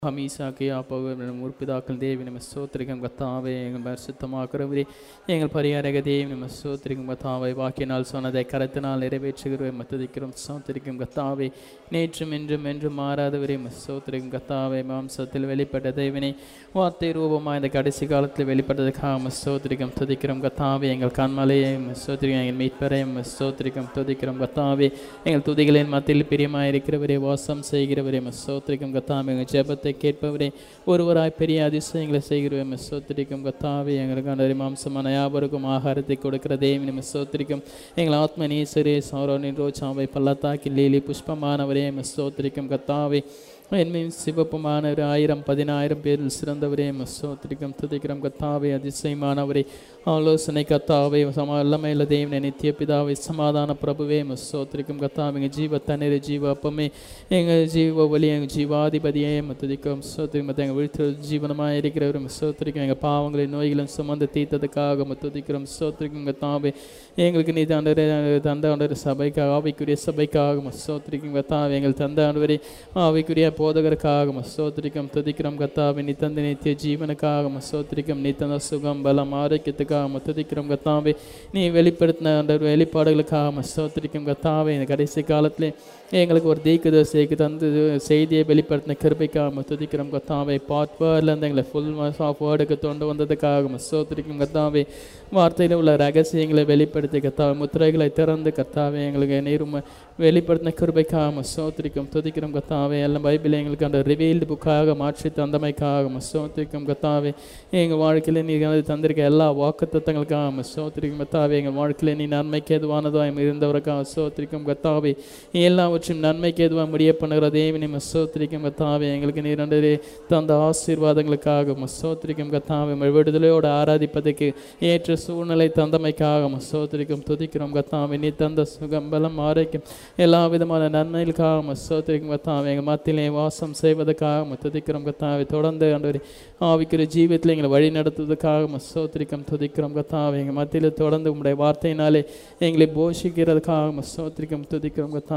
ஹமீசாக்கு யாப்போக முற்பிதாக்கள் தேவி நம்ம சோத்திரிகம் கத்தாவே எங்கள் பரிசுத்தமாக்குறவரே எங்கள் பரிகாரக தேவி நம்ம சோத்திரிகம் கத்தாவை வாக்கினால் சொன்னதை கரத்தினால் நிறைவேற்றுகிறவரை மத்ததிக்கிறோம் சோத்திரிக்கும் கத்தாவே நேற்றும் இன்றும் என்றும் மாறாதவரே சோத்திரிக்கும் கத்தாவை மாம்சத்தில் வெளிப்பட்ட தேவனே வார்த்தை ரூபமாக இந்த கடைசி காலத்தில் வெளிப்பட்டதுக்காக சோத்திரிகம் துதிக்கிறோம் கத்தாவே எங்கள் கண்மலையை சோத்திரிகம் எங்கள் மீட்பரையும் சோத்திரிகம் துதிக்கிறோம் கத்தாவே எங்கள் துதிகளின் மத்தியில் பிரியமாக இருக்கிறவரே வாசம் செய்கிறவரே சோத்திரிக்கும் கத்தாவே எங்கள் ஜெபத்தை கேட்பவரே ஒருவராய் பெரிய அதிசயங்களை செய்கிறவரே சோத்திரிக்கும் கத்தாவே எங்களுக்கு மாம்சமான யாவருக்கும் ஆகாரத்தை கொடுக்கிற தேவி நம்ம சோத்திரிக்கும் எங்கள் ஆத்ம நீசரே சௌரோனின் ரோஜாவை பள்ளத்தாக்கி லீலி புஷ்பமானவரே சோத்திரிக்கும் கத்தாவே என்மையும் சிவப்புமானவர் ஆயிரம் பதினாயிரம் பேரில் சிறந்தவரே மசோத்திரிக்கம் துதிக்கிறோம் கத்தாவே அதிசயமானவரே ஆலோசனை கத்தாவே சமா எல்லாமையில தேவனை நித்திய பிதாவை சமாதான பிரபுவே மசோத்திரிக்கும் கத்தாவே எங்கள் ஜீவ தண்ணீர் ஜீவ அப்பமே எங்கள் ஜீவ ஒலி எங்கள் ஜீவாதிபதியே மத்துதிக்கும் சோத்திரிக்கும் மத்த எங்கள் விழுத்து ஜீவனமாக இருக்கிறவர் சோத்திரிக்கும் எங்கள் பாவங்களை நோய்களும் சுமந்து தீர்த்ததுக்காக மத்துதிக்கிறோம் சோத்திரிக்கும் கத்தாவே எங்களுக்கு நீ தண்டரை தந்த ஆண்டவர் சபைக்காக ஆவிக்குரிய சபைக்காக சோத்திரிக்கும் கத்தாவே எங்கள் தந்த ஆண்டவரே ஆவிக்குரிய போதகருக்காக மசோத்திரிக்கம் துதிக்கிறோம் கத்தாவே நீ தந்த நித்திய ஜீவனுக்காக மசோத்திரிக்கம் நீ தந்த சுகம் பலம் ஆரோக்கியத்துக்காக மத்துதிக்கிறோம் கத்தாவே நீ வெளிப்படுத்தின அந்த வெளிப்பாடுகளுக்காக மசோத்திரிக்கும் கத்தாவே இந்த கடைசி காலத்திலே எங்களுக்கு ஒரு தீக்குதோசைக்கு தந்து செய்தியை வெளிப்படுத்தின கிருபைக்காக துதிக்கிறோம் கத்தாவை பார்ட் வேர்ட்லேருந்து எங்களை ஃபுல் மாஸ் ஆஃப் வேர்டுக்கு கொண்டு வந்ததுக்காக மசோத்திரிக்கும் கத்தாவே வார்த்தையில் உள்ள ரகசியங்களை வெளிப்படுத்தி கத்தாவை முத்திரைகளை திறந்து கத்தாவே எங்களுக்கு நீரும் வெளிப்படுத்தின கிருபைக்காக மசோத்திரிக்கும் துதிக்கிறோம் கத்தாவே எல்லாம் பைபிள் எங்களுக்கு அந்த ரிவீல்டு புக்காக மாற்றி தந்தமைக்காக மசோத்திரிக்கும் கத்தாவே எங்கள் வாழ்க்கையில் நீ தந்திருக்க எல்லா வாக்குத்தத்தங்களுக்காக மசோத்திரிக்கும் கத்தாவே எங்கள் வாழ்க்கையில் நீ நன்மைக்கு எதுவானதாக இருந்தவருக்காக சோத்திரிக்கும் கத்தாவே எல்லாவற்றும் நன்மைக்கு எதுவாக முடிய பண்ணுகிற தேவினை மசோத்திரிக்கும் கத்தாவே எங்களுக்கு நீ ரெண்டு தந்த ஆசீர்வாதங்களுக்காக மசோத்திரிக்கும் கத்தாவே விடுதலையோடு ஆராதிப்பதற்கு ஏற்ற சூழ்நிலை தந்தமைக்காக மசோத்திரிக்கும் துதிக்கிறோம் கத்தாவே நீ தந்த சுகம் பலம் ஆரோக்கியம் எல்லா விதமான நன்மைகளுக்காக மசோத்திரிக்கும் கத்தாவே எங்கள் மத்தியிலே வாசம் செய்வதற்காக துதிக்கிறோம் கத்தாவை தொடர்ந்து ஆண்டவரே ஆவிக்கிற ஜீவியத்தில் எங்களை வழி நடத்துவதற்காக மசோத்திரிக்கம் துதிக்கிறோம் கத்தாவை எங்கள் மத்தியில் தொடர்ந்து உங்களுடைய வார்த்தையினாலே எங்களை போஷிக்கிறதுக்காக மசோத்திரிக்கம் துதிக்கிறோம் கத்தாவை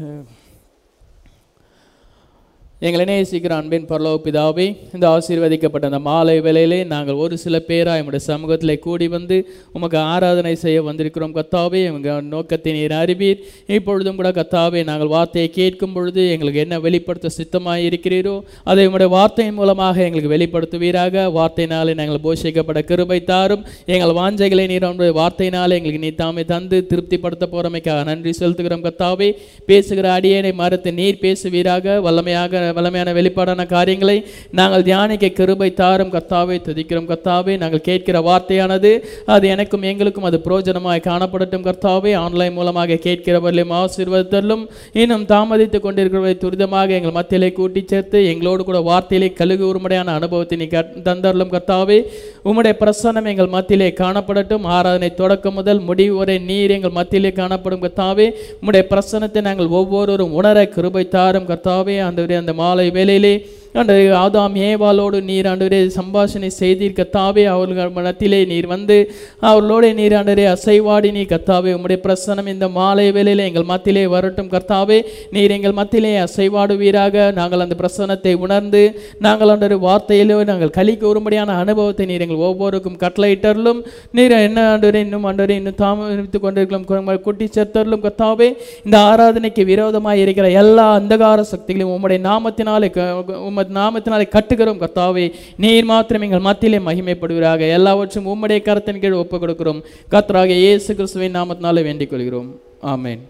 எங்களை நேசிக்கிற அன்பின் பரலோக பிதாவே இந்த ஆசீர்வதிக்கப்பட்ட அந்த மாலை வேளையிலே நாங்கள் ஒரு சில பேராக எங்களுடைய சமூகத்தில் கூடி வந்து உமக்கு ஆராதனை செய்ய வந்திருக்கிறோம் கத்தாவே எங்கள் நோக்கத்தை நீர் அறிவீர் இப்பொழுதும் கூட கத்தாவே நாங்கள் வார்த்தையை கேட்கும் பொழுது எங்களுக்கு என்ன வெளிப்படுத்த சித்தமாக இருக்கிறீரோ அதை உங்களுடைய வார்த்தையின் மூலமாக எங்களுக்கு வெளிப்படுத்துவீராக வார்த்தையினாலே நாங்கள் போஷிக்கப்பட கிருபை தாரும் எங்கள் வாஞ்சைகளை நீர் உங்களுடைய வார்த்தையினாலே எங்களுக்கு நீ தாமே தந்து திருப்திப்படுத்த போறமைக்காக நன்றி செலுத்துகிறோம் கத்தாவே பேசுகிற அடியனை மறுத்து நீர் பேசுவீராக வல்லமையாக வல்லமையான வெளிப்பாடான காரியங்களை நாங்கள் தியானிக்க கிருபை தாரும் கத்தாவை துதிக்கிறோம் கத்தாவே நாங்கள் கேட்கிற வார்த்தையானது அது எனக்கும் எங்களுக்கும் அது புரோஜனமாய் காணப்படட்டும் கர்த்தாவே ஆன்லைன் மூலமாக கேட்கிறவர்களையும் ஆசீர்வதித்தலும் இன்னும் தாமதித்து கொண்டிருக்கிறவரை துரிதமாக எங்கள் மத்தியிலே கூட்டி சேர்த்து எங்களோடு கூட வார்த்தையிலே கழுகு உருமுடையான அனுபவத்தை நீ தந்தரலும் கர்த்தாவே உம்முடைய பிரசன்னம் எங்கள் மத்தியிலே காணப்படட்டும் ஆராதனை தொடக்கம் முதல் முடிவு வரை நீர் எங்கள் மத்தியிலே காணப்படும் கர்த்தாவே உம்முடைய பிரசன்னத்தை நாங்கள் ஒவ்வொருவரும் உணர கிருபை தாரும் கர்த்தாவே அந்த அந்த மாலை வேளையிலே ஆண்டவரே ஆதாம் ஏவாளோடு நீர் ஆண்டவரே சம்பாஷணை செய்தீர் கத்தாவே அவர்கள் மனத்திலே நீர் வந்து அவர்களோட நீர் ஆண்டவரே அசைவாடி நீ கத்தாவே உம்முடைய பிரசனம் இந்த மாலை வேளையிலே எங்கள் மத்தியிலே வரட்டும் கர்த்தாவே நீர் எங்கள் மத்தியிலே அசைவாடுவீராக நாங்கள் அந்த பிரசனத்தை உணர்ந்து நாங்கள் ஆண்டவரே வார்த்தையிலோ நாங்கள் கலிக்கு ஒருபடியான அனுபவத்தை நீர் எங்கள் ஒவ்வொருக்கும் கட்டளையிட்டர்களும் நீர் என்ன ஆண்டவரே இன்னும் ஆண்டவரே இன்னும் தாமதித்து கொண்டிருக்கலாம் குட்டி சேர்த்தர்களும் கத்தாவே இந்த ஆராதனைக்கு விரோதமாக இருக்கிற எல்லா அந்தகார சக்திகளையும் உம்முடைய நாமத்தினாலே உமது நாமத்தினாலே கட்டுகிறோம் கர்த்தாவே நீர் மாத்திரம் எங்கள் மத்தியிலே மகிமைப்படுவீராக எல்லாவற்றும் உம்முடைய கரத்தின் கீழ் ஒப்புக் கொடுக்கிறோம் கர்த்தராக இயேசு கிறிஸ்துவின் நாமத்தினாலே வேண்டிக் கொள்கிறோம் ஆமேன்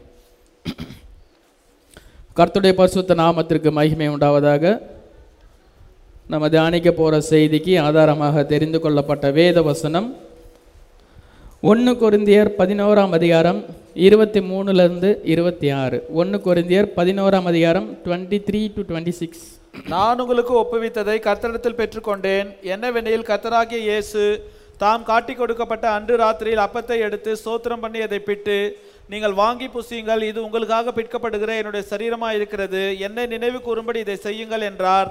கர்த்தருடைய பரிசுத்த நாமத்திற்கு மகிமை உண்டாவதாக நம்ம தியானிக்க போகிற செய்திக்கு ஆதாரமாக தெரிந்து கொள்ளப்பட்ட வேத வசனம் ஒன்று கொரிந்தியர் பதினோராம் அதிகாரம் இருபத்தி மூணுலேருந்து இருபத்தி ஆறு ஒன்று கொரிந்தியர் பதினோராம் அதிகாரம் twenty three to twenty six நான் உங்களுக்கு ஒப்புவித்ததை கர்த்தரிடத்தில் பெற்றுக்கொண்டேன் என்னவெனில் கர்த்தராகிய இயேசு தாம் காட்டி கொடுக்கப்பட்ட அன்று ராத்திரியில் அப்பத்தை எடுத்து சோத்திரம் பண்ணி அதை பிட்டு நீங்கள் வாங்கி புசியுங்கள் இது உங்களுக்காக பிற்கப்படுகிற என்னுடைய சரீரமாக இருக்கிறது என்னை நினைவு கூறும்படி இதை செய்யுங்கள் என்றார்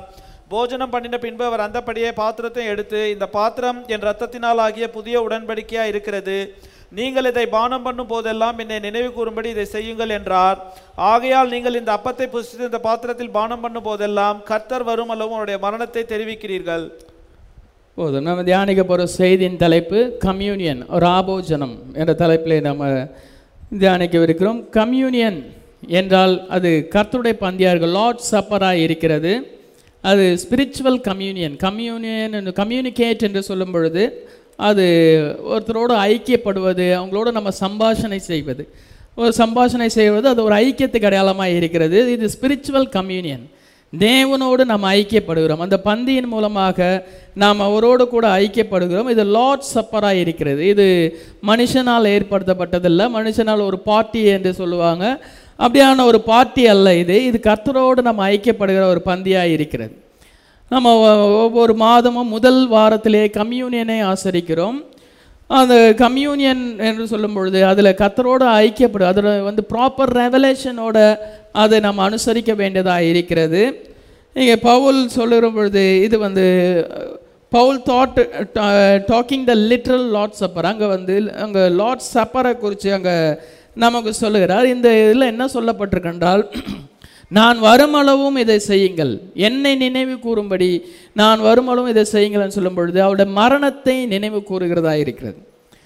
போஜனம் பண்ணின பின்பு அவர் அந்தப்படியே பாத்திரத்தை எடுத்து இந்த பாத்திரம் என் இரத்தத்தினால் ஆகிய புதிய உடன்படிக்கையா இருக்கிறது நீங்கள் இதை பானம் பண்ணும் போதெல்லாம் என்னை நினைவு கூறும்படி இதை செய்யுங்கள் என்றார் ஆகையால் நீங்கள் இந்த அப்பத்தை புசித்து இந்த பாத்திரத்தில் பானம் பண்ணும் போதெல்லாம் கர்த்தர் வரும் அளவும் அவருடைய மரணத்தை தெரிவிக்கிறீர்கள் போதும் நம்ம தியானிக்க போகிற செய்தியின் தலைப்பு கம்யூனியன் ராபோஜனம் என்ற தலைப்பில் நம்ம தியானிக்கவிருக்கிறோம் கம்யூனியன் என்றால் அது கர்த்தருடைய பந்தியார்கள் லார்ட் சப்பராக இருக்கிறது அது ஸ்பிரிச்சுவல் கம்யூனியன் கம்யூனியன் கம்யூனிகேட் என்று சொல்லும் பொழுது அது ஒருத்தரோடு ஐக்கியப்படுவது அவங்களோட நம்ம சம்பாஷணை செய்வது ஒரு சம்பாஷணை செய்வது அது ஒரு ஐக்கியத்துக்கு அடையாளமாக இருக்கிறது இது ஸ்பிரிச்சுவல் கம்யூனியன் தேவனோடு நாம் ஐக்கியப்படுகிறோம் அந்த பந்தியின் மூலமாக நாம் அவரோடு கூட ஐக்கியப்படுகிறோம் இது லார்ட் சப்பராக இருக்கிறது இது மனுஷனால் ஏற்படுத்தப்பட்டதில்லை மனுஷனால் ஒரு பார்ட்டி என்று சொல்லுவாங்க அப்படியான ஒரு பார்ட்டி அல்ல இது இது கர்த்தரோடு நம்ம ஐக்கியப்படுகிற ஒரு பந்தியாக இருக்கிறது நம்ம ஒ- ஒவ்வொரு மாதமும் முதல் வாரத்திலே கம்யூனியனை ஆசரிக்கிறோம் அந்த கம்யூனியன் என்று சொல்லும் பொழுது அதில் கத்தரோடு ஐக்கியப்படும் அதில் வந்து ப்ராப்பர் ரெவலேஷனோட அதை நம்ம அனுசரிக்க வேண்டியதாக இருக்கிறது இங்கே பவுல் சொல்லுகிற பொழுது இது வந்து Paul that talking the literal Lord supper அங்கே வந்து அங்கே லார்ட் சப்பரை குறித்து அங்கே நமக்கு சொல்லுகிறார் இந்த இதில் என்ன சொல்லப்பட்டிருக்கென்றால் நான் வருமளவும் இதை செய்யுங்கள் என்னை நினைவு கூறும்படி நான் வருமளவும் இதை செய்யுங்கள்னு சொல்லும் பொழுது அவருடைய மரணத்தை நினைவு கூறுகிறதா இருக்கிறது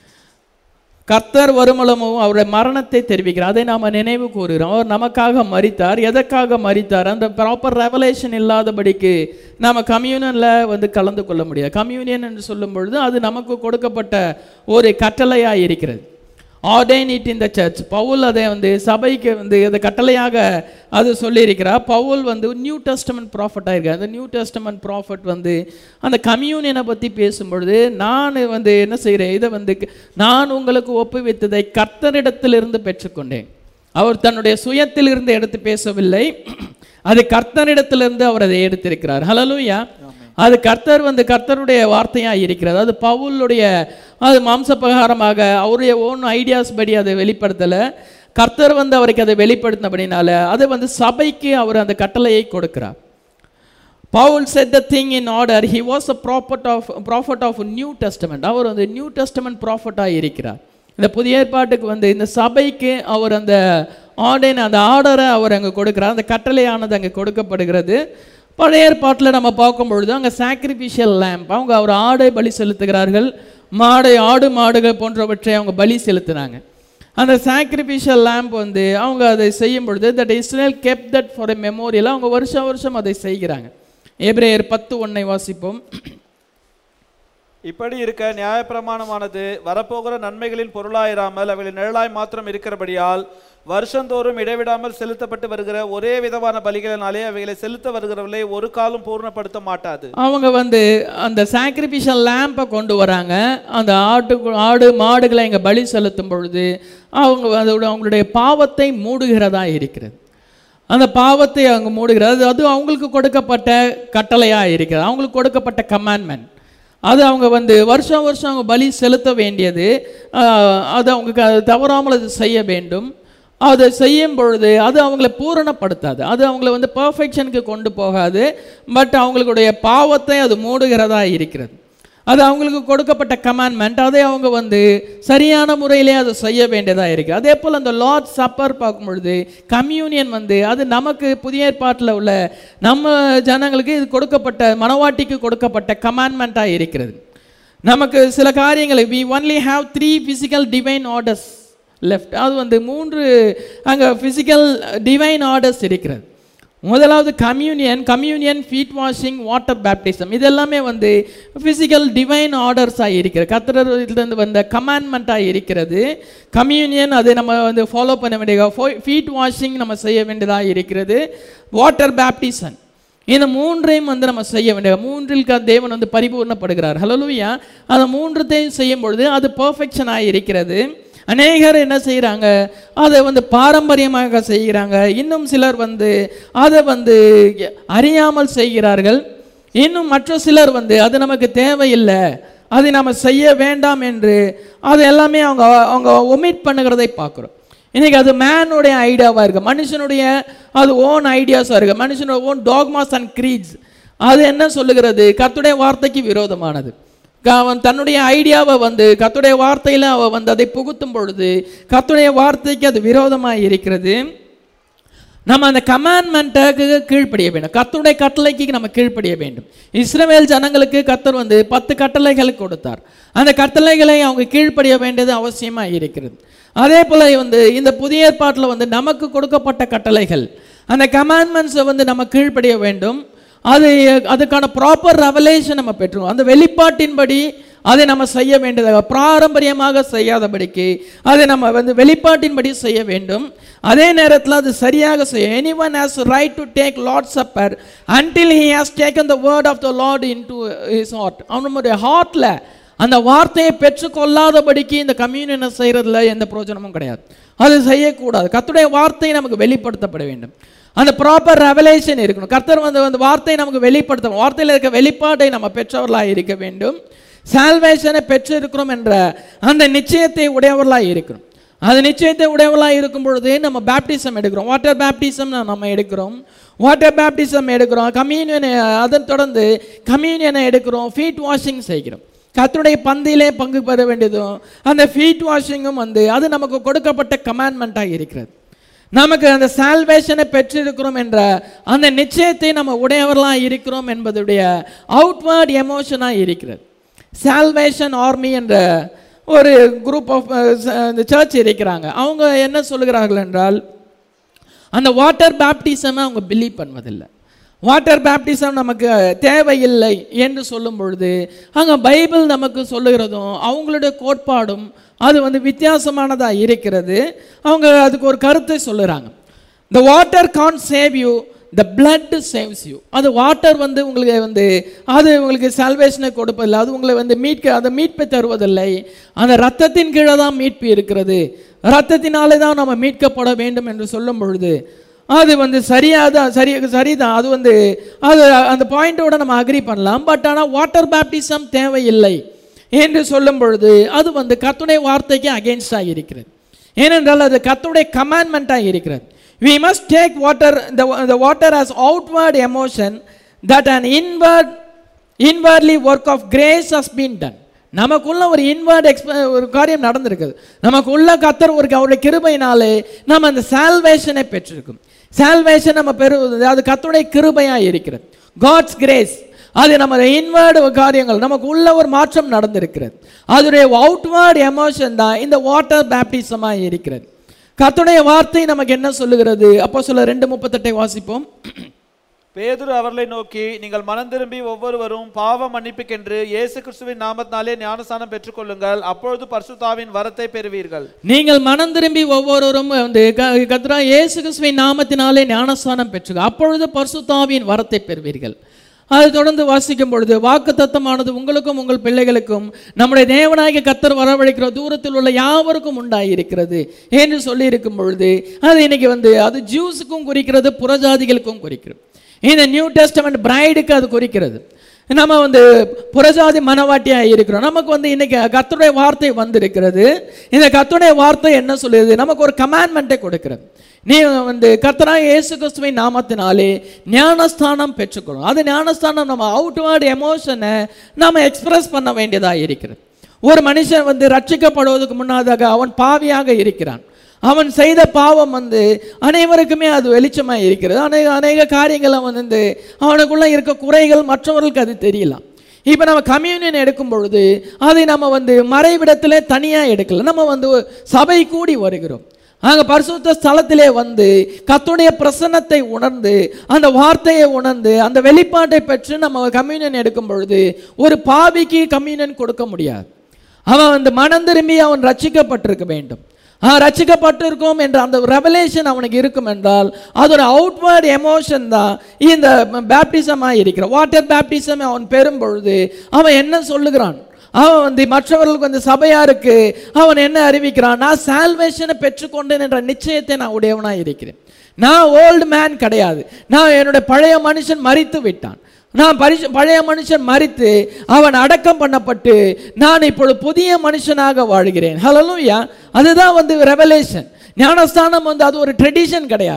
கர்த்தர் வருமளவும் அவருடைய மரணத்தை தெரிவிக்கிறார் அதை நாம் நினைவு கூறுகிறோம் அவர் நமக்காக மரித்தார் எதற்காக மரித்தார் அந்த ப்ராப்பர் ரெவலேஷன் இல்லாதபடிக்கு நாம் கம்யூனியனில் வந்து கலந்து கொள்ள முடியாது கம்யூனியன் என்று சொல்லும் பொழுது அது நமக்கு கொடுக்கப்பட்ட ஒரு கட்டளையாக இருக்கிறது ordain it in the church Paul அதை வந்து சபைக்கு வந்து அதை கட்டளையாக அது சொல்லியிருக்கிறார் பவுல் வந்து நியூ டெஸ்டமெண்ட் ப்ராஃபட்டாக இருக்கார் அந்த நியூ டெஸ்டமெண்ட் ப்ராஃபட் வந்து அந்த கம்யூனியனை பற்றி பேசும்பொழுது நான் வந்து என்ன செய்கிறேன் இதை வந்து நான் உங்களுக்கு ஒப்புவித்ததை கர்த்தரிடத்திலிருந்து பெற்றுக்கொண்டேன் அவர் தன்னுடைய சுயத்திலிருந்து எடுத்து பேசவில்லை அது கர்த்தரிடத்திலிருந்து அவர் அதை எடுத்திருக்கிறார் ஹலலூயா அது கர்த்தர் வந்து கர்த்தருடைய வார்த்தையாக இருக்கிறது அது பவுலுடைய அது மாம்சப்பிரகாரமாக அவருடைய ஓன் ஐடியாஸ் படி அதை வெளிப்படுத்தலை கர்த்தர் வந்து அவருக்கு அதை வெளிப்படுத்தினபடினால அது வந்து சபைக்கு அவர் அந்த கட்டளையை கொடுக்கிறார் Paul set the thing in order he was a prophet of prophet of New Testament அவர் வந்து நியூ டெஸ்டமெண்ட் ப்ராஃபட்டாக இருக்கிறார் இந்த புதிய ஏற்பாட்டுக்கு வந்து இந்த சபைக்கு அவர் அந்த ஆர்டர் அந்த ஆர்டரை அவர் அங்கே கொடுக்கிறார் அந்த கட்டளையானது அங்கே கொடுக்கப்படுகிறது பழைய ஏற்பாட்டில் நம்ம பார்க்கும் பொழுது அங்கே சாக்ரிஃபிஷியல் லேம்ப் அவங்க அவர் ஆடை பலி செலுத்துகிறார்கள் மாடை ஆடு மாடுகள் போன்றவற்றை அவங்க பலி செலுத்தினாங்க அந்த சாக்ரிஃபிஷியல் லேம்ப் வந்து அவங்க அதை செய்யும் பொழுது that Israel kept that for a memorial அவங்க வருஷம் வருஷம் அதை செய்கிறாங்க எபிரேயர் பத்து ஒன்னை வாசிப்போம் இப்படி இருக்க நியாயப்பிரமாணமானது வரப்போகிற நன்மைகளின் பொருளாயிராமல் அவைகளின் நிழலாய் மாத்திரம் இருக்கிறபடியால் வருஷந்தோறும் இடைவிடாமல் செலுத்தப்பட்டு வருகிற ஒரே விதமான பலிகளினாலே அவைகளை செலுத்த வருகிறவர்களை ஒரு காலம் பூர்ணப்படுத்த மாட்டாது அவங்க வந்து அந்த சாக்ரிஃபிஷியல் லேம்பை கொண்டு வராங்க அந்த ஆட்டு ஆடு மாடுகளை இங்கே பலி செலுத்தும் பொழுது அவங்க அதோட அவங்களுடைய பாவத்தை மூடுகிறதா இருக்கிறது அந்த பாவத்தை அவங்க மூடுகிறது அது அவங்களுக்கு கொடுக்கப்பட்ட கட்டளையாக இருக்கிறது அவங்களுக்கு கொடுக்கப்பட்ட கமாண்ட்மெண்ட் அது அவங்க வந்து வருஷம் வருஷம் அவங்க பலி செலுத்த வேண்டியது ஆஹ், அது அவங்க க- தவறாமல் அது செய்ய வேண்டும் அதை செய்யும் பொழுது அது அவங்கள பூரணப்படுத்தாது அது அவங்கள வந்து பர்ஃபெக்ஷனுக்கு கொண்டு போகாது பட் அவங்களுடைய பாவத்தை அது மூடுகிறதா இருக்கிறது அது அவங்களுக்கு கொடுக்கப்பட்ட கமாண்ட்மெண்ட் அதை அவங்க வந்து சரியான முறையிலே அதை செய்ய வேண்டியதாக இருக்குது அதே போல் அந்த லார்ட் சப்பர் பார்க்கும் பொழுது கம்யூனியன் வந்து அது நமக்கு புதிய ஏற்பாட்டில் உள்ள நம்ம ஜனங்களுக்கு இது கொடுக்கப்பட்ட மனவாட்டிக்கு கொடுக்கப்பட்ட கமாண்ட்மெண்ட்டாக இருக்கிறது நமக்கு சில காரியங்களை we only have three physical divine orders left அது வந்து மூன்று அங்கே ஃபிசிக்கல் டிவைன் ஆர்டர்ஸ் இருக்கிறது முதலாவது communion communion feet washing water baptism இது எல்லாமே வந்து ஃபிசிக்கல் டிவைன் ஆர்டர்ஸாக இருக்கிறது கத்திரிலிருந்து வந்த கமாண்ட்மெண்ட்டாக இருக்கிறது கம்யூனியன் அதை நம்ம வந்து ஃபாலோ பண்ண வேண்டிய ஃபீட் வாஷிங் நம்ம செய்ய வேண்டியதாக இருக்கிறது வாட்டர் பேப்டிசம் இந்த மூன்றையும் வந்து நம்ம செய்ய வேண்டிய மூன்றில் க- தேவன் வந்து பரிபூர்ணப்படுகிறார் ஹலோலுயா அந்த மூன்றுத்தையும் செய்யும் பொழுது அது பர்ஃபெக்ஷனாக இருக்கிறது அநேகர் என்ன செய்கிறாங்க அதை வந்து பாரம்பரியமாக செய்கிறாங்க இன்னும் சிலர் வந்து அதை வந்து அறியாமல் செய்கிறார்கள் இன்னும் மற்ற சிலர் வந்து அது நமக்கு தேவையில்லை அதை நம்ம செய்ய வேண்டாம் என்று அது எல்லாமே அவங்க அவங்க ஒமிட் பண்ணுகிறதை பார்க்குறோம் இன்னைக்கு அது மேனுடைய ஐடியாவாக இருக்குது மனுஷனுடைய அது ஓன் ஐடியாஸாக இருக்குது மனுஷனோட ஓன் டாக்மாஸ் அண்ட் க்ரீட்ஸ் அது என்ன சொல்லுகிறது கர்த்தருடைய வார்த்தைக்கு விரோதமானது க- அவன் தன்னுடைய ஐடியாவை வந்து கர்த்தருடைய வார்த்தையில் அவ வந்து அதை புகுத்தும் பொழுது கர்த்தருடைய வார்த்தைக்கு அது விரோதமாக இருக்கிறது நம்ம அந்த கமாண்ட்மெண்ட்டுக்கு கீழ்ப்படிய வேண்டும் கர்த்தருடைய கட்டளைக்கு நம்ம கீழ்ப்படிய வேண்டும் இஸ்ரவேல் ஜனங்களுக்கு கர்த்தர் வந்து பத்து கட்டளைகள் கொடுத்தார் அந்த கட்டளைகளை அவங்க கீழ்ப்படிய வேண்டியது அவசியமாக இருக்கிறது அதே போல் வந்து இந்த புதிய ஏற்பாட்டில் வந்து நமக்கு கொடுக்கப்பட்ட கட்டளைகள் அந்த கமாண்ட்மெண்ட்ஸை வந்து நம்ம கீழ்ப்படிய வேண்டும் அது அதுக்கான ப்ராப்பர் ரெவலேஷன் நம்ம பெற்றோம் அந்த வெளிப்பாட்டின்படி அதை நம்ம செய்ய வேண்டியதாக பாரம்பரியமாக செய்யாதபடிக்கு அதை நம்ம வந்து வெளிப்பாட்டின்படி செய்ய வேண்டும் அதே நேரத்தில் அது சரியாக செய்ய any one has right to take Lord supper until he has taken the word of the Lord into his heart அவனுடைய ஹார்ட்டில் அந்த வார்த்தையை பெற்றுக்கொள்ளாதபடிக்கு இந்த கம்யூனியனை செய்கிறதுல எந்த பிரயோஜனமும் கிடையாது அது செய்யக்கூடாது கர்த்தருடைய வார்த்தை நமக்கு வெளிப்படுத்தப்பட வேண்டும் அந்த ப்ராப்பர் ரெவலேஷன் இருக்கணும் கர்த்தர் வந்து அந்த வார்த்தை நமக்கு வெளிப்படுத்த வார்த்தையில் இருக்க வெளிப்பாட்டை நம்ம பெற்றவர்களாக இருக்க வேண்டும் சால்வேஷனை பெற்றிருக்கிறோம் என்ற அந்த நிச்சயத்தை உடையவர்களாக இருக்கணும் அந்த நிச்சயத்தை உடையவர்களாக இருக்கும் பொழுது நம்ம பேப்டிசம் எடுக்கிறோம் வாட்டர் பேப்டிசம் நம்ம எடுக்கிறோம் வாட்டர் பேப்டிசம் எடுக்கிறோம் கம்யூனியனை அதன் தொடர்ந்து கம்யூனியனை எடுக்கிறோம் ஃபீட் வாஷிங் செய்கிறோம் கர்த்தருடைய பந்தியிலே பங்கு பெற வேண்டியதும் அந்த ஃபீட் வாஷிங்கும் வந்து அது நமக்கு கொடுக்கப்பட்ட கமாண்ட்மெண்ட்டாக இருக்கிறது நமக்கு அந்த சால்வேஷனை பெற்றிருக்கிறோம் என்ற அந்த நிச்சயத்தை நம்ம உடையவர்களாக இருக்கிறோம் என்பதுடைய அவுட்வர்ட் எமோஷனாக இருக்கிறது சால்வேஷன் ஆர்மி என்ற ஒரு குரூப் ஆஃப் இந்த சர்ச் இருக்கிறாங்க அவங்க என்ன சொல்லுகிறார்கள் என்றால் அந்த வாட்டர் பேப்டிசமை அவங்க பிலீவ் பண்ணுவதில்லை வாட்டர் பேப்டிசம் நமக்கு தேவையில்லை என்று சொல்லும் பொழுது அங்கே பைபிள் நமக்கு சொல்லுகிறதும் அவங்களுடைய கோட்பாடும் அது வந்து வித்தியாசமானதாக இருக்கிறது அவங்க அதுக்கு ஒரு கருத்தை சொல்லுறாங்க the water can save you the blood saves you அது வாட்டர் வந்து உங்களுக்கு வந்து அது உங்களுக்கு சால்வேஷனை கொடுப்பதில்லை அது உங்களை வந்து மீட்க அதை மீட்பை தருவதில்லை அந்த ரத்தத்தின் கீழே தான் மீட்பு இருக்கிறது ரத்தத்தினாலே தான் நம்ம மீட்கப்பட வேண்டும் என்று சொல்லும் பொழுது அது வந்து சரியாக தான் சரி சரிதான் அது வந்து அது அந்த பாயிண்டோட நம்ம அக்ரி பண்ணலாம் பட் ஆனால் வாட்டர் பேப்டிசம் தேவையில்லை என்று சொல்லும் பொழுது அது வந்து கத்துடைய வார்த்தைக்கு அகேன்ஸ்டாக இருக்கிறது ஏனென்றால் அது கத்துடைய கமாண்ட்மெண்ட்டாக இருக்கிறது we must take water the, the water as outward emotion that an inward inwardly work of grace has been done நமக்குள்ள ஒரு இன்வர்ட் எக்ஸ்ப ஒரு காரியம் நடந்திருக்குது நமக்குள்ள கத்தர் ஒரு அவருடைய கிருபையினாலே நம்ம அந்த சால்வேஷனை பெற்றிருக்கும் சால்வேஷன் நம்ம பெறுவது அது கத்தருடைய கிருபையாக இருக்கிறது காட்ஸ் கிரேஸ் அது நம்ம இன்வர்டு காரியங்கள் நமக்கு உள்ள ஒரு மாற்றம் நடந்திருக்கிறது அதனுடைய அவுட்வர்ட் எமோஷன் தான் இந்த வாட்டர் பேப்டிசமாக இருக்கிறது கர்த்தருடைய வார்த்தை நமக்கு என்ன சொல்லுகிறது அப்போ சொல்ல ரெண்டு முப்பத்தெட்டை வாசிப்போம் பேதுரு அவர்களை நோக்கி நீங்கள் மனம் திரும்பி ஒவ்வொருவரும் பாவ மன்னிப்புக்கென்று இயேசு கிறிஸ்துவின் நாமத்தினாலே ஞானஸ்தானம் பெற்றுக்கொள்ளுங்கள் அப்பொழுது பரிசுத்தாவின் வரத்தை பெறுவீர்கள் நீங்கள் மனம் திரும்பி ஒவ்வொருவரும் வந்து க- கர்த்தரா இயேசு கிறிஸ்துவின் நாமத்தினாலே ஞானஸ்தானம் பெற்றுக அப்பொழுது பரிசுத்தாவின் வரத்தை பெறுவீர்கள் அது தொடர்ந்து வாசிக்கும் பொழுது வாக்கு தத்தமானது உங்களுக்கும் உங்கள் பிள்ளைகளுக்கும் நம்முடைய தேவனாகிய கத்தர் வரவழைக்கிற தூரத்தில் உள்ள யாவருக்கும் உண்டாயிருக்கிறது என்று சொல்லி இருக்கும் பொழுது அது இன்னைக்கு வந்து அது ஜூஸுக்கும் குறிக்கிறது புறஜாதிகளுக்கும் குறிக்கிறது இந்த நியூ டெஸ்டமெண்ட் பிரைடுக்கு அது குறிக்கிறது நம்ம வந்து புறஜாதி மனவாட்டியாக இருக்கிறோம் நமக்கு வந்து இன்னைக்கு கர்த்தருடைய வார்த்தை வந்திருக்கிறது இந்த கர்த்தருடைய வார்த்தை என்ன சொல்லுது நமக்கு ஒரு கமாண்ட்மெண்ட்டை கொடுக்கிறது நீ வந்து கர்த்தராக இயேசு கிறிஸ்துவின் நாமத்தினாலே ஞானஸ்தானம் பெற்றுக்கொள்ளும் அது ஞானஸ்தானம் நம்ம அவுட்வர்ட் எமோஷனை நம்ம எக்ஸ்பிரஸ் பண்ண வேண்டியதாக இருக்கிறது ஒரு மனுஷன் வந்து ரட்சிக்கப்படுவதற்கு முன்னதாக அவன் பாவியாக இருக்கிறான் அவன் செய்த பாவம் வந்து அனைவருக்குமே அது வெளிச்சமாக இருக்கிறது அநேக அநேக காரியங்கள் அவன் வந்து அவனுக்குள்ள இருக்க குறைகள் மற்றவர்களுக்கு அது தெரியலாம் இப்போ நம்ம கம்யூனியன் எடுக்கும் பொழுது அதை நம்ம வந்து மறைவிடத்திலே தனியாக எடுக்கல நம்ம வந்து சபை கூடி வருகிறோம் அங்கே பரிசுத்த ஸ்தலத்திலே வந்து கர்த்தருடைய பிரசன்னத்தை உணர்ந்து அந்த வார்த்தையை உணர்ந்து அந்த வெளிப்பாட்டை பெற்று நம்ம கம்யூனியன் எடுக்கும் பொழுது ஒரு பாவிக்கு கம்யூனியன் கொடுக்க முடியாது அவன் வந்து மனம் திரும்பி அவன் ரட்சிக்கப்பட்டிருக்க வேண்டும் ஆ ரட்சிக்கப்பட்டிருக்கோம் என்ற அந்த ரெவலேஷன் அவனுக்கு இருக்கும் என்றால் அது ஒரு அவுட்வர்ட் எமோஷன் தான் இந்த பேப்டிசமாக இருக்கிற வாட்டர் பேப்டிசம் அவன் பெறும் பொழுது அவன் என்ன சொல்லுகிறான் அவன் வந்து மற்றவர்களுக்கு வந்து சபையாருக்கு அவன் என்ன அறிவிக்கிறான் நான் சால்வேஷனை பெற்றுக்கொண்டேன் என்ற நிச்சயத்தை நான் உடையவனாக இருக்கிறேன் நான் ஓல்டு மேன் கிடையாது நான் என்னுடைய பழைய மனுஷன் மறித்து விட்டான் நான் பரிசு பழைய மனுஷன் மறித்து அவன் அடக்கம் பண்ணப்பட்டு நான் இப்பொழுது புதிய மனுஷனாக வாழ்கிறேன் ஹலலூயா அதுதான் வந்து ரெவலேஷன் ஞானஸ்தானம் வந்து அது ஒரு ட்ரெடிஷன் கிடையாது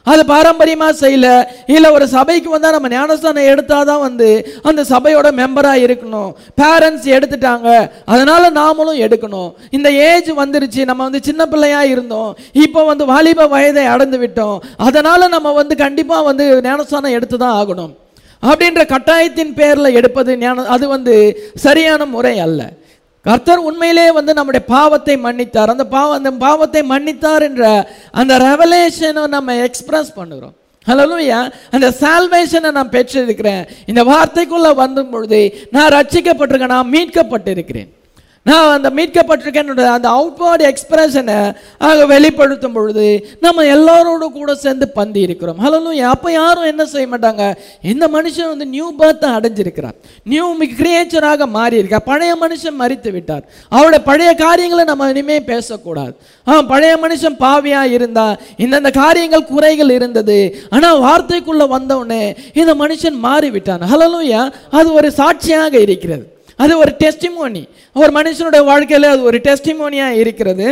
அது பாரம்பரியமா செய்யல இல்ல ஒரு சபைக்கு வந்தா நம்ம ஞானஸ்தானம் எடுத்தாதான் வந்து அந்த சபையோட மெம்பரா இருக்கணும் பேரண்ட்ஸ் எடுத்துட்டாங்க அதனால நாமளும் எடுக்கணும் இந்த ஏஜ் வந்துருச்சு நம்ம வந்து சின்ன பிள்ளையா இருந்தோம் இப்போ வந்து வாலிப வயதை அடைந்து விட்டோம் அதனால நம்ம வந்து கண்டிப்பா வந்து ஞானஸ்தானம் எடுத்து தான் ஆகணும் அப்படின்ற கட்டாயத்தின் பேர்ல எடுப்பது ஞான அது வந்து சரியான முறை அல்ல கர்த்தர் உண்மையிலே வந்து நம்முடைய பாவத்தை மன்னித்தார் அந்த பாவ அந்த பாவத்தை மன்னித்தார் என்ற அந்த ரெவலேஷனை நம்ம எக்ஸ்பிரஸ் பண்ணுகிறோம் ஹலோலுயா அந்த சால்வேஷனை நான் பெற்றிருக்கிறேன் இந்த வார்த்தைக்குள்ள வந்தும் பொழுது நான் ரட்சிக்கப்பட்டிருக்கேன் நான் மீட்கப்பட்டிருக்கிறேன் நான் அந்த மீட்கப்பட்டிருக்கேன் அந்த அவுட்வேர்டு எக்ஸ்பிரஷனை ஆக வெளிப்படுத்தும் பொழுது நம்ம எல்லாரோட கூட சேர்ந்து பந்தி இருக்கிறோம் ஹலோலுயா அப்போ யாரும் என்ன செய்ய மாட்டாங்க இந்த மனுஷன் வந்து நியூ பர்த்தை அடைஞ்சிருக்கிறார் நியூ கிரியேச்சராக மாறி இருக்கார் பழைய மனுஷன் மறித்து விட்டார் அவருடைய பழைய காரியங்களை நம்ம இனிமே பேசக்கூடாது ஆ பழைய மனுஷன் பாவியா இருந்தா இந்தந்த காரியங்கள் குறைகள் இருந்தது ஆனா வார்த்தைக்குள்ள வந்தவுடனே இந்த மனுஷன் மாறி விட்டான் ஹலோலுயா அது ஒரு சாட்சியாக இருக்கிறது அது ஒரு டெஸ்டிமோனி ஒரு மனுஷனுடைய வாழ்க்கையில அது ஒரு டெஸ்டிமோனியா இருக்கிறது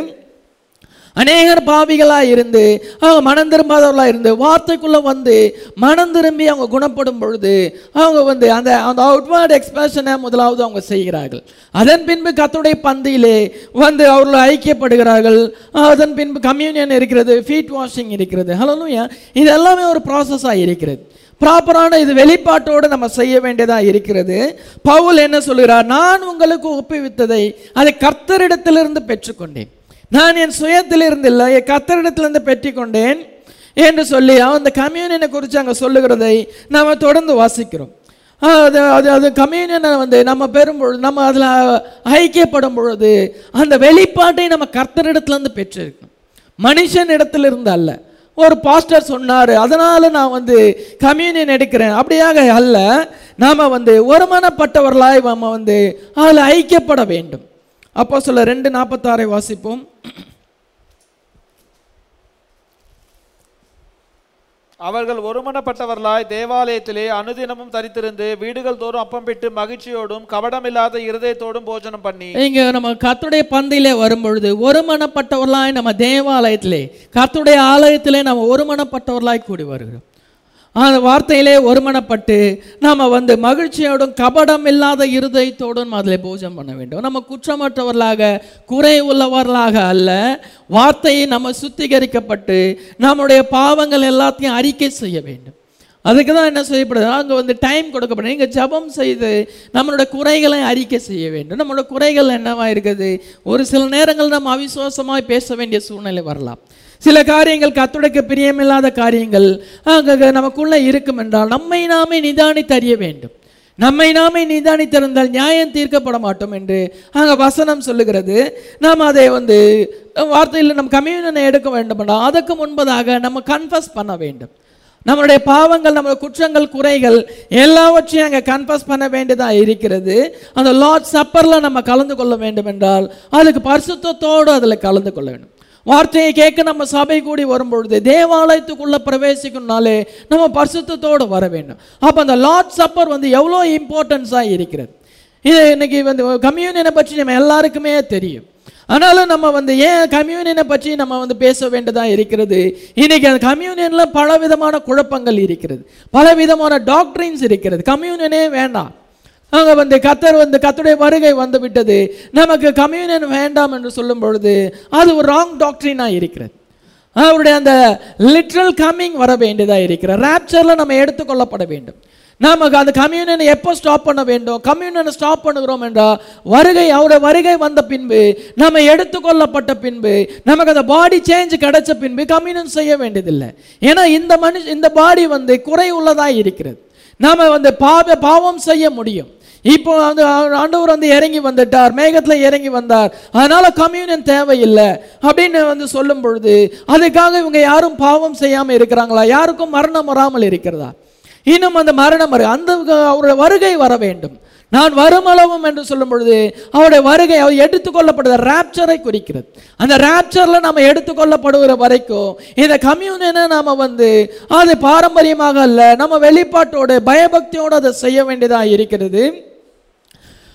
அநேகர் பாவிகளா இருந்து அவங்க மனம் திரும்பாதவர்களா இருந்து வார்த்தைக்குள்ள வந்து மனம் திரும்பி அவங்க குணப்படும் பொழுது அவங்க வந்து அந்த அந்த அவுட்வேர்ட் எக்ஸ்பிரஷனை முதலாவது அவங்க செய்கிறார்கள் அதன் பின்பு கத்துடைய பந்தியிலே வந்து அவர்கள் ஐக்கியப்படுகிறார்கள் அதன் பின்பு கம்யூனியன் இருக்கிறது ஃபீட் வாஷிங் இருக்கிறது ஹலோனுயா இது எல்லாமே ஒரு ப்ராசஸாக இருக்கிறது ப்ராப்பரான இது வெளிப்பாட்டோடு நம்ம செய்ய வேண்டியதாக இருக்கிறது பவுல் என்ன சொல்கிறார் நான் உங்களுக்கு ஒப்புவித்ததை அதை கர்த்தரிடத்திலிருந்து பெற்றுக்கொண்டேன் நான் என் சுயத்திலிருந்து இல்லை என் கர்த்தரிடத்திலிருந்து பெற்றுக்கொண்டேன் என்று சொல்லி அந்த கம்யூனியனை குறித்து அங்கே சொல்லுகிறதை நம்ம தொடர்ந்து வாசிக்கிறோம் ஆ, அது அது அது கம்யூனியனை வந்து நம்ம பெறும் பொழுது நம்ம அதில் ஐக்கியப்படும் பொழுது அந்த வெளிப்பாட்டை நம்ம கர்த்தரிடத்திலிருந்து பெற்றிருக்கணும் மனுஷன் இடத்திலிருந்து அல்ல ஒரு பாஸ்டர் சொன்னார் அதனால நான் வந்து கம்யூனியன் எடுக்கிறேன் அப்படியாக அல்ல நாம வந்து ஒருமனப்பட்டவர்களாய் நம்ம வந்து அதில் ஐக்கியப்பட வேண்டும் அப்போ சொல்ல ரெண்டு நாற்பத்தாறை வாசிப்போம் அவர்கள் ஒருமனப்பட்டவர்களாய் தேவாலயத்திலே அனுதினமும் தரித்திருந்து வீடுகள் தோறும் அப்பம் பிட்டு மகிழ்ச்சியோடும் கபடமில்லாத இருதயத்தோடும் போஜனம் பண்ணி இங்க நம்ம கர்த்தருடைய பந்தியிலே வரும்பொழுது ஒருமனப்பட்டவர்களாய் நம்ம தேவாலயத்திலே கர்த்தருடைய ஆலயத்திலே நம்ம ஒருமனப்பட்டவர்களாய் கூடி வருகிறோம் அந்த வார்த்தையிலே ஒருமனப்பட்டு நாம வந்து மகிழ்ச்சியோடும் கபடம் இல்லாத இருதயத்தோடும் அதில் பூஜை பண்ண வேண்டும் நம்ம குற்றமற்றவர்களாக குறை உள்ளவர்களாக அல்ல வார்த்தையை நம்ம சுத்திகரிக்கப்பட்டு நம்முடைய பாவங்கள் எல்லாத்தையும் அறிக்கை செய்ய வேண்டும் அதுக்கு தான் என்ன செய்யப்படுது அங்கே வந்து டைம் கொடுக்கப்படும் இங்கே ஜெபம் செய்து நம்மளோட குறைகளை அறிக்கை செய்ய வேண்டும் நம்மளோட குறைகள் என்னவா இருக்குது ஒரு சில நேரங்கள் நம்ம அவிசுவாசமாய் பேச வேண்டிய சூழ்நிலை வரலாம் சில காரியங்கள் கத்துடைக்க பிரியமில்லாத காரியங்கள் அங்கே நமக்குள்ள இருக்கும் என்றால் நம்மை நாமே நிதானித்து அறிய வேண்டும் நம்மை நாமே நிதானித்திருந்தால் நியாயம் தீர்க்கப்பட மாட்டோம் என்று அங்கே வசனம் சொல்லுகிறது நாம் அதை வந்து வார்த்தையில் நம்ம கம்யூனியனை எடுக்க வேண்டும் என்றால் அதற்கு முன்பதாக நம்ம கன்ஃபஸ் பண்ண வேண்டும் நம்மளுடைய பாவங்கள் நம்மளுடைய குற்றங்கள் குறைகள் எல்லாவற்றையும் அங்கே கன்ஃபஸ் பண்ண வேண்டியதாக இருக்கிறது அந்த லார்ட் சப்பரில் நம்ம கலந்து கொள்ள வேண்டும் என்றால் அதுக்கு பரிசுத்தத்தோடு அதில் கலந்து கொள்ள வேண்டும் வார்த்தையை கேட்க நம்ம சபை கூடி வரும்பொழுது தேவாலயத்துக்குள்ள பிரவேசிக்கணும்னாலே நம்ம பரிசுத்தத்தோடு வர வேண்டும் அப்போ அந்த லார்ட் சப்பர் வந்து எவ்வளோ இம்பார்ட்டன்ஸாக இருக்கிறது இது இன்னைக்கு வந்து கம்யூனியனை பற்றி நம்ம எல்லாருக்குமே தெரியும் ஆனாலும் நம்ம வந்து ஏன் கம்யூனியனை பற்றி நம்ம வந்து பேச வேண்டியதாக இருக்கிறது இன்னைக்கு அந்த கம்யூனியன்ல பல விதமான குழப்பங்கள் இருக்கிறது பல விதமான டாக்டரின்ஸ் இருக்கிறது கம்யூனியனே வேண்டாம் அங்கே வந்து கத்தர் வந்து கத்தருடைய வருகை வந்து விட்டது நமக்கு கம்யூனியன் வேண்டாம் என்று சொல்லும் பொழுது அது ஒரு ராங் டாக்டரினாக இருக்கிறது அவருடைய அந்த லிட்ரல் கம்மிங் வர வேண்டியதாக இருக்கிற ரேப்சரில் நம்ம எடுத்துக்கொள்ளப்பட வேண்டும் நமக்கு அந்த கம்யூனியனை எப்போ ஸ்டாப் பண்ண வேண்டும் கம்யூனியனை ஸ்டாப் பண்ணுகிறோம் என்றால் வருகை அவருடைய வருகை வந்த பின்பு நம்ம எடுத்துக்கொள்ளப்பட்ட பின்பு நமக்கு அந்த பாடி சேஞ்ச் கிடைச்ச பின்பு கம்யூனியன் செய்ய வேண்டியதில்லை ஏன்னா இந்த மனுஷ இந்த பாடி வந்து குறை உள்ளதாக இருக்கிறது நாம வந்து பாவ பாவம் செய்ய முடியும் இப்போ வந்து ஆண்டவர் வந்து இறங்கி வந்துட்டார் மேகத்துல இறங்கி வந்தார் அதனால கம்யூனியன் தேவையில்லை அப்படின்னு வந்து சொல்லும் பொழுது அதுக்காக இவங்க யாரும் பாவம் செய்யாம இருக்கிறாங்களா யாருக்கும் மரணம் வராமல் இருக்கிறதா இன்னும் அந்த மரணம் வரு அந்த அவருடைய வருகை வர வேண்டும் நான் வருமளவும் என்று சொல்லும் பொழுது அவருடைய வருகை அவர் எடுத்துக்கொள்ளப்படுத ராப்சரை குறிக்கிறது அந்த ராப்சரில் நம்ம எடுத்துக்கொள்ளப்படுகிற வரைக்கும் இந்த கம்யூனியனை நாம வந்து அது பாரம்பரியமாக அல்ல நம்ம வெளிப்பாட்டோட பயபக்தியோடு அதை செய்ய வேண்டியதாக இருக்கிறது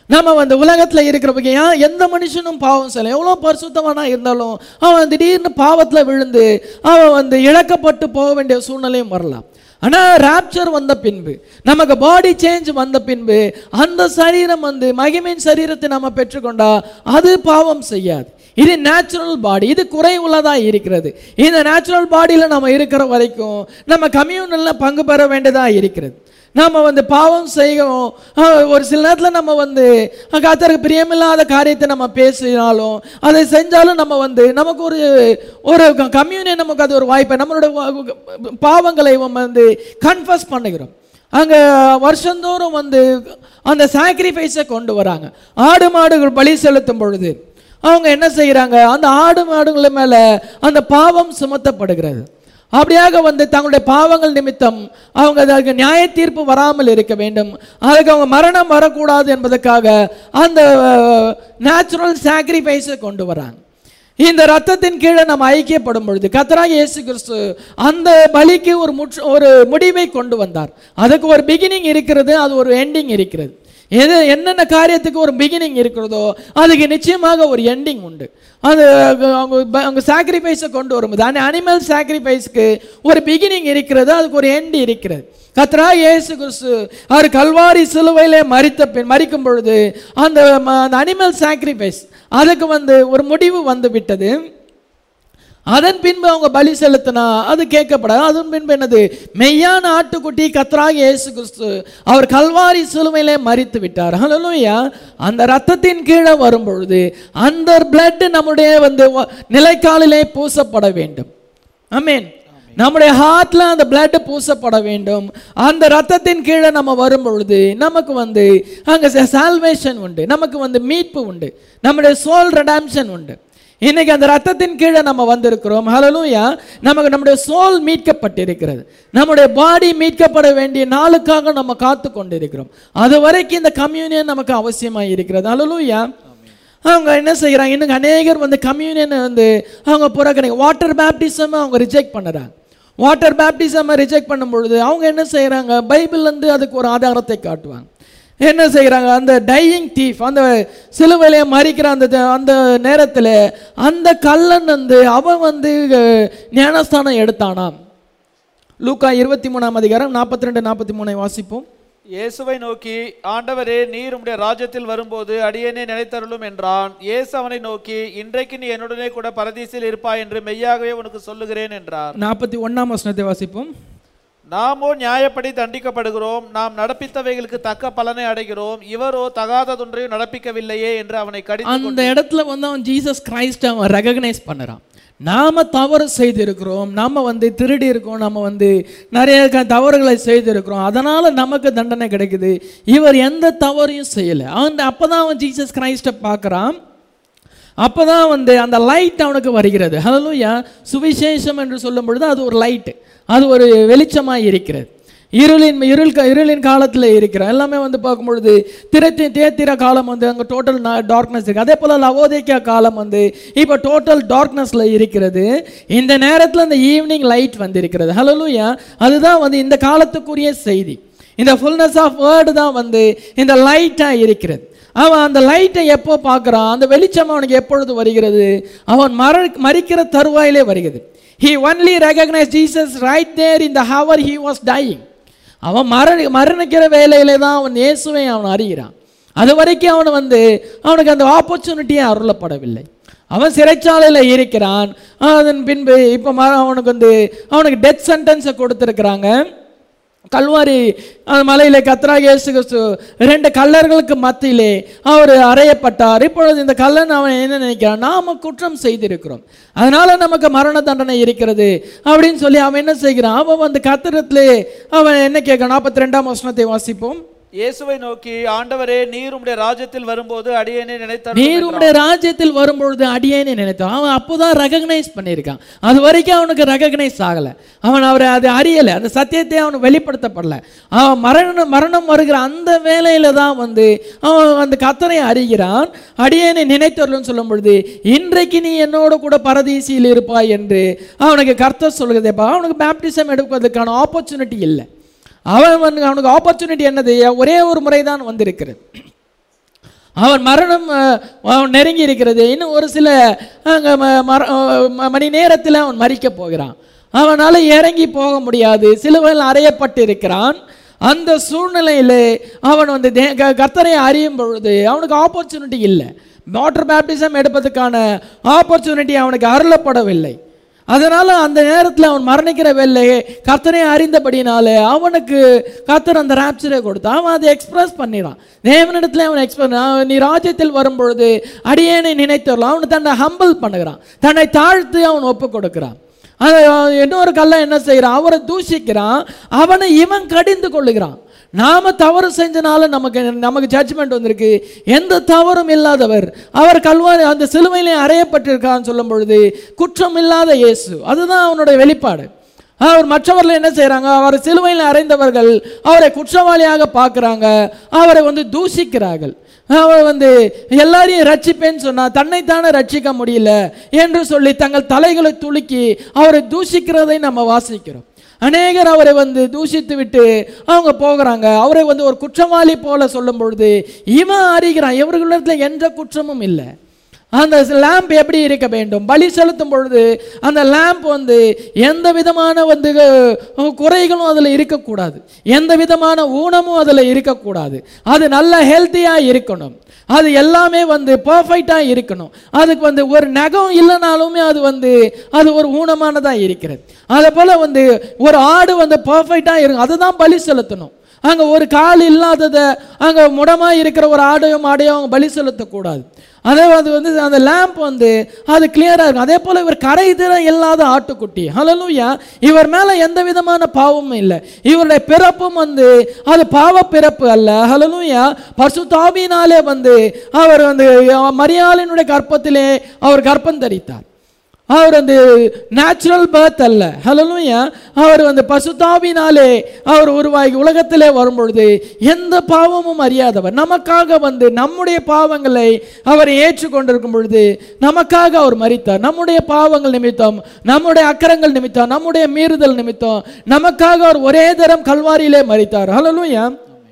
நம்ம வந்து உலகத்தில் இருக்கிறவங்க ஏன் எந்த மனுஷனும் பாவம் செய்யலாம் எவ்வளோ பரிசுத்தமானா இருந்தாலும் அவன் திடீர்னு பாவத்தில் விழுந்து அவன் வந்து இழக்கப்பட்டு போக வேண்டிய சூழ்நிலையும் வரலாம் ஆனால் ராப்சர் வந்த பின்பு நமக்கு பாடி சேஞ்ச் வந்த பின்பு அந்த சரீரம் வந்து மகிமையின் சரீரத்தை நம்ம பெற்றுக்கொண்டா அது பாவம் செய்யாது இது நேச்சுரல் பாடி இது குறைவுள்ளதா இருக்கிறது இந்த நேச்சுரல் பாடியில் நம்ம இருக்கிற வரைக்கும் நம்ம கம்யூனலில் பங்கு பெற வேண்டியதா இருக்கிறது நம்ம வந்து பாவம் செய்கிறோம் அஹ், ஒரு சில நேரத்தில் நம்ம வந்து கத்தருக்கு பிரியமில்லாத காரியத்தை நம்ம பேசினாலும் அதை செஞ்சாலும் நம்ம வந்து நமக்கு ஒரு ஒரு கம்யூனியன் நமக்கு அது ஒரு வாய்ப்பை நம்மளோட வா- பாவங்களை நம்ம வந்து கன்ஃபஸ் பண்ணுகிறோம் அங்கே வருஷந்தோறும் வந்து அந்த சாக்ரிஃபைஸை கொண்டு வராங்க ஆடு மாடுகள் பலி செலுத்தும் பொழுது அவங்க என்ன செய்கிறாங்க அந்த ஆடு மாடுகள் மேலே அந்த பாவம் சுமத்தப்படுகிறது அப்படியாக வந்து தங்களுடைய பாவங்கள் நிமித்தம் அவங்க அதற்கு நியாய தீர்ப்பு வராமல் இருக்க வேண்டும் அதுக்கு அவங்க மரணம் வரக்கூடாது என்பதற்காக அந்த நேச்சுரல் சாக்ரிஃபைஸை கொண்டு வராங்க இந்த ரத்தத்தின் கீழே நம்ம ஐக்கியப்படும் பொழுது கத்தராக இயேசு கிறிஸ்து அந்த பலிக்கு ஒரு முற்று ஒரு முடிவை கொண்டு வந்தார் அதுக்கு ஒரு பிகினிங் இருக்கிறது அது ஒரு எண்டிங் இருக்கிறது எது என்னென்ன காரியத்துக்கு ஒரு பிகினிங் இருக்கிறதோ அதுக்கு நிச்சயமாக ஒரு எண்டிங் உண்டு அது அவங்க ப- அவங்க சாக்ரிஃபைஸை கொண்டு வரும்போது அந்த அனிமல் சாக்ரிஃபைஸ்க்கு ஒரு பிகினிங் இருக்கிறது அதுக்கு ஒரு எண்ட் இருக்கிறது கத்ரா இயேசு கிறிஸ்து அவர் கல்வாரி சிலுவையிலே மரித்த பின் மரிக்கும் பொழுது அந்த ம- அந்த அனிமல் சாக்ரிஃபைஸ் அதுக்கு வந்து ஒரு முடிவு வந்து விட்டது அதன் பின்பு அவங்க பலி செலுத்தினா அது கேட்கப்படாது அதன் பின்பு என்னது மெய்யான ஆட்டுக்குட்டி கத்தராக இயேசு கிறிஸ்து அவர் கல்வாரி சிலுவையிலே மறித்து விட்டார் ஹalleluya அந்த ரத்தத்தின் கீழே வரும் பொழுது அந்த பிளட் நம்முடைய வந்து வ- நிலைக்காலிலே பூசப்பட வேண்டும் ஆமென் நம்முடைய ஹார்ட்ல அந்த பிளட் பூசப்பட வேண்டும் அந்த ரத்தத்தின் கீழே நம்ம வரும் பொழுது நமக்கு வந்து அங்க சால்வேஷன் உண்டு நமக்கு வந்து மீட்பு உண்டு நம்முடைய சோல் ரெடாம்ஷன் உண்டு இன்னைக்கு அந்த ரத்தத்தின் கீழே நம்ம வந்திருக்கிறோம் ஹalleluya நமக்கு நம்முடைய சோல் மீட்கப்பட்டிருக்கிறது நம்முடைய பாடி மீட்கப்பட வேண்டிய நாளுக்காக நம்ம காத்து கொண்டிருக்கிறோம் அது வரைக்கும் இந்த கம்யூனியன் நமக்கு அவசியமாக இருக்கிறது ஹalleluya அவங்க என்ன செய்கிறாங்க இன்னும் அநேகர் வந்து கம்யூனியனை வந்து அவங்க புறக்கணி வாட்டர் பேப்டிசம் அவங்க ரிஜெக்ட் பண்ணுறாங்க வாட்டர் பேப்டிசம் ரிஜெக்ட் பண்ணும் பொழுது அவங்க என்ன செய்கிறாங்க பைபிள்லேருந்து அதுக்கு ஒரு ஆதாரத்தை காட்டுவாங்க என்ன செய்கிறாங்க அந்த டையிங் தீஃப் அந்த சிலுவையிலே மறிக்கிற அந்த அந்த நேரத்தில் அந்த கல்லன் வந்து அவன் வந்து அஹ், ஞானஸ்தானம் எடுத்தானாம் லூக்கா இருபத்தி மூணாம் அதிகாரம் நாற்பத்தி ரெண்டு நாற்பத்தி மூணை வாசிப்போம் இயேசுவை நோக்கி ஆண்டவரே நீர் உம்முடைய ராஜ்யத்தில் வரும்போது அடியேனே நினைத்தருளும் என்றான் இயேசு அவனை நோக்கி இன்றைக்கு நீ என்னுடனே கூட பரதீசில் இருப்பாய் என்று மெய்யாகவே உனக்கு சொல்லுகிறேன் என்றார் நாற்பத்தி ஒன்றாம் வசனத்தை வாசிப்போம் நாமோ நியாயப்படி தண்டிக்கப்படுகிறோம் நாம் நடப்பித்தவைகளுக்கு தக்க பலனை அடைகிறோம் இவரோ தகாததொன்றையும் நடப்பிக்கவில்லையே என்று அவனை கடிந்து அந்த இடத்துல வந்து அவன் ஜீசஸ் கிரைஸ்ட் அவன் ரெகக்னைஸ் பண்ணுறான் நாம தவறு செய்திருக்கிறோம் நாம வந்து திருடி இருக்கோம் நம்ம வந்து நிறைய க- தவறுகளை செய்திருக்கிறோம் அதனால நமக்கு தண்டனை கிடைக்குது இவர் எந்த தவறையும் செய்யலை அவன் அப்பதான் அவன் ஜீசஸ் கிரைஸ்டை பார்க்குறான் அப்பதான் வந்து அந்த லைட் அவனுக்கு வருகிறது ஹalleluya சுவிசேஷம் என்று சொல்லும் பொழுது அது ஒரு லைட் அது ஒரு வெளிச்சமாக இருக்கிறது இருளின் இருள் க- இருளின் காலத்தில் இருக்கிற எல்லாமே வந்து பார்க்கும் பொழுது திரத்தி தேத்திர காலம் வந்து அங்கே டோட்டல் டார்க்னஸ் இருக்கு அதே போல் லவோதேக்கியா காலம் வந்து இப்போ டோட்டல் டார்க்னஸில் இருக்கிறது இந்த நேரத்தில் இந்த ஈவினிங் லைட் வந்து இருக்கிறது ஹalleluya அதுதான் வந்து இந்த காலத்துக்குரிய செய்தி இந்த ஃபுல்னஸ் ஆஃப் வேர்டு தான் வந்து இந்த லைட்டாக இருக்கிறது அவன் அந்த லைட்டை எப்போ பார்க்குறான் அந்த வெளிச்சம் அவனுக்கு எப்பொழுது வருகிறது அவன் மர மறிக்கிற தருவாயிலே வருகிறது he only recognise Jesus right there in the hour he was dying அவன் மர மரணிக்கிற வேலையிலே தான் அவன் இயேசுவை அவன் அறிகிறான் அது வரைக்கும் அவன் வந்து அவனுக்கு அந்த ஆப்பர்ச்சுனிட்டியே அருளப்படவில்லை அவன் சிறைச்சாலையில் இருக்கிறான் அதன் பின்பு இப்போ ம- அவனுக்கு வந்து அவனுக்கு டெத் சென்டென்ஸை கொடுத்துருக்குறாங்க கல்வாரி அந்த மலையிலே கத்ரா இயேசு கிறிஸ்து ரெண்டு கல்லர்களுக்கு மத்தியிலே அவர் அறையப்பட்டார் இப்பொழுது இந்த கல்லன் அவன் என்ன நினைக்கிறான் நாம குற்றம் செய்திருக்கிறோம் அதனால நமக்கு மரண தண்டனை இருக்கிறது அப்படின்னு சொல்லி அவன் என்ன செய்கிறான் அவன் வந்து கத்திரத்திலே அவன் என்ன கேட்கிறான் நாற்பத்தி ரெண்டாம் வசனத்தை வாசிப்போம் இயேசுவை நோக்கி ஆண்டவரே நீர் உம்முடைய ராஜ்யத்தில் வரும்போது அடியேனே நினைத்தருளும் நீர் என்றான். உம்முடைய ராஜ்யத்தில் வரும்பொழுது அடியேன்னு நினைத்தான் அவன் அப்போதான் ரெகக்னைஸ் பண்ணியிருக்கான் அது வரைக்கும் அவனுக்கு ரெகக்னைஸ் ஆகலை அவன் அவரை அது அறியலை அந்த சத்தியத்தை அவன் வெளிப்படுத்தப்படல அவன் மரணம் மரணம் வருகிற அந்த வேலையில தான் வந்து அவன் அந்த கத்தனை அறிகிறான் அடியேனை நினைத்தருள்னு சொல்லும் பொழுது இன்றைக்கு நீ என்னோட கூட பரதீசியில் இருப்பாய் என்று அவனுக்கு கர்த்தர் சொல்கிறதேப்பா அவனுக்கு பேப்டிசம் எடுப்பதற்கான ஆப்பர்ச்சுனிட்டி இல்லை அவன் வந்து அவனுக்கு ஆப்பர்ச்சுனிட்டி என்னது ஒரே ஒரு முறை தான் வந்திருக்கிறது அவன் மரணம் அஹ், அவன் நெருங்கி இருக்கிறது இன்னும் ஒரு சில அங்க ம- மர- அஹ், மணி நேரத்தில் அவன் மறிக்க போகிறான் அவனால் இறங்கி போக முடியாது சிலுவையில் அறையப்பட்டு இருக்கிறான் அந்த சூழ்நிலையில் அவன் வந்து தே- க- கர்த்தரை அறியும் பொழுது அவனுக்கு ஆப்பர்ச்சுனிட்டி இல்லை வாட்டர் பேப்டிசம் எடுப்பதற்கான ஆப்பர்ச்சுனிட்டி அவனுக்கு அருளப்படவில்லை அதனால அந்த நேரத்தில் அவன் மரணிக்கிற வேலையை கர்த்தரை அறிந்தபடினாலே அவனுக்கு கர்த்தர் அந்த ராப்சரை கொடுத்தான் அவன் அதை எக்ஸ்பிரஸ் பண்ணிடான் தேவனிடத்தில் அவன் எக்ஸ்பிரஸ் நீ ராஜ்யத்தில் வரும்பொழுது அடியேனை நினைத்தரலாம் அவன் தன்னை ஹம்பிள் பண்ணுகிறான் தன்னை தாழ்த்து அவன் ஒப்பு கொடுக்கிறான் அது இன்னொரு கல்ல என்ன செய்கிறான் அவரை தூஷிக்கிறான் அவனை இவன் கடிந்து கொள்ளுகிறான் நாம தவறு செஞ்சனால நமக்கு நமக்கு ஜட்ஜ்மெண்ட் வந்திருக்கு எந்த தவறும் இல்லாதவர் அவர் கல்வாரி அந்த சிலுவையிலே அறையப்பட்டிருக்கான்னு சொல்லும் பொழுது குற்றம் இல்லாத இயேசு அதுதான் அவனுடைய வெளிப்பாடு அவர் மற்றவர்கள் என்ன செய்றாங்க அவர் சிலுவையில் அறைந்தவர்கள் அவரை குற்றவாளியாக பார்க்குறாங்க அவரை வந்து தூஷிக்கிறார்கள் அவர் வந்து எல்லாரையும் ரட்சிப்பேன்னு சொன்னா தன்னைத்தானே ரட்சிக்க முடியல என்று சொல்லி தங்கள் தலைகளை துலுக்கி அவரை தூஷிக்கிறதை நம்ம வாசிக்கிறோம் அநேகர் அவரை வந்து தூஷித்து விட்டு அவங்க போகிறாங்க அவரை வந்து ஒரு குற்றவாளி போல சொல்லும் பொழுது இவன் அறிகிறான் இவர்களிடத்தில் எந்த குற்றமும் இல்லை அந்த லேம்ப் எப்படி இருக்க வேண்டும் பலி செலுத்தும் பொழுது அந்த லேம்ப் வந்து எந்த விதமான வந்து அஹ், குறைகளும் அதில் இருக்கக்கூடாது எந்த விதமான ஊனமும் அதில் இருக்கக்கூடாது அது நல்ல ஹெல்த்தியாக இருக்கணும் அது எல்லாமே வந்து பர்ஃபெக்டாக இருக்கணும் அதுக்கு வந்து ஒரு நகம் இல்லைனாலுமே அது வந்து அது ஒரு ஊனமானதாக இருக்கிறது அதே போல் வந்து ஒரு ஆடு வந்து பர்ஃபெக்டாக இருக்கும் அதுதான் பலி செலுத்தணும் அங்கே ஒரு கால் இல்லாததை அங்கே முடமாக இருக்கிற ஒரு ஆடையோ மாடையோ அவங்க பலி செலுத்தக்கூடாது அதே அது வந்து அந்த லேம்ப் வந்து அது கிளியராக இருக்கும் அதே போல் இவர் கரை திற இல்லாத ஆட்டுக்குட்டி ஹலலூயா இவர் மேலே எந்த விதமான பாவமும் இல்லை இவருடைய பிறப்பும் வந்து அது பாவ பிறப்பு அல்ல ஹலலூயா பசுதாபினாலே வந்து அவர் வந்து மரியாளினுடைய கற்பத்திலே அவர் கர்ப்பம் தரித்தார் அவர் வந்து நேச்சுரல் பர்த் அல்ல ஹலலூயா அவர் வந்து பசுதாவினாலே அவர் உருவாகி உலகத்திலே வரும்பொழுது எந்த பாவமும் அறியாதவர் நமக்காக வந்து நம்முடைய பாவங்களை அவர் ஏற்றுக்கொண்டிருக்கும் பொழுது நமக்காக அவர் மரித்தார் நம்முடைய பாவங்கள் நிமித்தம் நம்முடைய அக்கரங்கள் நிமித்தம் நம்முடைய மீறுதல் நிமித்தம் நமக்காக அவர் ஒரே தரம் கல்வாரியிலே மரித்தார் ஹலலூயா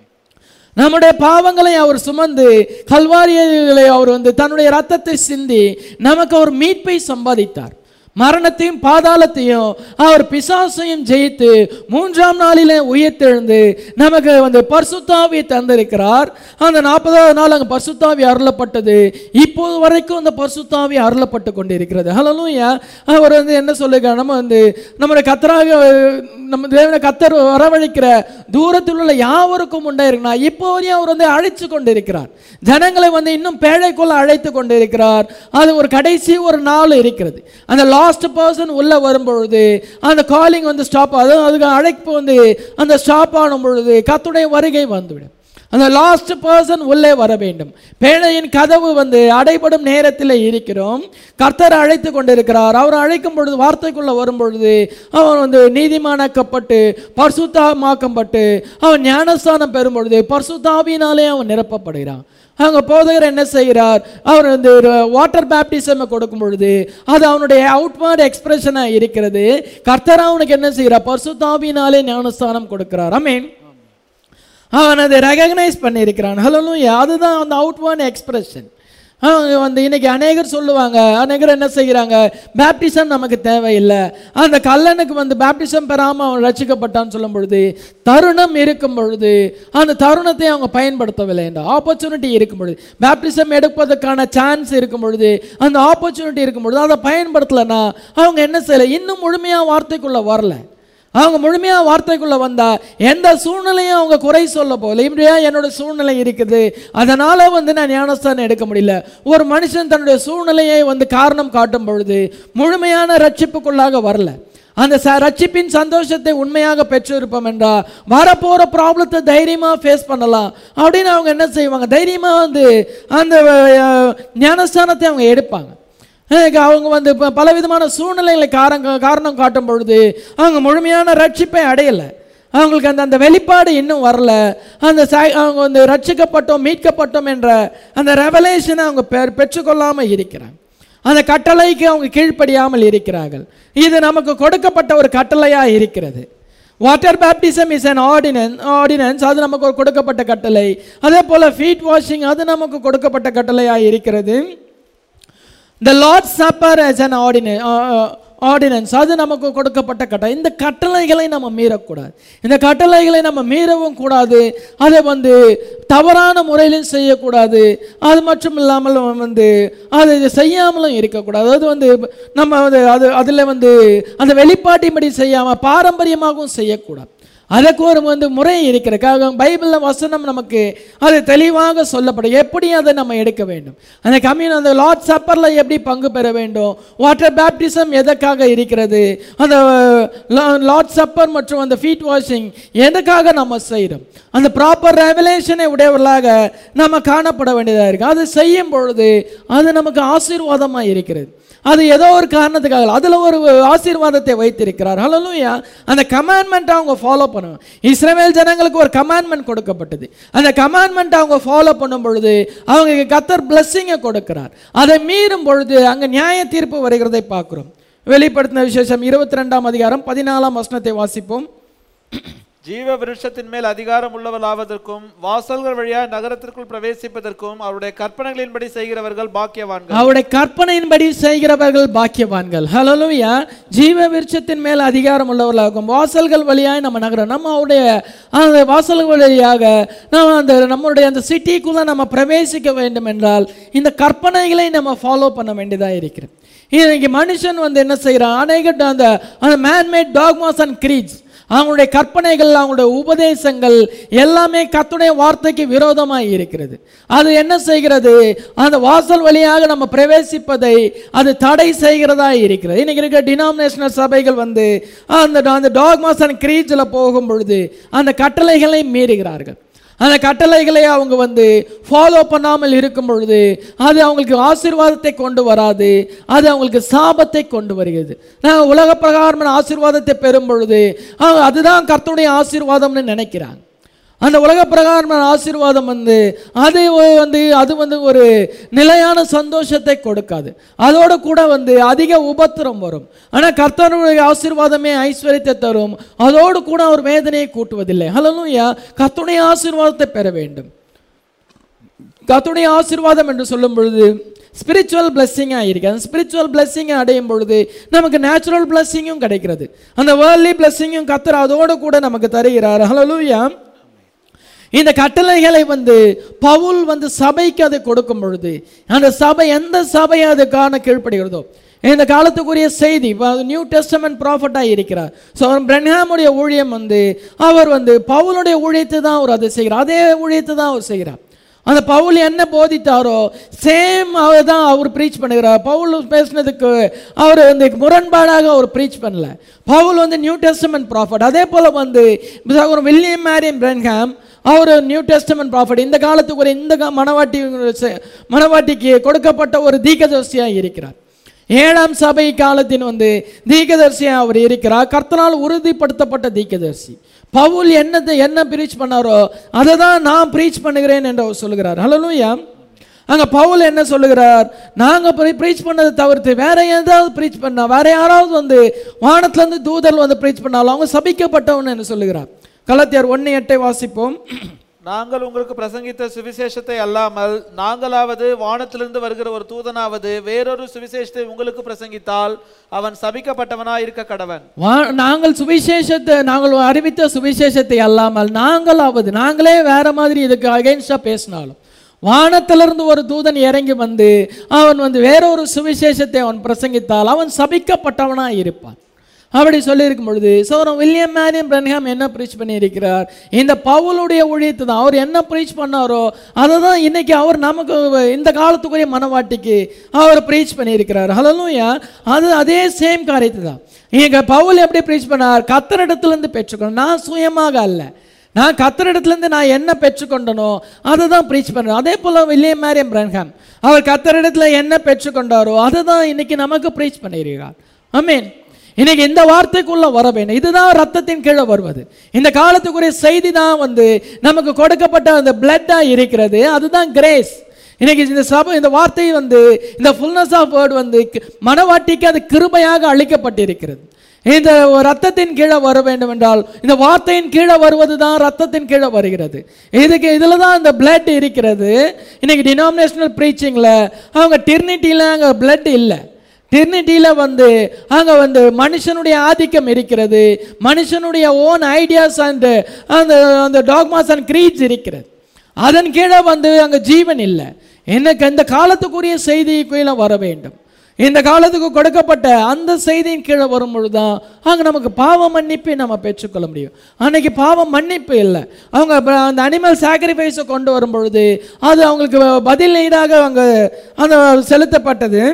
நம்முடைய பாவங்களை அவர் சுமந்து கல்வாரியிலே அவர் வந்து தன்னுடைய ரத்தத்தை சிந்தி நமக்கு அவர் மீட்பை சம்பாதித்தார் மரணத்தையும் பாதாளத்தையும் அவர் பிசாசையும் ஜெயித்து மூன்றாம் நாளிலே உயிர்த்தெழுந்து நமக்கு வந்து பர்சுத்தாவியை தந்திருக்கிறார் அந்த நாற்பதாவது நாள் அங்கே பர்சுத்தாவி அருளப்பட்டது இப்போது வரைக்கும் அந்த பர்சுத்தாவி அருளப்பட்டு கொண்டிருக்கிறது ஹலலூயா அவர் வந்து என்ன சொல்லுங்க நம்ம வந்து நம்முடைய கத்தராக நம்ம தேவனை கத்தர் வரவழைக்கிற தூரத்தில் உள்ள யாவருக்கும் உண்டாயிருக்குன்னா இப்போ வரையும் அவர் வந்து அழைச்சு கொண்டிருக்கிறார் ஜனங்களை வந்து இன்னும் பேழைக்குள்ள அழைத்து கொண்டிருக்கிறார் அது ஒரு கடைசி ஒரு நாள் இருக்கிறது அந்த லாஸ்ட் பர்சன் உள்ள வரும்பொழுது அந்த காலிங் வந்து ஸ்டாப் ஆகுது அதுக்கு அழைப்பு வந்து அந்த ஸ்டாப் ஆகும் பொழுது கத்துடைய வருகை வந்துவிடும் அந்த லாஸ்ட் பர்சன் உள்ளே வர வேண்டும் பேழையின் கதவு வந்து அடைபடும் நேரத்தில் இருக்கிறோம் கர்த்தர் அழைத்து கொண்டிருக்கிறார் அவர் அழைக்கும் பொழுது வார்த்தைக்குள்ள வரும் பொழுது அவன் வந்து நீதிமானாக்கப்பட்டு பரிசுத்தமாக்கப்பட்டு அவன் ஞானஸ்தானம் பெறும் பொழுது பரிசுத்தாவினாலே அவன் நிரப்பப்படுகிறான் அங்க போதகர் என்ன செய்கிறார் அவர் வந்து வாட்டர் பேப்டிசம் கொடுக்கும் பொழுது அது அவனுடைய அவுட்வார்ட் எக்ஸ்பிரஷனாக இருக்கிறது கர்த்தர் அவனுக்கு என்ன செய்கிறார் பரிசுத்தாவினாலே ஞானஸ்தானம் கொடுக்கிறார் அமீன் அவன் அதை ரெகக்னைஸ் பண்ணியிருக்கிறான் ஹலோ அதுதான் அந்த அவுட்வார்ட் எக்ஸ்பிரஷன் அவங்க வந்து இன்னைக்கு அநேகர் சொல்லுவாங்க அநேகர் என்ன செய்கிறாங்க பேப்டிசம் நமக்கு தேவையில்லை அந்த கல்லனுக்கு வந்து பேப்டிசம் பெறாமல் அவன் ரசிக்கப்பட்டான்னு சொல்லும் பொழுது தருணம் இருக்கும் பொழுது அந்த தருணத்தை அவங்க பயன்படுத்தவில்லை இந்த ஆப்பர்ச்சுனிட்டி இருக்கும் பொழுது பேப்டிசம் எடுப்பதற்கான சான்ஸ் இருக்கும் பொழுது அந்த ஆப்பர்ச்சுனிட்டி இருக்கும் பொழுது அதை பயன்படுத்தலைன்னா அவங்க என்ன செய்யலை இன்னும் முழுமையாக வார்த்தைக்குள்ளே வரல அவங்க முழுமையாக வார்த்தைக்குள்ள வந்தா எந்த சூழ்நிலையும் அவங்க குறை சொல்ல போகல இப்படியா என்னோட சூழ்நிலை இருக்குது அதனால வந்து நான் ஞானஸ்தானம் எடுக்க முடியல ஒரு மனுஷன் தன்னுடைய சூழ்நிலையை வந்து காரணம் காட்டும் பொழுது முழுமையான ரட்சிப்புக்குள்ளாக வரல அந்த ச ரட்சிப்பின் சந்தோஷத்தை உண்மையாக பெற்றிருப்போம் என்றா வரப்போகிற ப்ராப்ளத்தை தைரியமாக ஃபேஸ் பண்ணலாம் அப்படின்னு அவங்க என்ன செய்வாங்க தைரியமாக வந்து அந்த அஹ், ஞானஸ்தானத்தை அவங்க எடுப்பாங்க எனக்கு அவங்க வந்து இப்போ பலவிதமான சூழ்நிலைகளை காரணம் காரணம் காட்டும் பொழுது அவங்க முழுமையான ரட்சிப்பை அடையலை அவங்களுக்கு அந்த அந்த வெளிப்பாடு இன்னும் வரல அந்த ச- அவங்க வந்து ரட்சிக்கப்பட்டோம் மீட்கப்பட்டோம் என்ற அந்த ரெவலேஷனை அவங்க பெ பெற்றுக்கொள்ளாமல் இருக்கிறாங்க அந்த கட்டளைக்கு அவங்க கீழ்ப்படியாமல் இருக்கிறார்கள் இது நமக்கு கொடுக்கப்பட்ட ஒரு கட்டளையாக இருக்கிறது water baptism is an ordinance ordinance அது நமக்கு ஒரு கொடுக்கப்பட்ட கட்டளை அதே போல் ஃபீட் வாஷிங் அது நமக்கு கொடுக்கப்பட்ட கட்டளையாக இருக்கிறது the Lord supper as an ordinance ordinance அது நமக்கு கொடுக்கப்பட்ட கட்டளை இந்த கட்டளைகளை நம்ம மீறக்கூடாது இந்த கட்டளைகளை நம்ம மீறவும் கூடாது அதை வந்து தவறான முறையிலும் செய்யக்கூடாது அது மட்டும் இல்லாமல் வந்து அதை செய்யாமலும் இருக்கக்கூடாது அது வந்து நம்ம வந்து அது அதில் வந்து அந்த வெளிப்பாட்டின்படி செய்யாமல் பாரம்பரியமாகவும் செய்யக்கூடாது அதுக்கு ஒரு வந்து முறை இருக்கிறது பைபிளில் வசனம் நமக்கு அது தெளிவாக சொல்லப்படும் எப்படி அதை நம்ம எடுக்க வேண்டும் அந்த கம்யூன் அந்த லார்ட் சப்பரில் எப்படி பங்கு பெற வேண்டும் வாட்டர் பேப்டிசம் எதற்காக இருக்கிறது அந்த லார்ட் சப்பர் மற்றும் அந்த ஃபீட் வாஷிங் எதுக்காக நம்ம செய்கிறோம் அந்த ப்ராப்பர் ரெவலேஷனை உடையவர்களாக நம்ம காணப்பட வேண்டியதாக இருக்குது அது செய்யும் பொழுது அது நமக்கு ஆசீர்வாதமாக இருக்கிறது அது ஏதோ ஒரு காரணத்துக்காக இல்லை. அதுல ஒரு ஆசீர்வாதத்தை வைத்திருக்கிறார் ஹalleluya அந்த கமாண்ட்மெண்ட் அவங்க ஃபாலோ பண்ணுவாங்க இஸ்ரவேல் ஜனங்களுக்கு ஒரு கமாண்ட்மெண்ட் கொடுக்கப்பட்டது அந்த கமாண்ட்மெண்ட் அவங்க ஃபாலோ பண்ணும் பொழுது அவங்க கத்தர் பிளஸ்ஸிங்கை கொடுக்கிறார் அதை மீறும் பொழுது அங்க நியாய தீர்ப்பு வருகிறதை பார்க்கிறோம் வெளிப்படுத்தின விசேஷம் இருபத்தி ரெண்டாம் அதிகாரம் பதினாலாம் வசனத்தை வாசிப்போம் ஜீவ விருட்சத்தின் மேல் அதிகாரம் உள்ளவளாவதற்கும் வாசல்கள் வழியாக நகரத்திற்குள் பிரவேசிப்பதற்கும் அவருடைய கற்பனைகளின்படி செய்கிறவர்கள் பாக்கியவான்கள் அவருடைய கற்பனையின்படி செய்கிறவர்கள் பாக்கியவான்கள் ஹalleluya ஜீவ விருட்சத்தின் மேல் அதிகாரம் உள்ளவர்களாகும் வாசல்கள் வழியாய் நம்ம நகரம் நம்ம அவருடைய அந்த வாசல்கள் வழியாக நம்ம அந்த நம்மளுடைய அந்த சிட்டிக்குள்ள நம்ம பிரவேசிக்க வேண்டும் என்றால் இந்த கற்பனைகளை நம்ம ஃபாலோ பண்ண வேண்டியதாக இருக்கிறது இன்னைக்கு மனுஷன் வந்து என்ன செய்கிறான் அநேக அந்த அந்த மேன்மேட் டாக்மாஸ் அண்ட் கிரீட்ஸ் அவங்களுடைய கற்பனைகள் அவங்களுடைய உபதேசங்கள் எல்லாமே கத்துடைய வார்த்தைக்கு விரோதமாக இருக்கிறது அது என்ன செய்கிறது அந்த வாசல் வழியாக நம்ம பிரவேசிப்பதை அது தடை செய்கிறதா இருக்கிறது இன்னைக்கு இருக்கிற டினாமினேஷனல் சபைகள் வந்து அந்த அந்த டாக்மாஸ் அண்ட் கிரீச்சில் போகும் பொழுது அந்த கட்டளைகளை மீறுகிறார்கள் அந்த கட்டளைகளை அவங்க வந்து ஃபாலோ பண்ணாமல் இருக்கும் பொழுது அது அவங்களுக்கு ஆசீர்வாதத்தை கொண்டு வராது அது அவங்களுக்கு சாபத்தை கொண்டு வருகிறது நான் உலக பிரகாரமான ஆசீர்வாதத்தை பெறும் பொழுது அவங்க அதுதான் கர்த்தருடைய ஆசீர்வாதம்னு நினைக்கிறாங்க அந்த உலக பிரகாரமான ஆசீர்வாதம் வந்து அது ஒ- வந்து அது வந்து ஒரு நிலையான சந்தோஷத்தை கொடுக்காது அதோட கூட வந்து அதிக உபத்திரம் வரும் ஆனால் கர்த்தருடைய ஆசீர்வாதமே ஐஸ்வர்யத்தை தரும் அதோடு கூட அவர் வேதனையை கூட்டுவதில்லை ஹalleluya கர்த்தருடைய ஆசீர்வாதத்தை பெற வேண்டும் கர்த்தருடைய ஆசீர்வாதம் என்று சொல்லும் பொழுது ஸ்பிரிச்சுவல் பிளஸ்ஸிங்காக இருக்கு அந்த ஸ்பிரிச்சுவல் பிளஸ்ஸிங்கை அடையும் பொழுது நமக்கு நேச்சுரல் பிளஸ்ஸிங்கும் கிடைக்கிறது அந்த வேர்ல்ட்லி பிளஸ்ஸிங்கும் கத்தர் அதோடு கூட நமக்கு தருகிறார் ஹalleluya இந்த கட்டளைகளை வந்து பவுல் வந்து சபைக்கு அதை கொடுக்கும் பொழுது அந்த சபை எந்த சபை அதுக்கான கீழ்ப்படுகிறதோ இந்த காலத்துக்குரிய செய்தி நியூ டெஸ்டமெண்ட் ப்ராஃபட்டாக இருக்கிறார் ஸோ பிரன்ஹாமுடைய ஊழியம் வந்து அவர் வந்து பவுலுடைய ஊழியத்தை தான் அவர் அதை செய்கிறார் அதே ஊழியத்தை தான் அவர் செய்கிறார் அந்த பவுல் என்ன போதித்தாரோ சேம் அவர் தான் அவர் ப்ரீச் பண்ணுகிறார் பவுல் பேசினதுக்கு அவர் வந்து முரண்பாடாக அவர் ப்ரீச் பண்ணல பவுல் வந்து நியூ டெஸ்டமெண்ட் ப்ராஃபட் அதே போல் வந்து ஒரு வில்லியம் மேரியம் பிரன்ஹாம் அவர் நியூ டெஸ்டமெண்ட் ப்ராஃபட் இந்த காலத்துக்கு ஒரு இந்த கா- மணவாட்டி மணவாட்டிக்கு கொடுக்கப்பட்ட ஒரு தீர்க்கதரிசியாக இருக்கிறார் ஏழாம் சபை காலத்தின் வந்து தீர்க்கதரிசியாக அவர் இருக்கிறார் கர்த்தனால் உறுதிப்படுத்தப்பட்ட தீர்க்கதரிசி பவுல் என்னத்தை என்ன ப்ரீச் பண்ணாரோ அதை தான் நான் ப்ரீச் பண்ணுகிறேன் என்று அவர் சொல்லுகிறார் ஹalleluya அங்க பவுல் என்ன சொல்லுகிறார் நாங்க ப்ரீச் பண்ணதை தவிர்த்து வேற ஏதாவது ப்ரீச் பண்ணா வேற யாராவது வந்து வானத்துல இருந்து தூதர்கள் வந்து ப்ரீச் பண்ணாலும் அவங்க சபிக்கப்பட்டவன் என்று சொல்லுகிறார் கலத்தியார் ஒன்று எட்டை வாசிப்போம் நாங்கள் உங்களுக்கு பிரசங்கித்த சுவிசேஷத்தை அல்லாமல் நாங்களாவது வானத்திலிருந்து வருகிற ஒரு தூதனாவது வேறொரு சுவிசேஷத்தை உங்களுக்கு பிரசங்கித்தால் அவன் சபிக்கப்பட்டவனாய் இருக்க கடவன் வா- நாங்கள் சுவிசேஷத்தை நாங்கள் அறிவித்த சுவிசேஷத்தை அல்லாமல் நாங்களாவது நாங்களே வேற மாதிரி இதுக்கு அகைன்ஸ்டா பேசினாலும் வானத்திலிருந்து ஒரு தூதன் இறங்கி வந்து அவன் வந்து வேறொரு சுவிசேஷத்தை அவன் பிரசங்கித்தால் அவன் சபிக்கப்பட்டவனாய் இருப்பான் அப்படி சொல்லியிருக்கும் பொழுது சோரம் வில்லியம் மேரியம் பிரன்ஹாம் என்ன ப்ரீச் பண்ணியிருக்கிறார் இந்த பவுலுடைய ஊழியத்தை தான் அவர் என்ன ப்ரீச் பண்ணாரோ அதை தான் இன்னைக்கு அவர் நமக்கு இந்த காலத்துக்குரிய மனவாட்டிக்கு அவர் ப்ரீச் பண்ணியிருக்கிறார் ஹலோயா அது அதே சேம் காரியத்தை தான் இங்க பவுல் எப்படி ப்ரீச் பண்ணார் கத்தரிடத்திலிருந்து பெற்றுக்கணும் நான் சுயமாக அல்ல நான் கத்தரிடத்துலேருந்து நான் என்ன பெற்றுக்கொண்டனோ அதை தான் ப்ரீச் பண்ணுறேன் அதே போல் வில்லியம் மேரியம் பிரன்ஹாம் அவர் கத்தரிடத்துல என்ன பெற்றுக்கொண்டாரோ அதை தான் இன்னைக்கு நமக்கு ப்ரீச் பண்ணியிருக்கிறார் ஆமென் இன்னைக்கு இந்த வார்த்தைக்குள்ள வர வேண்டும் இதுதான் ரத்தத்தின் கீழே வருவது இந்த காலத்துக்குரிய செய்தி தான் வந்து நமக்கு கொடுக்கப்பட்ட அந்த பிளட்டா இருக்கிறது அதுதான் கிரேஸ் இன்னைக்கு இந்த சபை இந்த வார்த்தை வந்து இந்த ஃபுல்னஸ் ஆஃப் வேர்ட் வந்து க- மனவாட்டிக்கு அது கிருபையாக அளிக்கப்பட்டிருக்கிறது இந்த ரத்தத்தின் கீழே வர வேண்டும் என்றால் இந்த வார்த்தையின் கீழே வருவது தான் ரத்தத்தின் கீழே வருகிறது இதுக்கு இதில் தான் இந்த பிளட் இருக்கிறது இன்னைக்கு டினாமினேஷனல் ப்ரீச்சிங்கில் அவங்க டிர்னிட்டியில் அங்கே பிளட் இல்லை டிர்னிட்டியில் வந்து அங்கே வந்து மனுஷனுடைய ஆதிக்கம் இருக்கிறது மனுஷனுடைய ஓன் ஐடியாஸ் அண்ட் அந்த அந்த டாக்மாஸ் அண்ட் க்ரீட்ஸ் இருக்கிறது அதன் கீழே வந்து அங்கே ஜீவன் இல்லை எனக்கு இந்த காலத்துக்குரிய செய்தி கீழே வர வேண்டும் இந்த காலத்துக்கு கொடுக்கப்பட்ட அந்த செய்தியின் கீழே வரும் பொழுதுதான் அங்கே நமக்கு பாவ மன்னிப்பை நம்ம பெற்றுக்கொள்ள முடியும் அன்னைக்கு பாவ மன்னிப்பு இல்லை அவங்க ப- அந்த அனிமல் சாக்ரிஃபைஸை கொண்டு வரும் பொழுது அது அவங்களுக்கு பதில் ஈடாக அங்கே அந்த செலுத்தப்பட்டது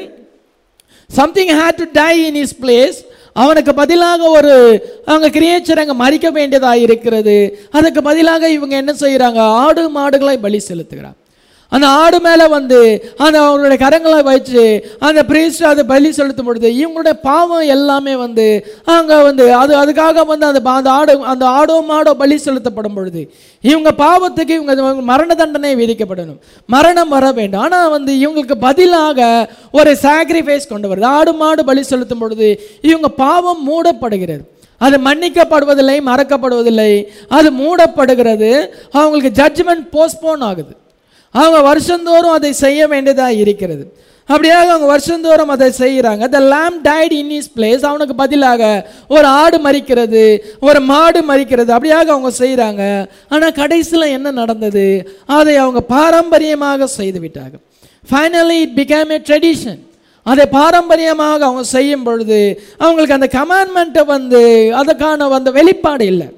something had to die in his place அவனுக்கு பதிலாக ஒரு அவங்க கிரியேச்சர் அங்கே மறிக்க வேண்டியதாக இருக்கிறது அதுக்கு பதிலாக இவங்க என்ன செய்கிறாங்க ஆடு மாடுகளை பலி செலுத்துகிறாங்க அந்த ஆடு மேலே வந்து அந்த அவங்களுடைய கரங்களை வச்சு அந்த பிரீஸ்ட் அதை பலி செலுத்தும் பொழுது இவங்களுடைய பாவம் எல்லாமே வந்து அங்கே வந்து அது அதுக்காக வந்து அந்த பா- அந்த ஆடு அந்த ஆடோ மாடோ பலி செலுத்தப்படும் பொழுது இவங்க பாவத்துக்கு இவங்க மரண தண்டனை விதிக்கப்படணும் மரணம் வர வேண்டும் ஆனால் வந்து இவங்களுக்கு பதிலாக ஒரு சாக்ரிஃபைஸ் கொண்டு வருது ஆடு மாடு பலி செலுத்தும் பொழுது இவங்க பாவம் மூடப்படுகிறது அது மன்னிக்கப்படுவதில்லை மறக்கப்படுவதில்லை அது மூடப்படுகிறது அவங்களுக்கு ஜட்ஜ்மெண்ட் போஸ்ட்போன் ஆகுது அவங்க வருஷந்தோறும் அதை செய்ய வேண்டியதாக இருக்கிறது அப்படியாக அவங்க வருஷந்தோறும் அதை செய்கிறாங்க த lamb died in his place அவனுக்கு பதிலாக ஒரு ஆடு மறிக்கிறது ஒரு மாடு மறிக்கிறது அப்படியாக அவங்க செய்கிறாங்க ஆனால் கடைசியில் என்ன நடந்தது அதை அவங்க பாரம்பரியமாக செய்து விட்டாங்க finally it became a tradition அதை பாரம்பரியமாக அவங்க செய்யும் பொழுது அவங்களுக்கு அந்த கமாண்ட்மெண்ட்டை வந்து அதுக்கான அந்த வெளிப்பாடு இல்லை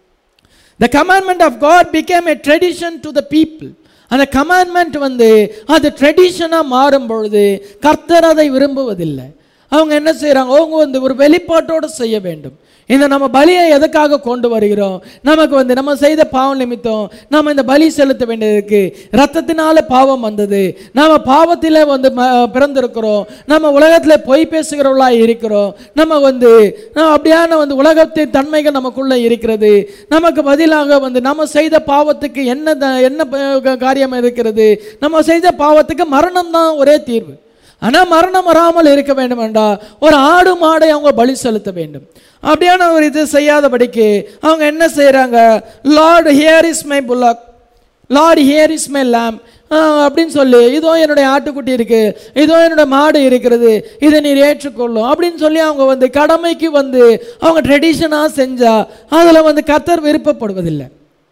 the commandment of god became a tradition to the people அந்த கமாண்ட்மெண்ட் வந்து அது ட்ரெடிஷனாக மாறும் பொழுது கர்த்தர் அதை விரும்புவதில்லை அவங்க என்ன செய்கிறாங்க அவங்க வந்து ஒரு வெளிப்பாட்டோடு செய்ய வேண்டும் இந்த நம்ம பலியை எதுக்காக கொண்டு வருகிறோம் நமக்கு வந்து நம்ம செய்த பாவம் நிமித்தம் நம்ம இந்த பலி செலுத்த வேண்டியதுக்கு ரத்தத்தினால பாவம் வந்தது நம்ம பாவத்திலே வந்து ம- பிறந்திருக்கிறோம் நம்ம உலகத்தில் பொய் பேசுகிறவர்களா இருக்கிறோம் நம்ம வந்து நம்ம அப்படியான வந்து உலகத்தின் தன்மைகள் நமக்குள்ள இருக்கிறது நமக்கு பதிலாக வந்து நம்ம செய்த பாவத்துக்கு என்ன த- என்ன ப- காரியம் இருக்கிறது நம்ம செய்த பாவத்துக்கு மரணம் தான் ஒரே தீர்வு ஆனால் மரணம் வராமல் இருக்க வேண்டும் என்றால் ஒரு ஆடு மாடை அவங்க பலி செலுத்த வேண்டும் அப்படியான ஒரு இது செய்யாதபடிக்கு அவங்க என்ன செய்கிறாங்க Lord here is my bullock Lord here is my lamb அப்படின்னு சொல்லி இதோ என்னுடைய ஆட்டுக்குட்டி இருக்கு இதோ என்னுடைய மாடு இருக்கிறது இதை நீர் ஏற்றுக்கொள்ளும் அப்படின்னு சொல்லி அவங்க வந்து கடமைக்கு வந்து அவங்க ட்ரெடிஷனாக செஞ்சா அதில் வந்து கத்தர் விருப்பப்படுவதில்லை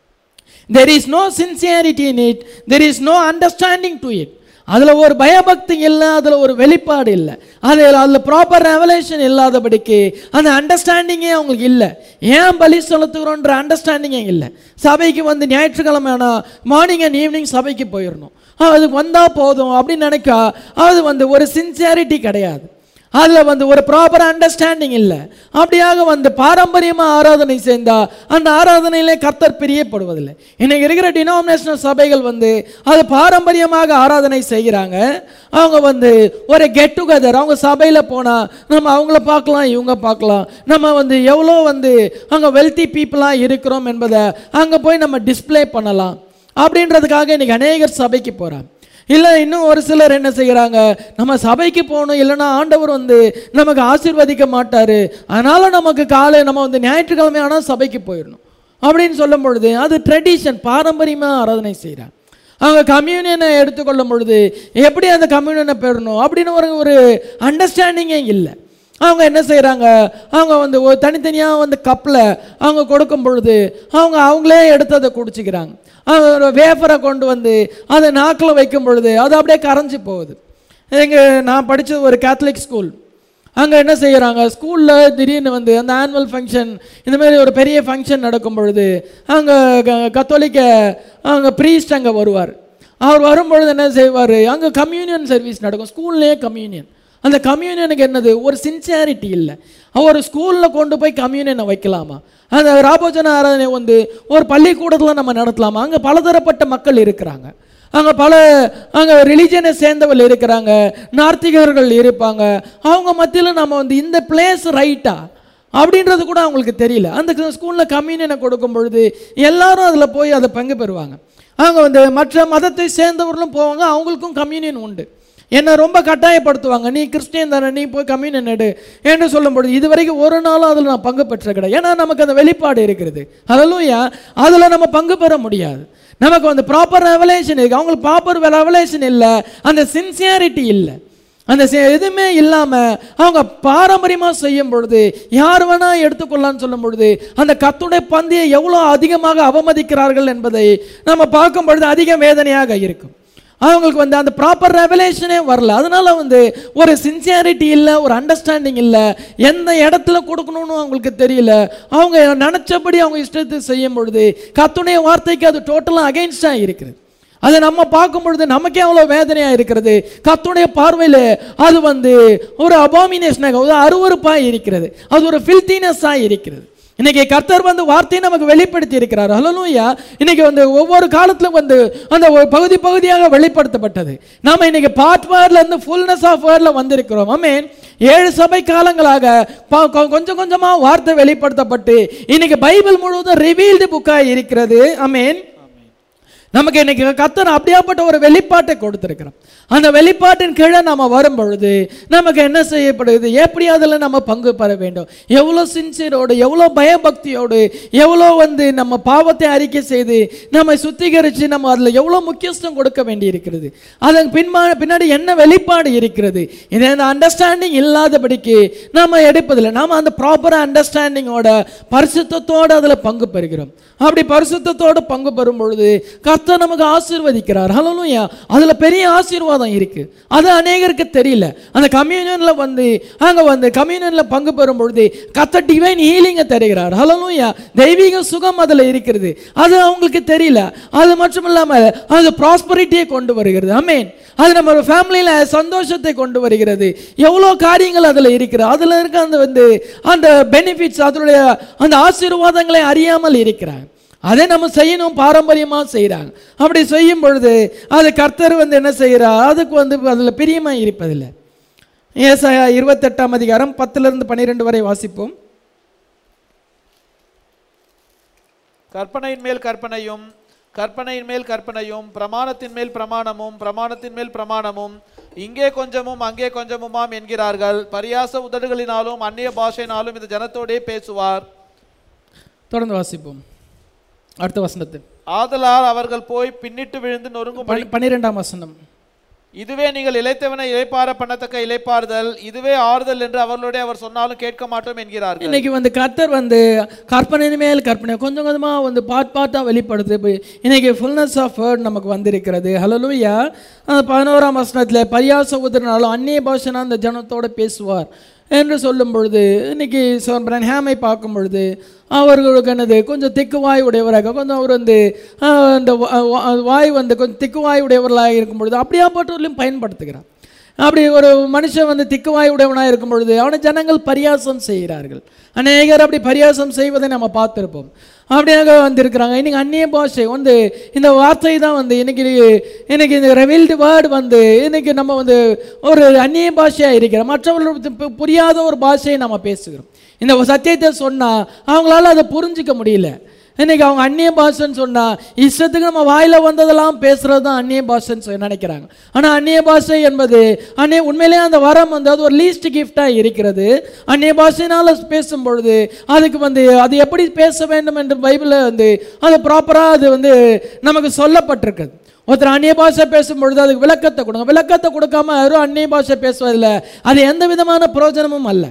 there is no sincerity in it there is no understanding to it அதில் ஒரு பயபக்தி இல்லை அதில் ஒரு வெளிப்பாடு இல்லை அதில் அதில் ப்ராப்பர் ரெவலேஷன் இல்லாதபடிக்கு அந்த அண்டர்ஸ்டாண்டிங்கே அவங்களுக்கு இல்லை ஏன் பலி செலுத்துகிறோன்ற அண்டர்ஸ்டாண்டிங்கே இல்லை சபைக்கு வந்து ஞாயிற்றுக்கிழமை ஆனால் மார்னிங் அண்ட் ஈவினிங் சபைக்கு போயிடணும் அது வந்தால் போதும் அப்படின்னு நினைக்கா அது வந்து ஒரு சின்சியாரிட்டி கிடையாது அதில் வந்து ஒரு ப்ராப்பர் அண்டர்ஸ்டாண்டிங் இல்லை அப்படியாக வந்து பாரம்பரியமாக ஆராதனை செய்தா அந்த ஆராதனையிலே கர்த்தர் பிரியப்படுவதில்லை இன்னைக்கு இருக்கிற டினாமினேஷனல் சபைகள் வந்து அது பாரம்பரியமாக ஆராதனை செய்கிறாங்க அவங்க வந்து ஒரு கெட் டுகெதர் அவங்க சபையில் போனால் நம்ம அவங்கள பார்க்கலாம் இவங்க பார்க்கலாம் நம்ம வந்து எவ்வளோ வந்து அங்கே வெல்த்தி பீப்புளாக இருக்கிறோம் என்பதை அங்கே போய் நம்ம டிஸ்ப்ளே பண்ணலாம் அப்படின்றதுக்காக இன்னைக்கு அநேகர் சபைக்கு போகிறாங்க இல்லை இன்னும் ஒரு சிலர் என்ன செய்கிறாங்க நம்ம சபைக்கு போகணும் இல்லைன்னா ஆண்டவர் வந்து நமக்கு ஆசீர்வதிக்க மாட்டார் அதனால நமக்கு காலை நம்ம வந்து ஞாயிற்றுக்கிழமை ஆனால் சபைக்கு போயிடணும் அப்படின்னு சொல்லும் பொழுது அது ட்ரெடிஷன் பாரம்பரியமாக ஆராதனை செய்கிறாங்க அவங்க கம்யூனியனை எடுத்துக்கொள்ளும் பொழுது எப்படி அந்த கம்யூனியனை பெறணும் அப்படின்னு ஒரு ஒரு அண்டர்ஸ்டாண்டிங்கே இல்லை அவங்க என்ன செய்கிறாங்க அவங்க வந்து ஒரு தனித்தனியாக வந்து கப்பில் அவங்க கொடுக்கும் பொழுது அவங்க அவங்களே எடுத்து அதை குடிச்சிக்கிறாங்க அவங்க ஒரு வேஃபரை கொண்டு வந்து அதை நாக்கில் வைக்கும் பொழுது அது அப்படியே கரைஞ்சி போகுது எங்க நான் படித்தது ஒரு கேத்தலிக் ஸ்கூல் அங்கே என்ன செய்கிறாங்க ஸ்கூலில் திடீர்னு வந்து அந்த ஆனுவல் ஃபங்க்ஷன் இந்த மாதிரி ஒரு பெரிய ஃபங்க்ஷன் நடக்கும் பொழுது அங்கே கத்தோலிக்க அங்கே ப்ரீஸ்ட் அங்கே வருவார் அவர் வரும்பொழுது என்ன செய்வார் அங்கே கம்யூனியன் சர்வீஸ் நடக்கும் ஸ்கூல்லேயே கம்யூனியன் அந்த கம்யூனியனுக்கு என்னது ஒரு சின்சியாரிட்டி இல்லை ஒரு ஸ்கூலில் கொண்டு போய் கம்யூனியனை வைக்கலாமா அந்த ராபோஜன ஆராதனை வந்து ஒரு பள்ளிக்கூடத்தில் நம்ம நடத்தலாமா அங்கே பலதரப்பட்ட மக்கள் இருக்கிறாங்க அங்கே பல அங்கே ரிலிஜனை சேர்ந்தவர்கள் இருக்கிறாங்க நார்த்திகர்கள் இருப்பாங்க அவங்க மத்தியில் நம்ம வந்து இந்த பிளேஸ் ரைட்டா அப்படின்றது கூட அவங்களுக்கு தெரியல அந்த ஸ்கூலில் கம்யூனியனை கொடுக்கும் பொழுது எல்லாரும் அதில் போய் அதை பங்கு பெறுவாங்க அவங்க வந்து மற்ற மதத்தை சேர்ந்தவர்களும் போவாங்க அவங்களுக்கும் கம்யூனியன் உண்டு என்னை ரொம்ப கட்டாயப்படுத்துவாங்க நீ கிறிஸ்டியன் தானே நீ போய் கம்யூனியன் எடு என்று சொல்லும்பொழுது இது வரைக்கும் ஒரு நாளும் அதில் நான் பங்கு பெற்ற கிடையாது ஏன்னா நமக்கு அந்த வெளிப்பாடு இருக்கிறது அதலூயா அதில் நம்ம பங்கு பெற முடியாது நமக்கு வந்து ப்ராப்பர் ரெவலேஷன் இருக்கு அவங்களுக்கு ப்ராப்பர் ரெவலேஷன் இல்லை அந்த சின்சியாரிட்டி இல்லை அந்த செ- எதுவுமே இல்லாமல் அவங்க பாரம்பரியமாக செய்யும் பொழுது யார் வேணா எடுத்துக்கொள்ளலாம்னு சொல்லும் பொழுது அந்த கத்துடைய பந்தியை எவ்வளோ அதிகமாக அவமதிக்கிறார்கள் என்பதை நம்ம பார்க்கும் பொழுது அதிக வேதனையாக இருக்கும் அவங்களுக்கு வந்து அந்த ப்ராப்பர் ரெவலேஷனே வரல அதனால வந்து ஒரு சின்சியாரிட்டி இல்லை ஒரு அண்டர்ஸ்டாண்டிங் இல்லை எந்த இடத்துல கொடுக்கணும்னு அவங்களுக்கு தெரியல அவங்க நினச்சபடி அவங்க இஷ்டத்தை செய்யும் பொழுது கத்துடைய வார்த்தைக்கு அது டோட்டலாக அகைன்ஸ்டாக இருக்குது அதை நம்ம பார்க்கும் பொழுது நமக்கே அவ்வளோ வேதனையாக இருக்கிறது கத்துடைய பார்வையில் அது வந்து ஒரு அபாமினேஷனாக ஒரு அருவருப்பாக இருக்கிறது அது ஒரு ஃபில்தினஸாக இருக்கிறது இன்னைக்கு கர்த்தர் வந்து வார்த்தையை நமக்கு வெளிப்படுத்தி இருக்கிறார் ஹலலூயா இன்னைக்கு வந்து ஒவ்வொரு காலத்திலும் வந்து அந்த ஒரு பகுதி பகுதியாக வெளிப்படுத்தப்பட்டது நாம இன்னைக்கு பார்ட் வேர்ட்ல இருந்து ஃபுல்னஸ் ஆஃப் வேர்ட்ல வந்திருக்கிறோம் அமேன் ஏழு சபை காலங்களாக ப- கொ- கொஞ்சம் கொஞ்சமா வார்த்தை வெளிப்படுத்தப்பட்டு இன்னைக்கு பைபிள் முழுவதும் ரிவீல்டு புக்காக இருக்கிறது அமேன் நமக்கு இன்னைக்கு கத்தர் அப்படியாப்பட்ட ஒரு வெளிப்பாட்டை கொடுத்திருக்கிறோம் அந்த வெளிப்பாட்டின் கீழே நம்ம வரும் பொழுது நமக்கு என்ன செய்யப்படுது எப்படி அதில் நம்ம பங்கு பெற வேண்டும் எவ்வளோ சின்சியரோடு எவ்வளோ பயபக்தியோடு எவ்வளோ வந்து நம்ம பாவத்தை அறிக்கை செய்து நம்மை சுத்திகரித்து நம்ம அதில் எவ்வளோ முக்கியத்துவம் கொடுக்க வேண்டி இருக்கிறது அதன் பின்மா பின்னாடி என்ன வெளிப்பாடு இருக்கிறது இதை அந்த அண்டர்ஸ்டாண்டிங் இல்லாதபடிக்கு நம்ம எடுப்பதில்லை நாம் அந்த ப்ராப்பர் அண்டர்ஸ்டாண்டிங்கோட பரிசுத்தத்தோடு அதில் பங்கு பெறுகிறோம் அப்படி பரிசுத்தத்தோடு பங்கு பெறும் பொழுது கர்த்தர் நமக்கு ஆசீர்வதிக்கிறார் ஹலோலுயா அதில் பெரிய ஆசீர்வாதம் இருக்கு அது அநேகருக்கு தெரியல அந்த கம்யூனியன்ல வந்து அங்க வந்து கம்யூனியன்ல பங்கு பெறும் பொழுது கர்த்தர் டிவைன் ஹீலிங்கை தருகிறார் ஹலோலுயா தெய்வீக சுகம் அதில் இருக்கிறது அது அவங்களுக்கு தெரியல அது மட்டும் இல்லாமல் அது ப்ராஸ்பரிட்டியை கொண்டு வருகிறது அமேன் அது நம்ம ஃபேமிலியில் சந்தோஷத்தை கொண்டு வருகிறது எவ்வளோ காரியங்கள் அதில் இருக்கிறது அதில் இருக்க அந்த வந்து அந்த பெனிஃபிட்ஸ் அதனுடைய அந்த ஆசீர்வாதங்களை அறியாமல் இருக்கிறாங்க அதை நம்ம செய்யணும் பாரம்பரியமாக செய்கிறாங்க அப்படி செய்யும் பொழுது அது கர்த்தர் வந்து என்ன செய்கிறார் அதுக்கு வந்து அதில் பிரியமாக இருப்பதில்லை ஏசாயா இருபத்தெட்டாம் அதிகாரம் பத்திலிருந்து பன்னிரெண்டு வரை வாசிப்போம் கற்பனையின் மேல் கற்பனையும் கற்பனையின் மேல் கற்பனையும் பிரமாணத்தின் மேல் பிரமாணமும் பிரமாணத்தின் மேல் பிரமாணமும் இங்கே கொஞ்சமும் அங்கே கொஞ்சமுமாம் என்கிறார்கள் பரியாச உதடுகளினாலும் அந்நிய பாஷையினாலும் இந்த ஜனத்தோடே பேசுவார் தொடர்ந்து வாசிப்போம் அடுத்த வசனத்து ஆதலால் அவர்கள் போய் பின்னிட்டு விழுந்து நொறுங்கும் பனி- பன்னிரெண்டாம் வசனம் இதுவே நீங்கள் இளைத்தவனை இளைப்பார பண்ணத்தக்க இளைப்பாறுதல் இதுவே ஆறுதல் என்று அவர்களுடைய அவர் சொன்னாலும் கேட்க மாட்டோம் என்கிறார்கள் இன்னைக்கு வந்து கர்த்தர் வந்து கற்பனை மேல் கற்பனை கொஞ்சம் கொஞ்சமாக வந்து பாட் பாட்டாக வெளிப்படுத்து இப்போ இன்னைக்கு ஃபுல்னஸ் ஆஃப் வேர்ட் நமக்கு வந்திருக்கிறது ஹலலூயா அந்த பதினோராம் வசனத்தில் பரியாச உதறினாலும் அந்நிய பாஷனா அந்த ஜனத்தோட பேசுவார் என்று சொல்லும் பொழுது இன்னைக்கு பிரன்ஹாமை பார்க்கும் பொழுது அவர்களுக்கு என்னது கொஞ்சம் திக்கு வாய் உடையவராக கொஞ்சம் அவர் வந்து ஆஹ், அந்த வா- வா- வாய் வந்து கொஞ்சம் திக்கு வாய் உடையவர்களாக இருக்கும் பொழுது அப்படியாப்பட்டவர்களையும் பயன்படுத்துகிறார் அப்படி ஒரு மனுஷன் வந்து திக்குவாய் உடையவனாக இருக்கும் பொழுது அவனை ஜனங்கள் பரியாசம் செய்கிறார்கள் அநேகர் அப்படி பரியாசம் செய்வதை நம்ம பார்த்துருப்போம் அப்படியாக வந்திருக்கிறாங்க இன்னைக்கு அந்நிய பாஷை வந்து இந்த வார்த்தை தான் வந்து இன்னைக்கு இன்னைக்கு இந்த ரெவில்டு வேர்டு வந்து இன்னைக்கு நம்ம வந்து ஒரு அந்நிய பாஷையாக இருக்கிறோம் மற்றவர்களுக்கு பு- புரியாத ஒரு பாஷையை நம்ம பேசுகிறோம் இந்த சத்தியத்தை சொன்னால் அவங்களால அதை புரிஞ்சிக்க முடியல இன்னைக்கு அவங்க அந்நிய பாஷைன்னு சொன்னா இஷ்டத்துக்கு நம்ம வாயில வந்ததெல்லாம் பேசுறது தான் அந்நிய பாஷைன்னு சொல்லி நினைக்கிறாங்க ஆனா அந்நிய பாஷை என்பது அந்நிய உண்மையிலேயே அந்த வரம் வந்து அது ஒரு லீஸ்ட் கிஃப்டா இருக்கிறது அந்நிய பாஷையினால பேசும் பொழுது அதுக்கு வந்து அது எப்படி பேச வேண்டும் என்று பைபிளில் வந்து அது ப்ராப்பரா அது வந்து நமக்கு சொல்லப்பட்டிருக்குது ஒருத்தர் அந்நிய பாஷை பேசும் பொழுது அதுக்கு விளக்கத்தை கொடுங்க விளக்கத்தை கொடுக்காம யாரும் அந்நிய பாஷை பேசுவதில்லை அது எந்த விதமான பிரயோஜனமும் அல்ல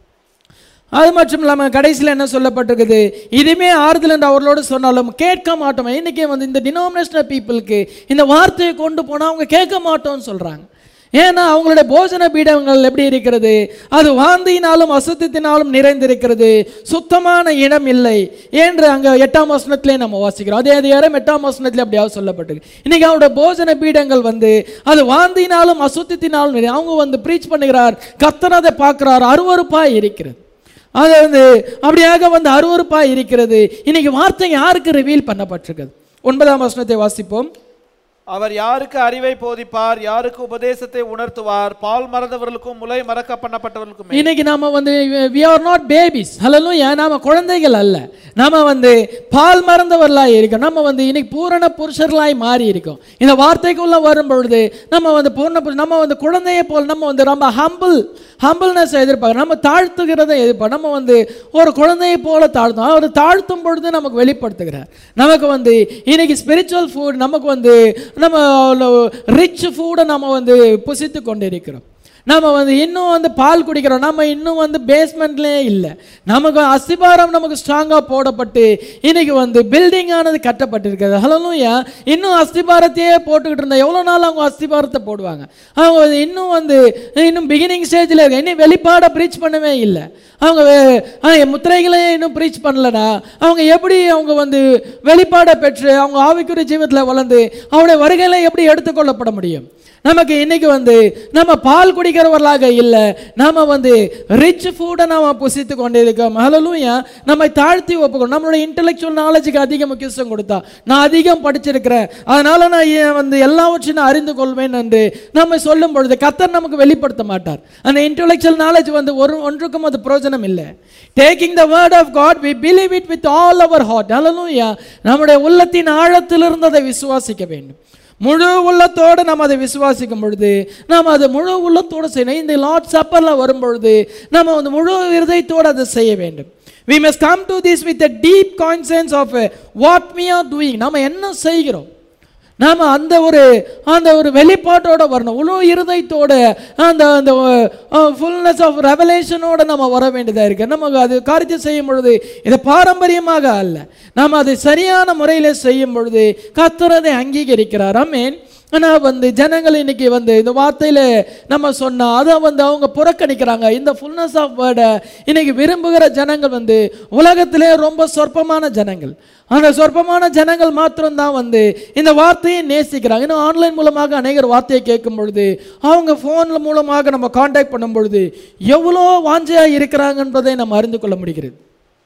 அது மட்டும் இல்லாமல் கடைசியில் என்ன சொல்லப்பட்டிருக்குது இதுவுமே ஆறுதல் என்று அவர்களோடு சொன்னாலும் கேட்க மாட்டோம் இன்னைக்கு வந்து இந்த டினாமினேஷனல் பீப்புளுக்கு இந்த வார்த்தையை கொண்டு போனால் அவங்க கேட்க மாட்டோம்னு சொல்கிறாங்க ஏன்னா அவங்களுடைய போஜன பீடங்கள் எப்படி இருக்கிறது அது வாந்தியினாலும் அசுத்தத்தினாலும் நிறைந்திருக்கிறது சுத்தமான இடம் இல்லை என்று அங்கே எட்டாம் வசனத்திலே நம்ம வாசிக்கிறோம் அதே அதிகாரம் எட்டாம் வசனத்திலே அப்படியாவது சொல்லப்பட்டிருக்கு இன்னைக்கு அவருடைய போஜன பீடங்கள் வந்து அது வாந்தியினாலும் அசுத்தத்தினாலும் நிறை- அவங்க வந்து ப்ரீச் பண்ணுகிறார் கர்த்தர் அதை பார்க்கிறார் அருவருப்பாக இருக்கிறது அது வந்து அப்படியாக வந்து அருவருப்பாக இருக்கிறது இன்னைக்கு வார்த்தை யாருக்கு ரிவீல் பண்ணப்பட்டிருக்குது ஒன்பதாம் வசனத்தை வாசிப்போம் அவர் யாருக்கு அறிவை போதிப்பார் யாருக்கு உபதேசத்தை உணர்த்துவார் பால் மறந்தவர்களுக்கும் முலை மறக்க பண்ணப்பட்டவர்களுக்கும் இன்னைக்கு நாம வந்து we are not babies hallelujah நாம குழந்தைகள் அல்ல நாம வந்து பால் மறந்தவர்களாய் இருக்கோம் நம்ம வந்து இன்னைக்கு பூரண புருஷர்களாய் மாறி இருக்கோம் இந்த வார்த்தைக்குள்ள வரும் பொழுது நம்ம வந்து பூரண புருஷ- நம்ம வந்து குழந்தையை போல் நம்ம வந்து ரொம்ப ஹம்பிள் ஹம்பிள்னஸ் எதிர்பார்க்க நம்ம தாழ்த்துகிறதை எதிர்பார்க்க நம்ம வந்து ஒரு குழந்தையை போல தாழ்த்தோம் அவர் தாழ்த்தும் பொழுது நமக்கு வெளிப்படுத்துகிறார் நமக்கு வந்து இன்னைக்கு ஸ்பிரிச்சுவல் ஃபுட் நமக்கு வந்து நம்ம ரிச் ஃபுட்டை நம்ம வந்து புசித்து கொண்டிருக்கிறோம் நம்ம வந்து இன்னும் வந்து பால் குடிக்கிறோம் நம்ம இன்னும் வந்து பேஸ்மெண்ட்லேயே இல்லை நமக்கு அஸ்திபாரம் நமக்கு ஸ்ட்ராங்காக போடப்பட்டு இன்னைக்கு வந்து பில்டிங் ஆனது கட்டப்பட்டிருக்கிறது ஹலோலூயா இன்னும் அஸ்திபாரத்தையே போட்டுக்கிட்டு இருந்தா எவ்வளோ நாள் அவங்க அஸ்திபாரத்தை போடுவாங்க அவங்க வந்து இன்னும் வந்து இன்னும் பிகினிங் ஸ்டேஜில் இருக்க இன்னும் வெளிப்பாடை ப்ரீச் பண்ணவே இல்லை அவங்க வே- ஆ, முத்திரைகளே இன்னும் ப்ரீச் பண்ணலனா அவங்க எப்படி அவங்க வந்து வெளிப்பாடை பெற்று அவங்க ஆவிக்குரிய ஜீவத்தில் வளர்ந்து அவருடைய வருகையில எப்படி எடுத்துக்கொள்ளப்பட முடியும் நமக்கு இன்னைக்கு வந்து நம்ம பால் குடிக்கிறவர்களாக இல்லை நாம வந்து ரிச் ஃபுட்டை நாம புசித்து கொண்டிருக்கோம் ஹலலூயா நம்மை தாழ்த்தி ஒப்புக்கணும் நம்மளுடைய இன்டெலெக்சுவல் நாலேஜுக்கு அதிக முக்கியத்துவம் கொடுத்தா நான் அதிகம் படிச்சிருக்கிறேன் அதனால நான் ஏன் வந்து எல்லாவற்றையும் நான் அறிந்து கொள்வேன் என்று நம்ம சொல்லும் பொழுது கத்தர் நமக்கு வெளிப்படுத்த மாட்டார் அந்த இன்டெலெக்சுவல் நாலேஜ் வந்து ஒரு ஒன்றுக்கும் அது பிரயோஜனம் இல்லை taking the word of God we believe it with all our heart hallelujah நம்முடைய உள்ளத்தின் ஆழத்திலிருந்து அதை விசுவாசிக்க வேண்டும் முழு உள்ளத்தோடு நாம் அதை விசுவாசிக்கும் பொழுது நாம் அதை முழு உள்ளத்தோடு செய்யணும் இந்த லார்ட் சப்பரில் வரும் பொழுது நம்ம வந்து முழு இருதயத்தோடு அதை செய்ய வேண்டும் we must come to this with a deep conscience of uh, what we are doing நம்ம என்ன செய்கிறோம் நாம் அந்த ஒரு அந்த ஒரு வெளிப்பாட்டோட வரணும் முழு இருதயத்தோட அந்த அந்த ஃபுல்னஸ் ஆஃப் ரெவலேஷனோட நம்ம வர வேண்டியதாக இருக்கு நமக்கு அது காரியத்தை செய்யும் பொழுது இதை பாரம்பரியமாக அல்ல நாம் அதை சரியான முறையில் செய்யும் பொழுது கர்த்தர் அதை அங்கீகரிக்கிறார் ஆமென் ஆனால் வந்து ஜனங்கள் இன்னைக்கு வந்து இந்த வார்த்தையில் நம்ம சொன்னா அதை வந்து அவங்க புறக்கணிக்கிறாங்க இந்த ஃபுல்னஸ் ஆஃப் வேர்டை இன்னைக்கு விரும்புகிற ஜனங்கள் வந்து உலகத்திலே ரொம்ப சொற்பமான ஜனங்கள் அந்த சொற்பமான ஜனங்கள் மாத்திரம்தான் வந்து இந்த வார்த்தையை நேசிக்கிறாங்க இன்னும் ஆன்லைன் மூலமாக அநேகர் வார்த்தையை கேட்கும் பொழுது அவங்க ஃபோன் மூலமாக நம்ம காண்டாக்ட் பண்ணும் பொழுது எவ்வளோ வாஞ்சையாக இருக்கிறாங்கன்றதை நம்ம அறிந்து கொள்ள முடிகிறது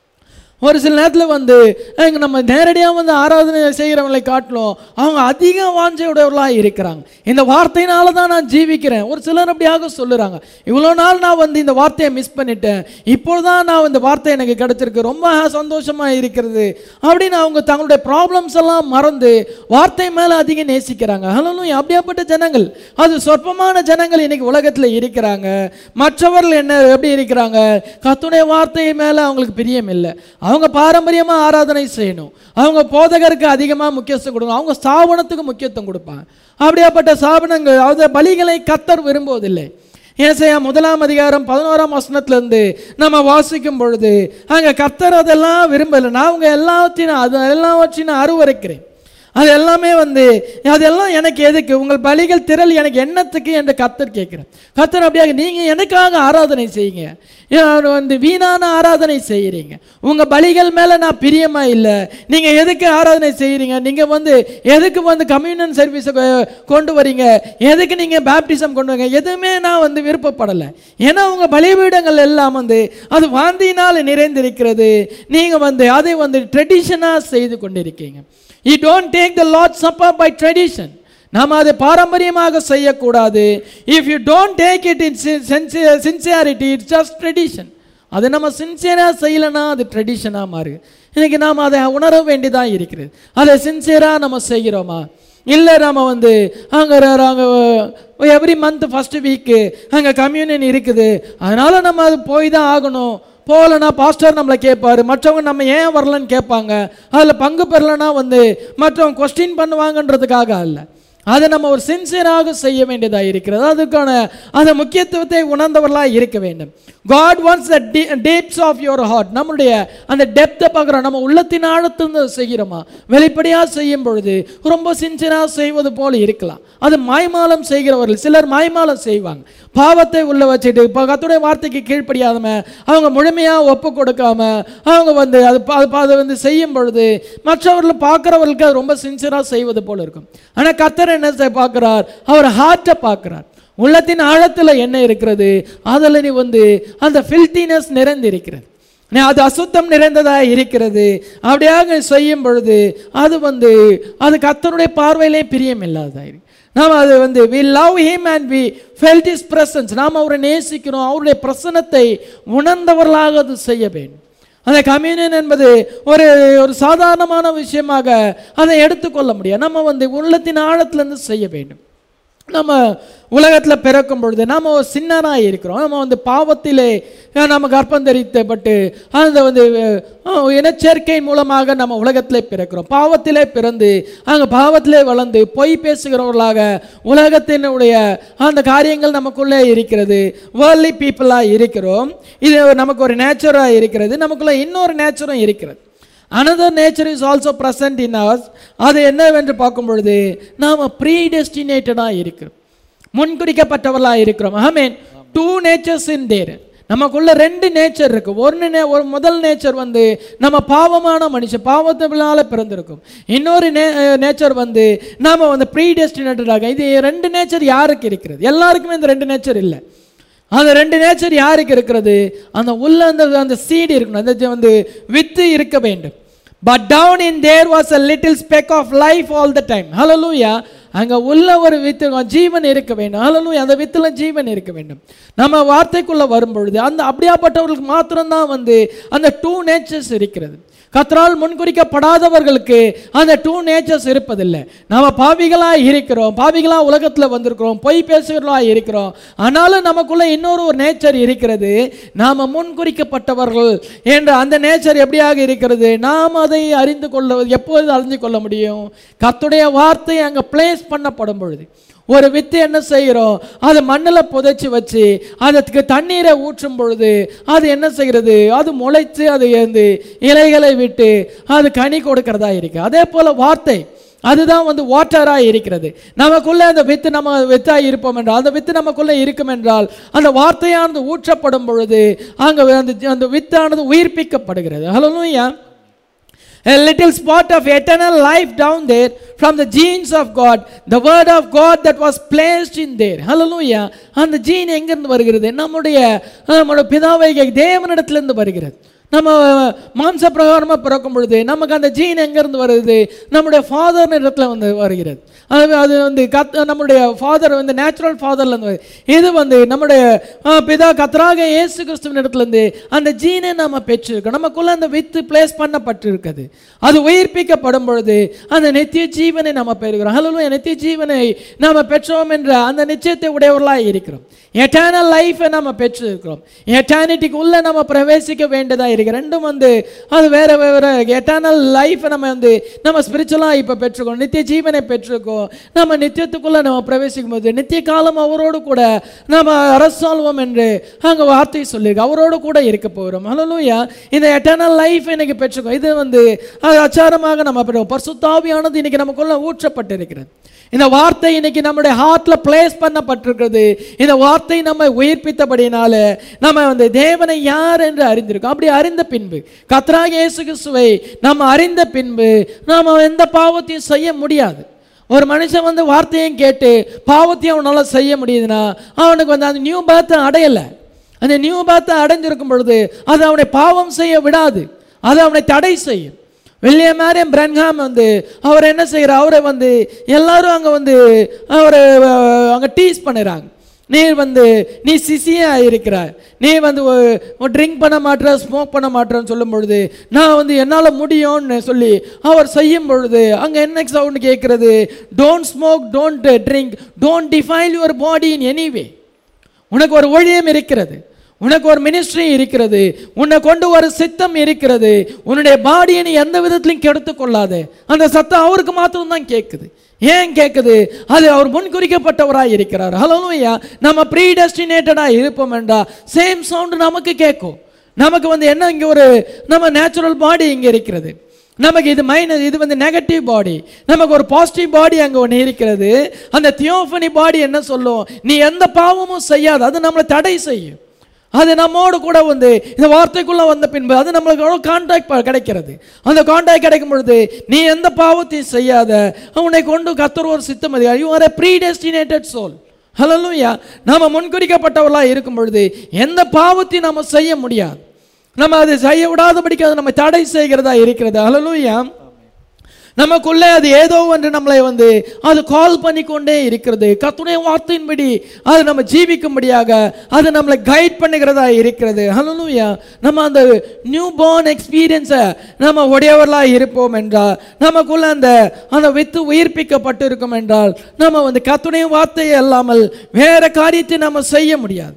ஒரு சில நேரத்தில் வந்து இங்க நம்ம நேரடியாக வந்து ஆராதனை செய்கிறவங்களை காட்டிலும் அவங்க அதிக வாஞ்சையுடையவர்களாக இருக்கிறாங்க இந்த வார்த்தையினால தான் நான் ஜீவிக்கிறேன் ஒரு சிலர் அப்படியாக சொல்லுறாங்க இவ்வளோ நாள் நான் வந்து இந்த வார்த்தையை மிஸ் பண்ணிட்டேன் இப்பொழுதுதான் நான் இந்த வார்த்தை எனக்கு கிடைச்சிருக்கு ரொம்ப சந்தோஷமாக இருக்கிறது அப்படின்னு அவங்க தங்களுடைய ப்ராப்ளம்ஸ் எல்லாம் மறந்து வார்த்தை மேலே அதிகம் நேசிக்கிறாங்க ஹலோலும் அப்படியாப்பட்ட ஜனங்கள் அது சொற்பமான ஜனங்கள் இன்னைக்கு உலகத்தில் இருக்கிறாங்க மற்றவர்கள் என்ன எப்படி இருக்கிறாங்க கத்துடைய வார்த்தை மேலே அவங்களுக்கு பிரியம் இல்லை அவங்க பாரம்பரியமாக ஆராதனை செய்யணும் அவங்க போதகருக்கு அதிகமாக முக்கியத்துவம் கொடுக்கணும் அவங்க ஸ்தாபனத்துக்கு முக்கியத்துவம் கொடுப்பாங்க அப்படியாப்பட்ட ஸ்தாபனங்கள் அதாவது பலிகளை கத்தர் விரும்புவதில்லை ஏசையா முதலாம் அதிகாரம் பதினோராம் வசனத்திலிருந்து நம்ம வாசிக்கும் பொழுது அங்கே கத்தர் அதெல்லாம் விரும்பலை நான் அவங்க எல்லாத்தையும் நான் அது எல்லாவற்றையும் நான் அருவருக்கிறேன் அது எல்லாமே வந்து அதெல்லாம் எனக்கு எதுக்கு உங்கள் பலிகள் திரள் எனக்கு என்னத்துக்கு என்று கத்தர் கேட்குறேன் கத்தர் அப்படியாக நீங்கள் எனக்காக ஆராதனை செய்யுங்க ஏன் வந்து வீணான ஆராதனை செய்கிறீங்க உங்கள் பலிகள் மேலே நான் பிரியமா இல்லை நீங்கள் எதுக்கு ஆராதனை செய்கிறீங்க நீங்கள் வந்து எதுக்கு வந்து கம்யூனியன் சர்வீஸை கொண்டு வரீங்க எதுக்கு நீங்கள் பேப்டிசம் கொண்டு வரீங்க எதுவுமே நான் வந்து விருப்பப்படலை ஏன்னா உங்கள் பலிபீடங்கள் எல்லாம் வந்து அது வாந்தியினால் நிறைந்திருக்கிறது நீங்கள் வந்து அதை வந்து ட்ரெடிஷனாக செய்து கொண்டிருக்கீங்க you don't take the Lord supper by tradition நாம் அதை பாரம்பரியமாக செய்யக்கூடாது if you don't take it in sincerity it's just tradition அது நம்ம சின்சியராக செய்யலைன்னா அது ட்ரெடிஷனாக மாறு இன்னைக்கு நாம் அதை உணர வேண்டியதாக இருக்கிறது அதை சின்சியராக நம்ம செய்கிறோமா இல்லை நம்ம வந்து அங்கே அங்கே எவ்ரி மந்த் ஃபஸ்ட்டு வீக்கு அங்கே கம்யூனியன் இருக்குது அதனால் நம்ம அது போய் தான் ஆகணும் போகலன்னா பாஸ்டர் நம்மளை கேட்பாரு மற்றவங்க நம்ம ஏன் வரலன்னு கேட்பாங்க அதில் பங்கு பெறலைன்னா வந்து மற்றவங்க கொஸ்டின் பண்ணுவாங்கன்றதுக்காக அல்ல அதை நம்ம ஒரு சின்சியராக செய்ய வேண்டியதாக இருக்கிறது அதுக்கான அந்த முக்கியத்துவத்தை உணர்ந்தவர்களாக இருக்க வேண்டும் God wants the depths of your heart நம்மளுடைய அந்த டெப்த்தை பார்க்குறோம் நம்ம உள்ளத்தின் ஆழத்திலிருந்து செய்கிறோமா வெளிப்படையாக செய்யும் பொழுது ரொம்ப சின்சியராக செய்வது போல இருக்கலாம் அது மாய்மாலம் செய்கிறவர்கள் சிலர் மாய்மாலம் செய்வாங்க பாவத்தை உள்ள வச்சுட்டு இப்போ கத்துடைய வார்த்தைக்கு கீழ்ப்படியாதம அவங்க முழுமையாக ஒப்பு கொடுக்காம அவங்க வந்து அது பா- அது பா- அதை வந்து செய்யும் பொழுது மற்றவர்கள் பார்க்குறவர்களுக்கு அது ரொம்ப சின்சியராக செய்வது போல இருக்கும் ஆனால் கத்தர் என்ன செய்- பார்க்கிறார் அவர் ஹார்ட்டை பார்க்கிறார் உள்ளத்தின் ஆழத்தில் என்ன இருக்கிறது அதில் நீ வந்து அந்த ஃபில்த்தினஸ் நிறைந்து இருக்கிறது நீ அது அசுத்தம் நிறைந்ததாக இருக்கிறது அப்படியாக செய்யும் பொழுது அது வந்து அது கர்த்தருடைய பார்வையிலே பிரியம் இல்லாததாக இருக்கு நாம் அது வந்து we love him and we felt his presence நாம் அவரை நேசிக்கிறோம் அவருடைய பிரசனத்தை உணர்ந்தவர்களாக அது செய்ய வேண்டும் அந்த கம்யூனியன் என்பது ஒரு ஒரு சாதாரணமான விஷயமாக அதை எடுத்துக்கொள்ள முடியாது நம்ம வந்து உள்ளத்தின் ஆழத்திலிருந்து செய்ய வேண்டும் நம்ம உலகத்தில் பிறக்கும் பொழுது நம்ம ஒரு சின்னராக இருக்கிறோம் நம்ம வந்து பாவத்திலே அஹ், நம்ம கர்ப்பம் தரித்தப்பட்டு அந்த வந்து அஹ், இனச்சேர்க்கை மூலமாக நம்ம உலகத்திலே பிறக்கிறோம் பாவத்திலே பிறந்து அங்கே பாவத்திலே வளர்ந்து பொய் பேசுகிறவர்களாக உலகத்தினுடைய அந்த காரியங்கள் நமக்குள்ளே இருக்கிறது வேர்லி பீப்புளாக இருக்கிறோம் இது நமக்கு ஒரு நேச்சராக இருக்கிறது நமக்குள்ள இன்னொரு நேச்சரும் இருக்கிறது another nature is also present in us அது என்னவென்று பார்க்கும் பொழுது நாம் ப்ரீடெஸ்டினேட்டடாக இருக்கிறோம் முன்குறிக்கப்பட்டவர்களாக இருக்கிறோம் ஐ மீன் டூ நேச்சர்ஸ் இன் தேர் நமக்குள்ள ரெண்டு நேச்சர் இருக்கு ஒன்று நே ஒரு முதல் நேச்சர் வந்து நம்ம பாவமான மனுஷன் பாவத்தினால பிறந்திருக்கும் இன்னொரு நே நேச்சர் வந்து நாம வந்து ப்ரீடெஸ்டினேட்டடாக இது ரெண்டு நேச்சர் யாருக்கு இருக்கிறது எல்லாருக்குமே இந்த ரெண்டு நேச்சர் இல்லை அந்த ரெண்டு நேச்சர் யாருக்கு இருக்கிறது அந்த உள்ள அந்த அந்த சீடு இருக்கணும் அந்த ஜ- வந்து வித்து இருக்க வேண்டும் but down in there was a little speck of life all the time hallelujah அங்க உள்ள ஒரு வித்து இருக்கும். ஜீவன் இருக்க வேண்டும் ஹalleluya அந்த வித்துல ஜீவன் இருக்க வேண்டும் நம்ம வார்த்தைக்குள்ள வரும் பொழுது அந்த அப்படியாப்பட்டவர்களுக்கு மாத்திரம்தான் வந்து அந்த டூ நேச்சர்ஸ் இருக்கிறது கத்தரால் முன்குறிக்கப்படாதவர்களுக்கு அந்த டூ நேச்சர்ஸ் இருப்பதில்லை நாம பாவிகளா இருக்கிறோம் பாவிகளா உலகத்துல வந்திருக்கிறோம் பொய் பேசுகிறவர்களா இருக்கிறோம் ஆனாலும் நமக்குள்ள இன்னொரு ஒரு நேச்சர் இருக்கிறது நாம முன்குறிக்கப்பட்டவர்கள் என்ற அந்த நேச்சர் எப்படியாக இருக்கிறது நாம் அதை அறிந்து கொள்ள எப்போது அறிந்து கொள்ள முடியும் கர்த்தருடைய வார்த்தை அங்க பிளேஸ் பண்ணப்படும் பொழுது ஒரு வித்து என்ன செய்கிறோம் அதை மண்ணில் புதைச்சி வச்சு அதற்கு தண்ணீரை ஊற்றும் பொழுது அது என்ன செய்கிறது அது முளைத்து அது வந்து இலைகளை விட்டு அது கனி கொடுக்கிறதா இருக்கு அதே போல வார்த்தை அதுதான் வந்து வாட்டராக இருக்கிறது நமக்குள்ள அந்த வித்து நம்ம வித்தாக இருப்போம் என்றால் அந்த வித்து நமக்குள்ள இருக்கும் என்றால் அந்த வார்த்தையானது ஊற்றப்படும் பொழுது அங்கே அந்த அந்த வித்தானது உயிர்ப்பிக்கப்படுகிறது hallelujah A little spot of eternal life down there from the genes of God, the word of God that was placed in there. Hallelujah. அந்த ஜீன் எங்கிருந்து வருகிறது நம்முடைய நம்முடைய பிதாவை தேவனிடத்திலிருந்து வருகிறது நம்ம மாம்ச பிரகாரமாக பிறக்கும் பொழுது நமக்கு அந்த ஜீன் எங்கேருந்து வருது நம்முடைய ஃபாதர் இடத்துல வந்து வருகிறது அது அது வந்து கத் நம்முடைய ஃபாதர் வந்து நேச்சுரல் ஃபாதர்லேருந்து வருது இது வந்து நம்முடைய ஆ, பிதா கத்தராக இயேசு கிறிஸ்துவின் இடத்துலேருந்து அந்த ஜீனை நம்ம பெற்றிருக்கோம் நமக்குள்ள அந்த வித்து பிளேஸ் பண்ணப்பட்டிருக்குது அது உயிர்ப்பிக்கப்படும் பொழுது அந்த நித்திய ஜீவனை நம்ம பெறுகிறோம் ஹலோ நித்திய ஜீவனை நாம் பெற்றோம் என்ற அந்த நிச்சயத்தை உடையவர்களாக இருக்கிறோம் எட்டர்னல் லைஃபை நம்ம பெற்றிருக்கிறோம் எட்டானிட்டிக்கு உள்ள நம்ம பிரவேசிக்க வேண்டியதாக இருக்கு ரெண்டும் வந்து அது வேற வேற எட்டர்னல் லைஃபை நம்ம வந்து நம்ம ஸ்பிரிச்சுவலாக இப்போ பெற்றிருக்கோம் நித்திய ஜீவனை பெற்றிருக்கோம் நம்ம நித்தியத்துக்குள்ள நம்ம பிரவேசிக்கும் போது நித்திய காலம் அவரோடு கூட நம்ம அரசாள்வோம் என்று அங்கே வார்த்தை சொல்லியிருக்கு அவரோடு கூட இருக்க போகிறோம் ஹalleluya இந்த எட்டர்னல் லைஃப் இன்னைக்கு பெற்றுக்கோ இது வந்து அது அச்சாரமாக நம்ம பெறுவோம் பரிசுத்தாவியானது இன்னைக்கு நமக்குள்ள ஊற்றப்பட்டிருக்கிறது இந்த வார்த்தை இன்னைக்கு நம்முடைய ஹார்ட்ல பிளேஸ் பண்ணப்பட்டிருக்கிறது இந்த வார்த்தை நம்ம உயிர்ப்பித்தபடினால நம்ம வந்து தேவனை யார் என்று அறிந்திருக்கோம் அப்படி அறிந்த பின்பு கத்ராக இயேசு கிறிஸ்துவை நம்ம அறிந்த பின்பு நாம எந்த பாவத்தையும் செய்ய முடியாது ஒரு மனுஷன் வந்து வார்த்தையும் கேட்டு பாவத்தையும் அவனால செய்ய முடியுதுன்னா அவனுக்கு வந்து அந்த நியூ பேர்த்தை அடையலை அந்த நியூ பேர்த்தை அடைஞ்சிருக்கும் பொழுது அது அவனை பாவம் செய்ய விடாது அது அவனை தடை செய்யும் வில்லியம் மேரியம் பிரன்ஹாம் வந்து அவர் என்ன செய்கிறார் அவரை வந்து எல்லாரும் அங்கே வந்து அவரை அங்கே டீஸ் பண்ணுறாங்க நீ வந்து நீ சிசியா இருக்கிறாய் நீ வந்து ட்ரிங்க் பண்ண மாட்டேற ஸ்மோக் பண்ண மாட்டேன்னு சொல்லும் பொழுது நான் வந்து என்னால் முடியும்னு சொல்லி அவர் செய்யும் பொழுது அங்கே என்ன சவுண்ட் கேட்குறது don't smoke don't drink don't defile your body in anyway உனக்கு ஒரு ஊழியம் இருக்கிறது உனக்கு ஒரு மினிஸ்ட்ரி இருக்கிறது உன்னை கொண்டு ஒரு சித்தம் இருக்கிறது உன்னுடைய பாடியை நீ எந்த விதத்திலையும் கெடுத்து கொள்ளாதே அந்த சத்தம் அவருக்கு மாத்திரம் தான் கேட்குது ஏன் கேட்குது அது அவர் முன்குறிக்கப்பட்டவராக இருக்கிறார் ஹலோயா நம்ம ப்ரீடெஸ்டினேட்டடாக இருப்போம் என்றா சேம் சவுண்டு நமக்கு கேட்கும் நமக்கு வந்து என்ன இங்கே ஒரு நம்ம நேச்சுரல் பாடி இங்கே இருக்கிறது நமக்கு இது மைனஸ் இது வந்து நெகட்டிவ் பாடி நமக்கு ஒரு பாசிட்டிவ் பாடி அங்கே ஒன்று இருக்கிறது அந்த தியோஃபனி பாடி என்ன சொல்லும் நீ எந்த பாவமும் செய்யாது அது நம்மளை தடை செய்யும் அது நம்மோடு கூட வந்து இந்த வார்த்தைக்குள்ள வந்த பின்பு அது நம்மளுக்கு கான்டாக்ட் கிடைக்கிறது அந்த கான்டாக்ட் கிடைக்கும் பொழுது நீ எந்த பாவத்தையும் செய்யாத உன்னை கொண்டு கத்தர் ஒரு சித்தம் அதிகாரி you are a predestinated soul hallelujah நாம முன்குறிக்கப்பட்டவர்களாக இருக்கும் பொழுது எந்த பாவத்தையும் நாம செய்ய முடியாது நம்ம அதை செய்ய விடாதபடிக்கு அது நம்ம தடை செய்கிறதா இருக்கிறது ஹalleluya நமக்குள்ளே அது ஏதோ ஒன்று நம்மளை வந்து அது கால் பண்ணி கொண்டே இருக்கிறது கத்துடைய வார்த்தையின்படி அது நம்ம ஜீவிக்கும்படியாக அது நம்மளை கைட் பண்ணுகிறதா இருக்கிறது ஹalleluya நம்ம அந்த நியூ பார்ன் எக்ஸ்பீரியன்ஸை நம்ம உடையவர்களாக இருப்போம் என்றால் நமக்குள்ள அந்த அந்த வித்து உயிர்ப்பிக்கப்பட்டு இருக்கும் என்றால் நம்ம வந்து கத்துடைய வார்த்தையை அல்லாமல் வேற காரியத்தை நம்ம செய்ய முடியாது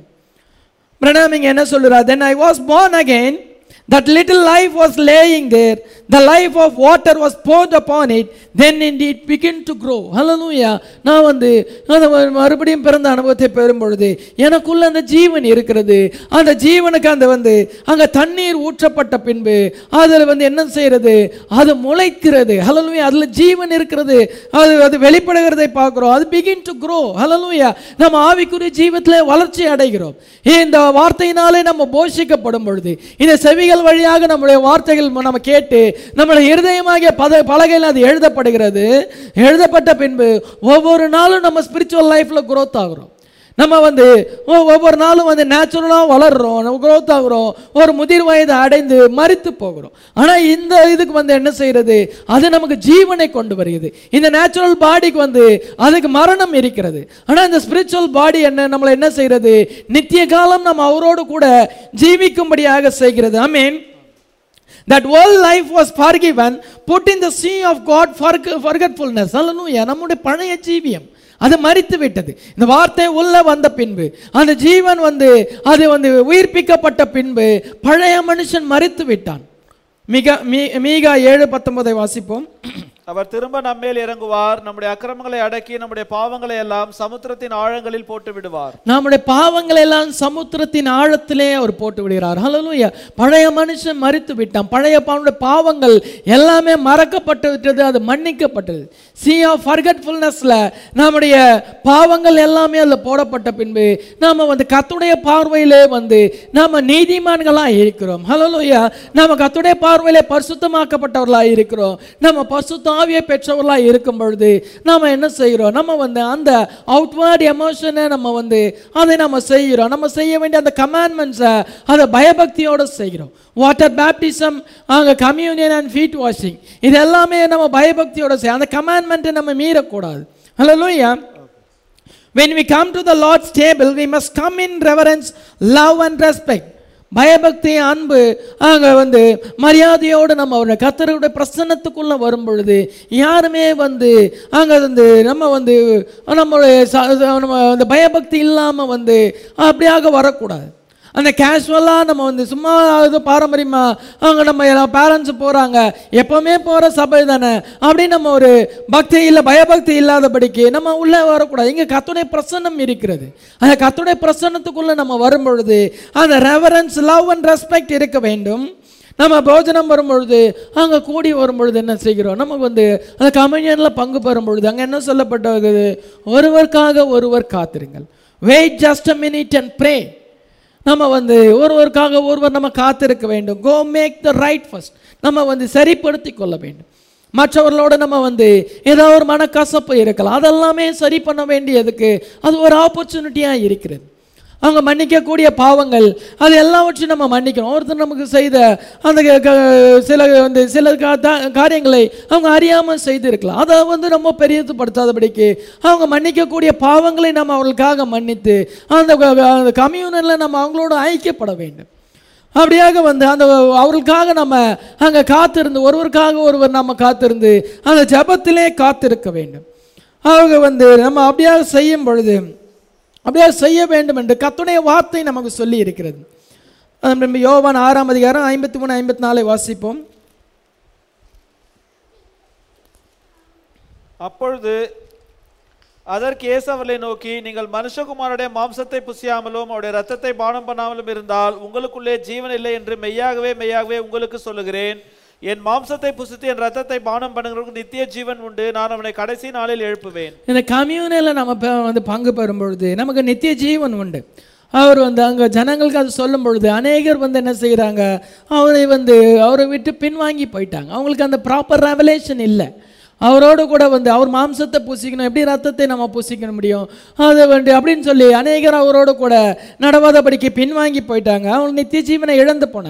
பிரணாம் இங்க என்ன சொல்றார் then i was born again that little life was laying there the life of water was poured upon it then indeed it began to grow hallelujah நான் வந்து அந்த ம- மறுபடியும் பிறந்த அனுபவத்தை பெறும் பொழுது எனக்குள்ள அந்த ஜீவன் இருக்கிறது அந்த ஜீவனுக்கு அந்த வந்து அங்க தண்ணீர் ஊற்றப்பட்ட பின்பு அதில் வந்து என்ன செய்யறது அது முளைக்கிறது ஹalleluya அதுல ஜீவன் இருக்கிறது அது அது வெளிப்படுகிறதை பார்க்கிறோம் அது பிகின் டு grow ஹalleluya நம்ம ஆவிக்குரிய ஜீவத்திலே வளர்ச்சி அடைகிறோம் இந்த வார்த்தையினாலே நம்ம போஷிக்கப்படும் பொழுது இந்த செவிகள் வழியாக நம்முடைய வார்த்தைகள் நம்ம கேட்டு நம்முடைய இருதயமாகிய பத பலகையில் அது எழுதப்படுகிறது எழுதப்பட்ட பின்பு ஒவ்வொரு நாளும் நம்ம ஸ்பிரிச்சுவல் லைஃப்ல growth ஆகுறோம் நம்ம வந்து ஒ- ஒவ்வொரு நாளும் வந்து நேச்சுரலாக வளர்றோம் நம்ம growth ஆகுறோம் ஒரு முதிர் வயது அடைந்து மரித்து போகிறோம் ஆனால் இந்த இதுக்கு வந்து என்ன செய்யறது அது நமக்கு ஜீவனை கொண்டு வருகிறது இந்த நேச்சுரல் பாடிக்கு வந்து அதுக்கு மரணம் இருக்கிறது ஆனால் இந்த ஸ்பிரிச்சுவல் பாடி என்ன நம்மளை என்ன செய்யறது நித்திய காலம் நம்ம அவரோடு கூட ஜீவிக்கும்படியாக செய்கிறது ஐ மீன் that world life was forgiven put in the sea of god forg- forgetfulness hallelujah நம்முடைய பழைய ஜீவியம் அது மரித்து விட்டது இந்த வார்த்தை உள்ள வந்த பின்பு அந்த ஜீவன் வந்து அது வந்து உயிர்ப்பிக்கப்பட்ட பின்பு பழைய மனுஷன் மரித்து விட்டான் மிக மீ- மீகா ஏழு பத்தொன்பதை வாசிப்போம் அவர் திரும்ப நம்மேல் இறங்குவார் நம்முடைய அக்கிரமங்களை அடக்கி நம்முடைய பாவங்களை எல்லாம் சமுத்திரத்தின் ஆழங்களில் போட்டு விடுவார் நம்முடைய பாவங்களை எல்லாம் சமுத்திரத்தின் ஆழத்திலே அவர் போட்டு விடுகிறார் ஹalleluya பழைய மனுஷன் மரித்து விட்டான் பழைய அவனுடைய பாவங்கள் எல்லாமே மறக்கப்பட்டு விட்டது அது மன்னிக்கப்பட்டது சி ஆஃப் ஃபர்கட்ஃபுல்னஸ்ல நம்முடைய பாவங்கள் எல்லாமே அதில் போடப்பட்ட பின்பு நாம வந்து கத்துடைய பார்வையிலே வந்து நாம நீதிமான்களா இருக்கிறோம் ஹalleluya நாம கத்துடைய பார்வையிலே பரிசுத்தமாக்கப்பட்டவர்களா இருக்கிறோம் நம்ம பரிசுத்த ஆவியை பெற்றவர்களா இருக்கும் பொழுது நாம என்ன செய்கிறோம் நம்ம வந்து அந்த அவுட்வர்ட் எமோஷனை நம்ம வந்து அதை நம்ம செய்கிறோம் நம்ம செய்ய வேண்டிய அந்த கமாண்ட்மெண்ட்ஸை அதை பயபக்தியோட செய்கிறோம் வாட்டர் பேப்டிசம் அங்கே கம்யூனியன் அண்ட் ஃபீட் வாஷிங் இது எல்லாமே நம்ம பயபக்தியோட செய்ய அந்த கமாண்ட்மெண்ட்டை நம்ம மீறக்கூடாது ஹalleluya when we come to the lord's table we must come in reverence love and respect பயபக்தி அன்பு அங்கே வந்து மரியாதையோடு நம்ம அவருடைய கத்தருடைய பிரசன்னத்துக்குள்ள வரும் பொழுது யாருமே வந்து அங்கே வந்து நம்ம வந்து நம்மளுடைய ச- ச- நம்ம அந்த பயபக்தி இல்லாமல் வந்து அப்படியாக வரக்கூடாது அந்த கேஷுவலாக நம்ம வந்து சும்மா இது பாரம்பரியமாக அங்கே நம்ம எல்லாம் பேரண்ட்ஸ் போகிறாங்க எப்போவுமே போகிற சபை தானே அப்படின்னு நம்ம ஒரு பக்தி இல்லை பயபக்தி இல்லாதபடிக்கு நம்ம உள்ளே வரக்கூடாது இங்கே கத்துடைய பிரசன்னம் இருக்கிறது அந்த கத்துடைய பிரசன்னத்துக்குள்ளே நம்ம வரும் பொழுது அந்த ரெவரன்ஸ் லவ் அண்ட் ரெஸ்பெக்ட் இருக்க வேண்டும் நம்ம போஜனம் வரும்பொழுது அங்கே கூடி வரும்பொழுது என்ன செய்கிறோம் நமக்கு வந்து அந்த கம்யூனியனில் பங்கு பெறும் பொழுது அங்கே என்ன சொல்லப்பட்டது ஒருவருக்காக ஒருவர் காத்திருங்கள் wait just a minute and pray நம்ம வந்து ஒருவருக்காக ஒருவர் நம்ம காத்திருக்க வேண்டும் go make the right first நம்ம வந்து சரிப்படுத்தி கொள்ள வேண்டும் மற்றவர்களோட நம்ம வந்து ஏதோ ஒரு மனக்கசப்பு இருக்கலாம் அதெல்லாமே சரி பண்ண வேண்டியதுக்கு அது ஒரு ஆப்பர்ச்சுனிட்டியாக இருக்கிறது அவங்க மன்னிக்கக்கூடிய பாவங்கள் அது எல்லாவற்றையும் நம்ம மன்னிக்கணும் ஒருத்தர் நமக்கு செய்த அந்த க- க- சில வந்து சில கா- தா- காரியங்களை அவங்க அறியாமல் செய்திருக்கலாம் அதை வந்து ரொம்ப பெரியதுப்படுத்தாதபடிக்கு அவங்க மன்னிக்கக்கூடிய பாவங்களை நம்ம அவர்களுக்காக மன்னித்து அந்த க- க- அந்த கம்யூனலில் நம்ம அவங்களோட ஐக்கியப்பட வேண்டும் அப்படியாக வந்து அந்த அவர்களுக்காக நம்ம அங்கே காத்திருந்து ஒருவருக்காக ஒருவர் நம்ம காத்திருந்து அந்த ஜெபத்திலே காத்திருக்க வேண்டும் அவங்க வந்து நம்ம அப்படியாக செய்யும் பொழுது அப்படியே செய்ய வேண்டும் என்று கத்துடைய வார்த்தை நமக்கு சொல்லி இருக்கிறது அது நம்ம யோவான் ஆறாம் அதிகாரம் ஐம்பத்தி மூணு ஐம்பத்தி நாலை வாசிப்போம் அப்பொழுது அதற்கு இயேசு அவர்களை நோக்கி நீங்கள் மனுஷகுமாரனுடைய மாம்சத்தை புசியாமலும் அவருடைய ரத்தத்தை பானம் பண்ணாமலும் இருந்தால் உங்களுக்குள்ளே ஜீவன் இல்லை என்று மெய்யாகவே மெய்யாகவே உங்களுக்கு சொல்லுகிறேன் என் மாம்சத்தை புசித்து என் ரத்தத்தை பானம் பண்ணுகிறவருக்கு நித்திய ஜீவன் உண்டு நான் அவனை கடைசி நாளில் எழுப்புவேன் இந்த கம்யூனில் நம்ம ப- வந்து பங்கு பெறும் பொழுது நமக்கு நித்திய ஜீவன் உண்டு அவர் வந்து அங்கே ஜனங்களுக்கு அது சொல்லும் பொழுது அநேகர் வந்து என்ன செய்கிறாங்க அவரை வந்து அவரை விட்டு பின்வாங்கி போயிட்டாங்க அவங்களுக்கு அந்த ப்ராப்பர் ரெவலேஷன் இல்லை அவரோடு கூட வந்து அவர் மாம்சத்தை பூசிக்கணும் எப்படி ரத்தத்தை நம்ம பூசிக்க முடியும் அதை வந்து அப்படின்னு சொல்லி அநேகர் அவரோடு கூட நடவாதபடிக்கு பின்வாங்கி போயிட்டாங்க அவங்க நித்திய ஜீவனை இழந்து போனாங்க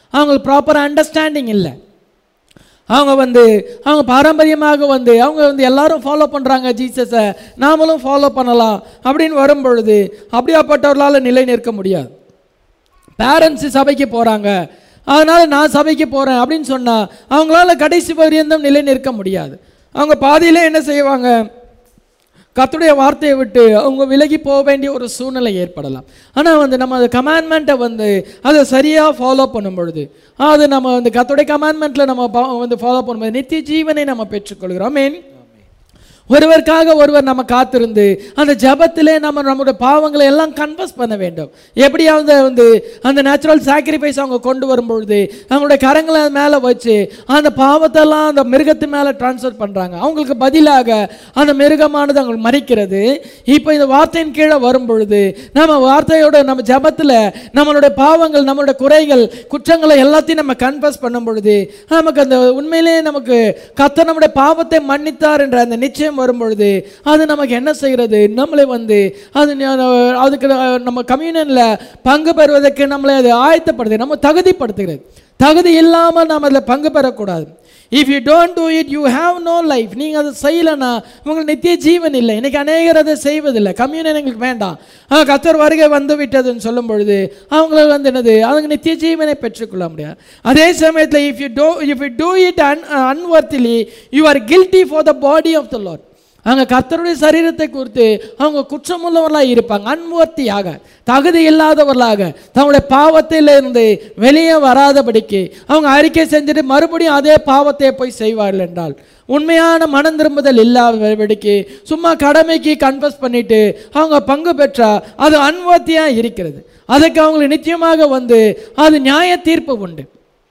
அவங்களுக்கு ப்ராப்பர் அண்டர்ஸ்டாண்டிங் இல்லை அவங்க வந்து அவங்க பாரம்பரியமாக வந்து அவங்க வந்து எல்லாரும் ஃபாலோ பண்ணுறாங்க ஜீசஸை நாமளும் ஃபாலோ பண்ணலாம் அப்படின்னு வரும்பொழுது அப்படியாப்பட்டவர்களால் நிலை நிற்க முடியாது பேரண்ட்ஸ் சபைக்கு போகிறாங்க அதனால் நான் சபைக்கு போகிறேன் அப்படின்னு சொன்னால் அவங்களால கடைசி பரியந்தம் நிலை நிற்க முடியாது அவங்க பாதியிலே என்ன செய்வாங்க கர்த்தருடைய வார்த்தையை விட்டு அவங்க விலகி போக வேண்டிய ஒரு சூழ்நிலை ஏற்படலாம் ஆனால் வந்து நம்ம அந்த கமாண்ட்மெண்ட்டை வந்து அதை சரியாக ஃபாலோ பண்ணும் பொழுது அது நம்ம வந்து கர்த்தருடைய கமாண்ட்மெண்ட்டில் நம்ம பா- வந்து ஃபாலோ பண்ணும்போது நித்திய ஜீவனை நம்ம பெற்றுக்கொள்கிறோம் மீன் ஒருவருக்காக ஒருவர் நம்ம காத்திருந்து அந்த ஜெபத்திலே நம்ம நம்முடைய பாவங்களை எல்லாம் கன்ஃபஸ் பண்ண வேண்டும் எப்படியாவது வந்து அந்த நேச்சுரல் சாக்ரிஃபைஸ் அவங்க கொண்டு வரும்பொழுது அவங்களுடைய கரங்களை மேலே வச்சு அந்த பாவத்தெல்லாம் அந்த மிருகத்து மேலே ட்ரான்ஸ்ஃபர் பண்ணுறாங்க அவங்களுக்கு பதிலாக அந்த மிருகமானது அவங்களுக்கு மறிக்கிறது இப்போ இந்த வார்த்தையின் கீழே வரும்பொழுது நம்ம வார்த்தையோட நம்ம ஜெபத்தில் நம்மளுடைய பாவங்கள் நம்மளுடைய குறைகள் குற்றங்களை எல்லாத்தையும் நம்ம கன்ஃபஸ் பண்ணும் பொழுது நமக்கு அந்த உண்மையிலேயே நமக்கு கத்த நம்முடைய பாவத்தை மன்னித்தார் என்ற அந்த நிச்சயம் வரும்பொழுது அது நமக்கு என்ன செய்கிறது நம்மளை வந்து அது ந- அதுக்கு நம்ம கம்யூனியனில் பங்கு பெறுவதற்கு நம்மளை அது ஆயத்தப்படுது நம்ம தகுதிப்படுத்துகிறது தகுதி இல்லாமல் நாம் அதில் பங்கு பெறக்கூடாது if you don't do it you have no life நீங்கள் அதை செய்யலைன்னா உங்களுக்கு நித்திய ஜீவன் இல்லை இன்னைக்கு அநேகர் அதை செய்வதில்லை கம்யூனியன் எங்களுக்கு வேண்டாம் ஆ, கர்த்தர் வருகை வந்து விட்டதுன்னு சொல்லும் பொழுது அவங்களுக்கு வந்து என்னது அவங்க நித்திய ஜீவனை பெற்றுக்கொள்ள முடியாது அதே சமயத்தில் if you do if you do it un unworthily you are guilty for the body of the Lord அவங்க கர்த்தருடைய சரீரத்தை குறித்து அவங்க குற்றமுள்ளவர்களாக இருப்பாங்க அன்வர்த்தியாக தகுதி இல்லாதவர்களாக தங்களுடைய பாவத்திலிருந்து வெளியே வராதபடிக்கு அவங்க அறிக்கை செஞ்சுட்டு மறுபடியும் அதே பாவத்தை போய் செய்வார்கள் என்றால் உண்மையான மனம் திரும்புதல் இல்லாதபடிக்கு சும்மா கடமைக்கு கன்ஃபஸ் பண்ணிட்டு அவங்க பங்கு பெற்றா அது அன்வர்த்தியாக இருக்கிறது அதுக்கு அவங்களுக்கு நிச்சயமாக வந்து அது நியாய தீர்ப்பு உண்டு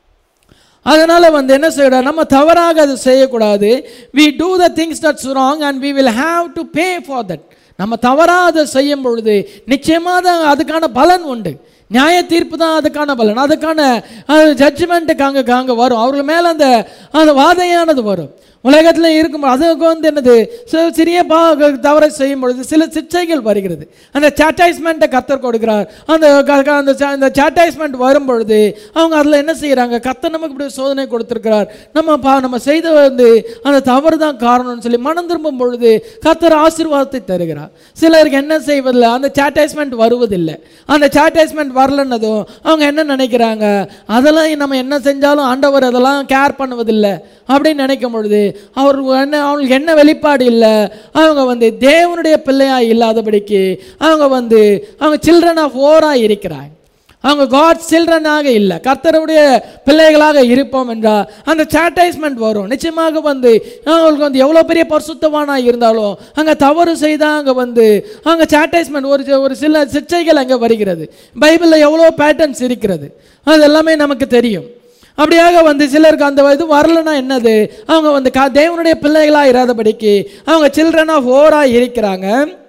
அதனால வந்து என்ன செய்யணும் நம்ம தவறாக அதை செய்யக்கூடாது we do the things that's wrong and we will have to pay for that நம்ம தவறாக அதை செய்யும் பொழுது நிச்சயமாக தான் அதுக்கான பலன் உண்டு நியாய தீர்ப்பு தான் அதுக்கான பலன் அதுக்கான ஜட்ஜ்மெண்ட்டுக்கு அங்கே அங்கே வரும் அவர்கள் மேலே அந்த அந்த வாதையானது வரும் உலகத்தில் இருக்கும் அதுக்கு வந்து என்னது சி- சிறிய பா தவறை செய்யும் பொழுது சில சிக்ஷைகள் வருகிறது அந்த சாட்டைஸ்மெண்ட்டை கத்தர் கொடுக்கிறார் அந்த க- க- அந்த சா- அந்த சாட்டைஸ்மெண்ட் வரும் பொழுது அவங்க அதில் என்ன செய்கிறாங்க கத்தர் நமக்கு இப்படி சோதனை கொடுத்துருக்கிறார் நம்ம பா நம்ம செய்த வந்து அந்த தவறு தான் காரணம்னு சொல்லி மனம் திரும்பும் பொழுது கத்தர் ஆசீர்வாதத்தை தருகிறார் சிலருக்கு என்ன செய்வதில்லை அந்த சாட்டைஸ்மெண்ட் வருவதில்லை அந்த சாட்டைஸ்மெண்ட் வரலன்னதும் அவங்க என்ன நினைக்கிறாங்க அதெல்லாம் நம்ம என்ன செஞ்சாலும் ஆண்டவர் அதெல்லாம் கேர் பண்ணுவதில்லை அப்படின்னு நினைக்கும் பொழுது அவர் என்ன அவங்களுக்கு என்ன வெளிப்பாடு இல்லை அவங்க வந்து தேவனுடைய பிள்ளையா இல்லாதபடிக்கு அவங்க வந்து அவங்க சில்ட்ரன் ஆஃப் ஓரா இருக்கிறாங்க அவங்க காட் சில்ட்ரனாக இல்லை கர்த்தருடைய பிள்ளைகளாக இருப்போம் என்றால் அந்த சாட்டைஸ்மெண்ட் வரும் நிச்சயமாக வந்து அவங்களுக்கு வந்து எவ்வளோ பெரிய பரிசுத்தவானாக இருந்தாலும் அங்கே தவறு செய்தால் அங்கே வந்து அங்கே சாட்டைஸ்மெண்ட் ஒரு சி- ஒரு சில சிக்ஷைகள் அங்கே வருகிறது பைபிளில் எவ்வளோ பேட்டர்ன்ஸ் இருக்கிறது அது எல்லாமே நமக்கு தெரியும் அப்படியாக வந்து சிலருக்கு அந்த இது வரலன்னா என்னது அவங்க வந்து கா தேவனுடைய பிள்ளைகளாக இராதபடிக்கு அவங்க சில்ட்ரன் ஆஃப் ஓரா இருக்கிறாங்க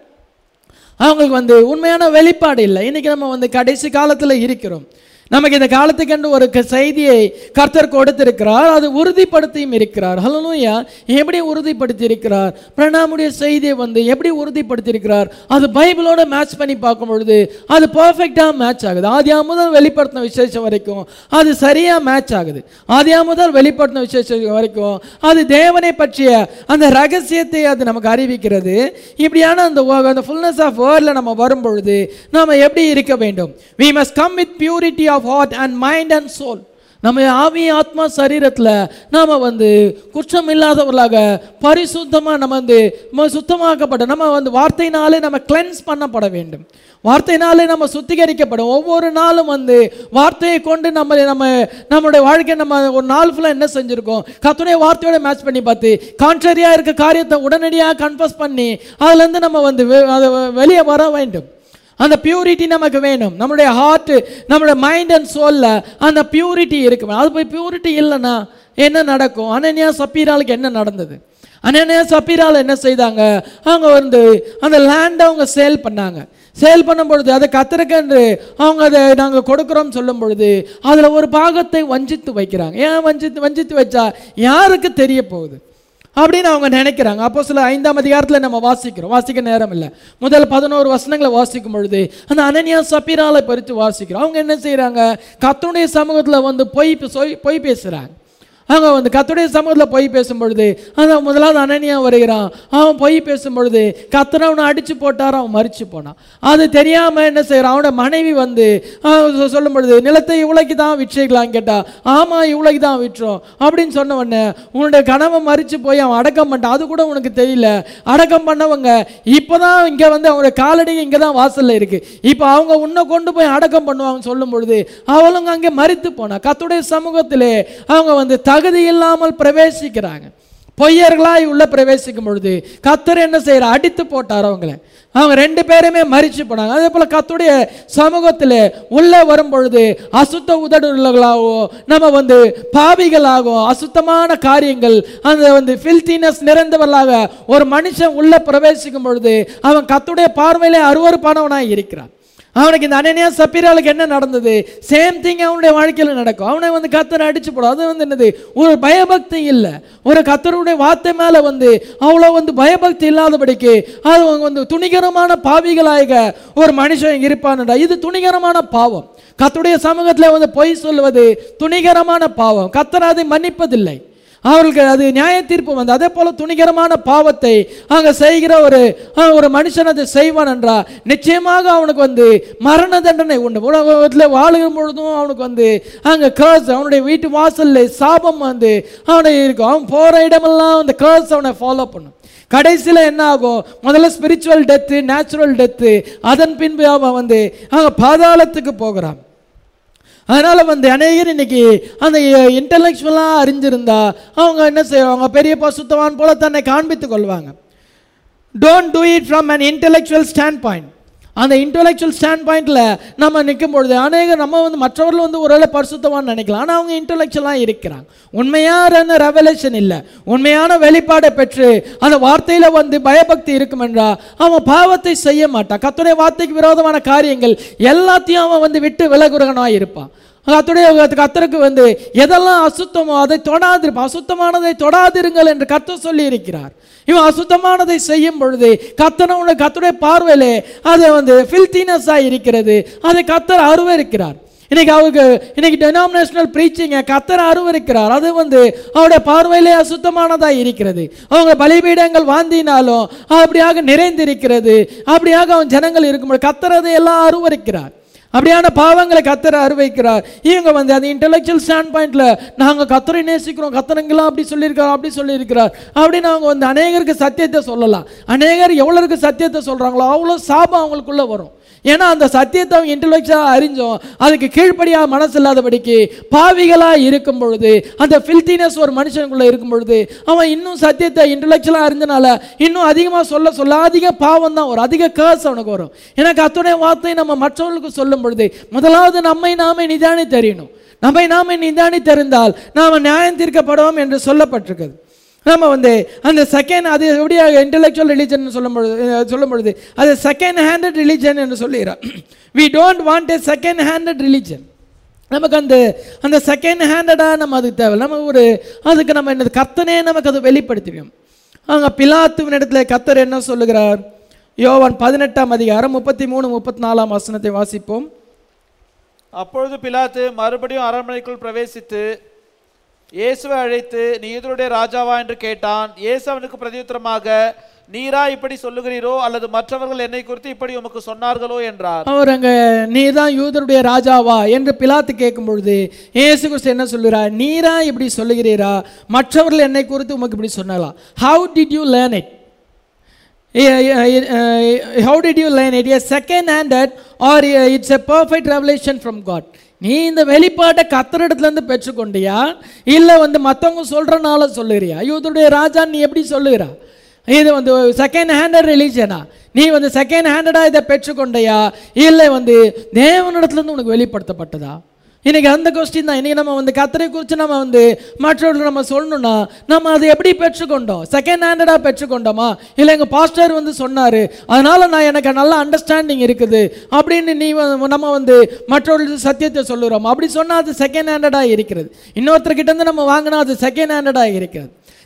அவங்களுக்கு வந்து உண்மையான வெளிப்பாடு இல்லை இன்னைக்கு நம்ம வந்து கடைசி காலத்தில் இருக்கிறோம் நமக்கு இந்த காலத்துக்கென்று ஒரு க- செய்தியை கர்த்தர் கொடுத்திருக்கிறார் அது உறுதிப்படுத்தியும் இருக்கிறார் ஹலோயா எப்படி உறுதிப்படுத்தி இருக்கிறார் பிரணாமுடைய செய்தியை வந்து எப்படி உறுதிப்படுத்தி இருக்கிறார் அது பைபிளோட மேட்ச் பண்ணி பார்க்கும் பொழுது அது பர்ஃபெக்டாக மேட்ச் ஆகுது ஆதியா முதல் வெளிப்படுத்தின விசேஷம் வரைக்கும் அது சரியாக மேட்ச் ஆகுது ஆதியா முதல் வெளிப்படுத்தின விசேஷம் வரைக்கும் அது தேவனை பற்றிய அந்த ரகசியத்தை அது நமக்கு அறிவிக்கிறது இப்படியான அந்த wo- அந்த ஃபுல்னஸ் ஆஃப் வேர்டில் நம்ம வரும்பொழுது நாம் எப்படி இருக்க வேண்டும் we must come with purity of heart and mind and soul நம்ம ஆவி ஆத்மா சரீரத்தில் நாம் வந்து குற்றம் இல்லாதவர்களாக பரிசுத்தமாக நம்ம வந்து நம்ம சுத்தமாக்கப்பட நம்ம வந்து வார்த்தையினாலே நம்ம கிளென்ஸ் பண்ணப்பட வேண்டும் வார்த்தையினாலே நம்ம சுத்திகரிக்கப்படும் ஒவ்வொரு நாளும் வந்து வார்த்தையை கொண்டு நம்ம நம்ம நம்மளுடைய வாழ்க்கை நம்ம ஒரு நாள் ஃபுல்லாக என்ன செஞ்சுருக்கோம் கத்துடைய வார்த்தையோட மேட்ச் பண்ணி பார்த்து கான்ட்ரரியாக இருக்க காரியத்தை உடனடியாக கன்ஃபஸ் பண்ணி அதுலேருந்து நம்ம வந்து வெ- அது வெளியே வர வேண்டும் அந்த பியூரிட்டி நமக்கு வேணும் நம்மளுடைய ஹார்ட் நம்மளுடைய மைண்ட் அண்ட் சோலில் அந்த பியூரிட்டி இருக்கு அது போய் பியூரிட்டி இல்லைன்னா என்ன நடக்கும் அனன்யா சப்பீராளுக்கு என்ன நடந்தது அனன்யா சப்பீரால் என்ன செய்தாங்க அவங்க வந்து அந்த லேண்டை அவங்க சேல் பண்ணாங்க சேல் பண்ணும் பொழுது அதை கத்திருக்கன்று அவங்க அதை நாங்கள் கொடுக்குறோம் சொல்லும் பொழுது அதில் ஒரு பாகத்தை வஞ்சித்து வைக்கிறாங்க ஏன் வஞ்சித்து வஞ்சித்து வச்சா யாருக்கு தெரிய போகுது அப்படின்னு அவங்க நினைக்கிறாங்க அப்போ சில ஐந்தாம் அதிகாரத்தில் நம்ம வாசிக்கிறோம் வாசிக்க நேரம் இல்லை முதல் பதினோரு வசனங்களை வாசிக்கும் பொழுது அந்த அனன்யா சப்பீராலை பறித்து வாசிக்கிறோம் அவங்க என்ன செய்கிறாங்க கத்தனுடைய சமூகத்தில் வந்து பொய் பே- சொய்- பொய் பேசுகிறாங்க அவங்க வந்து கத்துடைய சமூகத்தில் பொய் பேசும் பொழுது அந்த முதலாவது அனனியா வருகிறான் அவன் பொய் பேசும் பொழுது கத்தனை அவனை அடிச்சு போட்டார் அவன் மறிச்சு போனான் அது தெரியாம என்ன செய்யறான் அவனோட மனைவி வந்து அவன் சொ- சொல்லும் பொழுது நிலத்தை இவ்வளோக்கு தான் விற்றீங்களான்னு கேட்டா ஆமா இவ்வளோக்கு தான் விற்றோம் அப்படின்னு சொன்ன உடனே உன்னுடைய கனவை மறிச்சு போய் அவன் அடக்கம் பண்ணிட்டான் அது கூட உனக்கு தெரியல அடக்கம் பண்ணவங்க இப்போதான் இங்க வந்து அவங்களுடைய காலடி இங்க தான் வாசல்ல இருக்கு இப்போ அவங்க உன்னை கொண்டு போய் அடக்கம் பண்ணுவாங்கன்னு சொல்லும் பொழுது அவளுங்க அங்கே மறித்து போனா கத்துடைய சமூகத்திலே அவங்க வந்து தகுதி இல்லாமல் பிரவேசிக்கிறாங்க பொய்யர்களாய் உள்ள பிரவேசிக்கும் பொழுது கத்தர் என்ன செய்யற அடித்து போட்டார் அவங்கள அவங்க ரெண்டு பேருமே மறிச்சு போனாங்க அதே போல கத்துடைய சமூகத்தில் உள்ள வரும் பொழுது அசுத்த உதடுகளாகவோ நம்ம வந்து பாவிகளாகவும் அசுத்தமான காரியங்கள் அந்த வந்து ஃபில்தினஸ் நிறைந்தவர்களாக ஒரு மனுஷன் உள்ள பிரவேசிக்கும் பொழுது அவன் கத்துடைய பார்வையிலே அருவருப்பானவனாய் இருக்கிறான் அவனுக்கு இந்த அனனியா சப்பீராளுக்கு என்ன நடந்தது சேம் திங் அவனுடைய வாழ்க்கையில் நடக்கும் அவனை வந்து கத்தரை அடிச்சு போடும் அது வந்து என்னது ஒரு பயபக்தி இல்லை ஒரு கத்தருடைய வார்த்தை மேலே வந்து அவ்வளோ வந்து பயபக்தி இல்லாதபடிக்கு அது வந்து துணிகரமான பாவிகளாக ஒரு மனுஷன் இருப்பான்டா இது துணிகரமான பாவம் கத்தருடைய சமூகத்தில் வந்து பொய் சொல்லுவது துணிகரமான பாவம் கத்தர் அதை மன்னிப்பதில்லை அவர்களுக்கு அது நியாய தீர்ப்பு வந்து அதே போல துணிகரமான பாவத்தை அங்க செய்கிற ஒரு அஹ், ஒரு மனுஷன் அதை செய்வான் என்றா நிச்சயமாக அவனுக்கு வந்து மரண தண்டனை உண்டு உலகத்தில் வாழுகிற பொழுதும் அவனுக்கு வந்து அங்க கேர்ஸ் அவனுடைய வீட்டு வாசல்ல சாபம் வந்து அவனை இருக்கும் அவன் போற இடமெல்லாம் அந்த கேர்ஸ் அவனை ஃபாலோ பண்ணும் கடைசியில் என்ன ஆகும் முதல்ல ஸ்பிரிச்சுவல் டெத்து நேச்சுரல் டெத்து அதன் பின்பு அவன் வந்து அங்க பாதாளத்துக்கு போகிறான் அதனால் வந்து அநேகர் இன்னைக்கு அந்த இன்டலெக்சுவலாக அறிஞ்சிருந்தா அவங்க என்ன செய்வாங்க பெரிய பசுத்தவான் போல தன்னை காண்பித்துக் கொள்வாங்க don't do it from an intellectual standpoint அந்த இன்டெலெக்சுவல் ஸ்டாண்ட் பாயிண்ட்ல நம்ம நிற்கும் பொழுது அநேகர் நம்ம வந்து மற்றவர்கள் வந்து ஒருவேளை பரிசுத்தவான் நினைக்கலாம் ஆனால் அவங்க இன்டெலெக்சுவலாக இருக்கிறாங்க உண்மையான ரெவலேஷன் இல்லை உண்மையான வெளிப்பாடை பெற்று அந்த வார்த்தையில் வந்து பயபக்தி இருக்கும் என்றா அவன் பாவத்தை செய்ய மாட்டான் கத்துடைய வார்த்தைக்கு விரோதமான காரியங்கள் எல்லாத்தையும் அவன் வந்து விட்டு விலகுறகனாக இருப்பான் கத்துடைய கத்தருக்கு வந்து எதெல்லாம் அசுத்தமோ அதை தொடாதிருப்பான் அசுத்தமானதை தொடாதிருங்கள் என்று கத்த சொல்லி இருக்கிறார் இவன் அசுத்தமானதை செய்யும் பொழுது கத்தனவுடைய கத்துடைய பார்வையிலே அது வந்து ஃபில்தினஸாக இருக்கிறது அதை கத்தர் அருவருக்கிறார் இன்னைக்கு அவருக்கு இன்னைக்கு டெனாமினேஷனல் ப்ரீச்சிங்க கத்தர் அருவருக்கிறார் அது வந்து அவருடைய பார்வையிலே அசுத்தமானதாக இருக்கிறது அவங்க பலிபீடங்கள் வாந்தினாலும் அப்படியாக நிறைந்திருக்கிறது அப்படியாக அவன் ஜனங்கள் இருக்கும்போது கத்தர் அதை எல்லாம் அருவருக்கிறார் அப்படியான பாவங்களை கத்தரை அருவைக்கிறார் இவங்க வந்து அந்த இன்டெலெக்சுவல் ஸ்டாண்ட் பாயிண்ட்ல நாங்கள் கத்தரை நேசிக்கிறோம் கத்தனங்கெல்லாம் அப்படி சொல்லியிருக்கார் அப்படி சொல்லியிருக்கிறார் அப்படின்னு அவங்க வந்து அநேகருக்கு சத்தியத்தை சொல்லலாம் அநேகர் எவ்வளோருக்கு சத்தியத்தை சொல்றாங்களோ அவ்வளோ சாபம் அவங்களுக்குள்ள வரும் ஏன்னா அந்த சத்தியத்தை அவங்க இன்டெலெக்சுவலாக அறிஞ்சோம் அதுக்கு கீழ்ப்படியா மனசு இல்லாதபடிக்கு பாவிகளாக இருக்கும் பொழுது அந்த ஃபில்தினஸ் ஒரு மனுஷனுக்குள்ள இருக்கும் பொழுது அவன் இன்னும் சத்தியத்தை இன்டெலெக்சுவலாக அறிஞ்சனால இன்னும் அதிகமாக சொல்ல சொல்ல அதிக பாவம் தான் வரும் அதிக கேர்ஸ் அவனுக்கு வரும் ஏன்னா கத்துடைய வார்த்தை நம்ம மற்றவர்களுக்கு சொல்லும் பொழுது முதலாவது நம்மை நாமே நிதானி தெரியணும் நம்மை நாமே நிதானி தெரிந்தால் நாம் நியாயம் தீர்க்கப்படுவோம் என்று சொல்லப்பட்டிருக்குது நம்ம வந்து அந்த செகண்ட் அது எப்படியாக இன்டெலெக்சுவல் ரிலீஜன் சொல்லும் பொழுது அஹ், சொல்லும் பொழுது அது செகண்ட் ஹேண்டட் ரிலீஜன் என்று சொல்லுகிறார் we don't want a second handed religion நமக்கு அந்த அந்த செகண்ட் ஹேண்டடாக நம்ம அதுக்கு தேவை நம்ம ஒரு அதுக்கு நம்ம என்னது கர்த்தனே நமக்கு அது வெளிப்படுத்திடும் அங்கே பிலாத்துவின் இடத்துல கர்த்தர் என்ன சொல்லுகிறார் யோவான் பதினெட்டாம் அதிகாரம் முப்பத்தி மூணு முப்பத்தி நாலாம் வசனத்தை வாசிப்போம் அப்பொழுது பிலாத்து மறுபடியும் அரண்மனைக்குள் பிரவேசித்து இயேசுவை அழைத்து நீ யூதருடைய ராஜாவா என்று கேட்டான் இயேசு அவனுக்கு பிரதியுத்தரமாக நீரா இப்படி சொல்லுகிறீரோ அல்லது மற்றவர்கள் என்னை குறித்து இப்படி உமக்கு சொன்னார்களோ என்றார் அவர் அங்கே நீ தான் யூதருடைய ராஜாவா என்று பிலாத்து கேட்கும் பொழுது இயேசு கிறிஸ்து என்ன சொல்லுறார் நீரா இப்படி சொல்லுகிறீரா மற்றவர்கள் என்னை குறித்து உமக்கு இப்படி சொன்னலாம் how did you learn it how did you learn it a second handed or it's a perfect revelation from God நீ இந்த வெளிப்பாட்டை கத்தரிடத்துலேருந்து பெற்றுக்கொண்டியா இல்லை வந்து மற்றவங்க சொல்கிறனால சொல்லுறியா யூதருடைய ராஜா நீ எப்படி சொல்லுகிறா இது வந்து செகண்ட் ஹேண்டட் ரிலீஜனா நீ வந்து செகண்ட் ஹேண்டடாக இதை பெற்றுக்கொண்டையா இல்லை வந்து தேவனிடத்துலேருந்து உனக்கு வெளிப்படுத்தப்பட்டதா இன்னைக்கு அந்த கொஸ்டின் தான் இன்னைக்கு நம்ம வந்து கத்தரை குறித்து நம்ம வந்து மற்றவர்கள் நம்ம சொல்லணும்னா நம்ம அதை எப்படி பெற்றுக்கொண்டோம் செகண்ட் ஹேண்டடாக பெற்றுக்கொண்டோமா இல்லை எங்கள் பாஸ்டர் வந்து சொன்னார் அதனால நான் எனக்கு நல்ல அண்டர்ஸ்டாண்டிங் இருக்குது அப்படின்னு நீ வந்து- நம்ம வந்து மற்றவர்களுக்கு சத்தியத்தை சொல்லுறோம் அப்படி சொன்னால் அது செகண்ட் ஹேண்டடாக இருக்கிறது இன்னொருத்தர்கிட்ட இருந்து நம்ம வாங்கினா அது செகண்ட் ஹேண்டடாக இருக்கிறது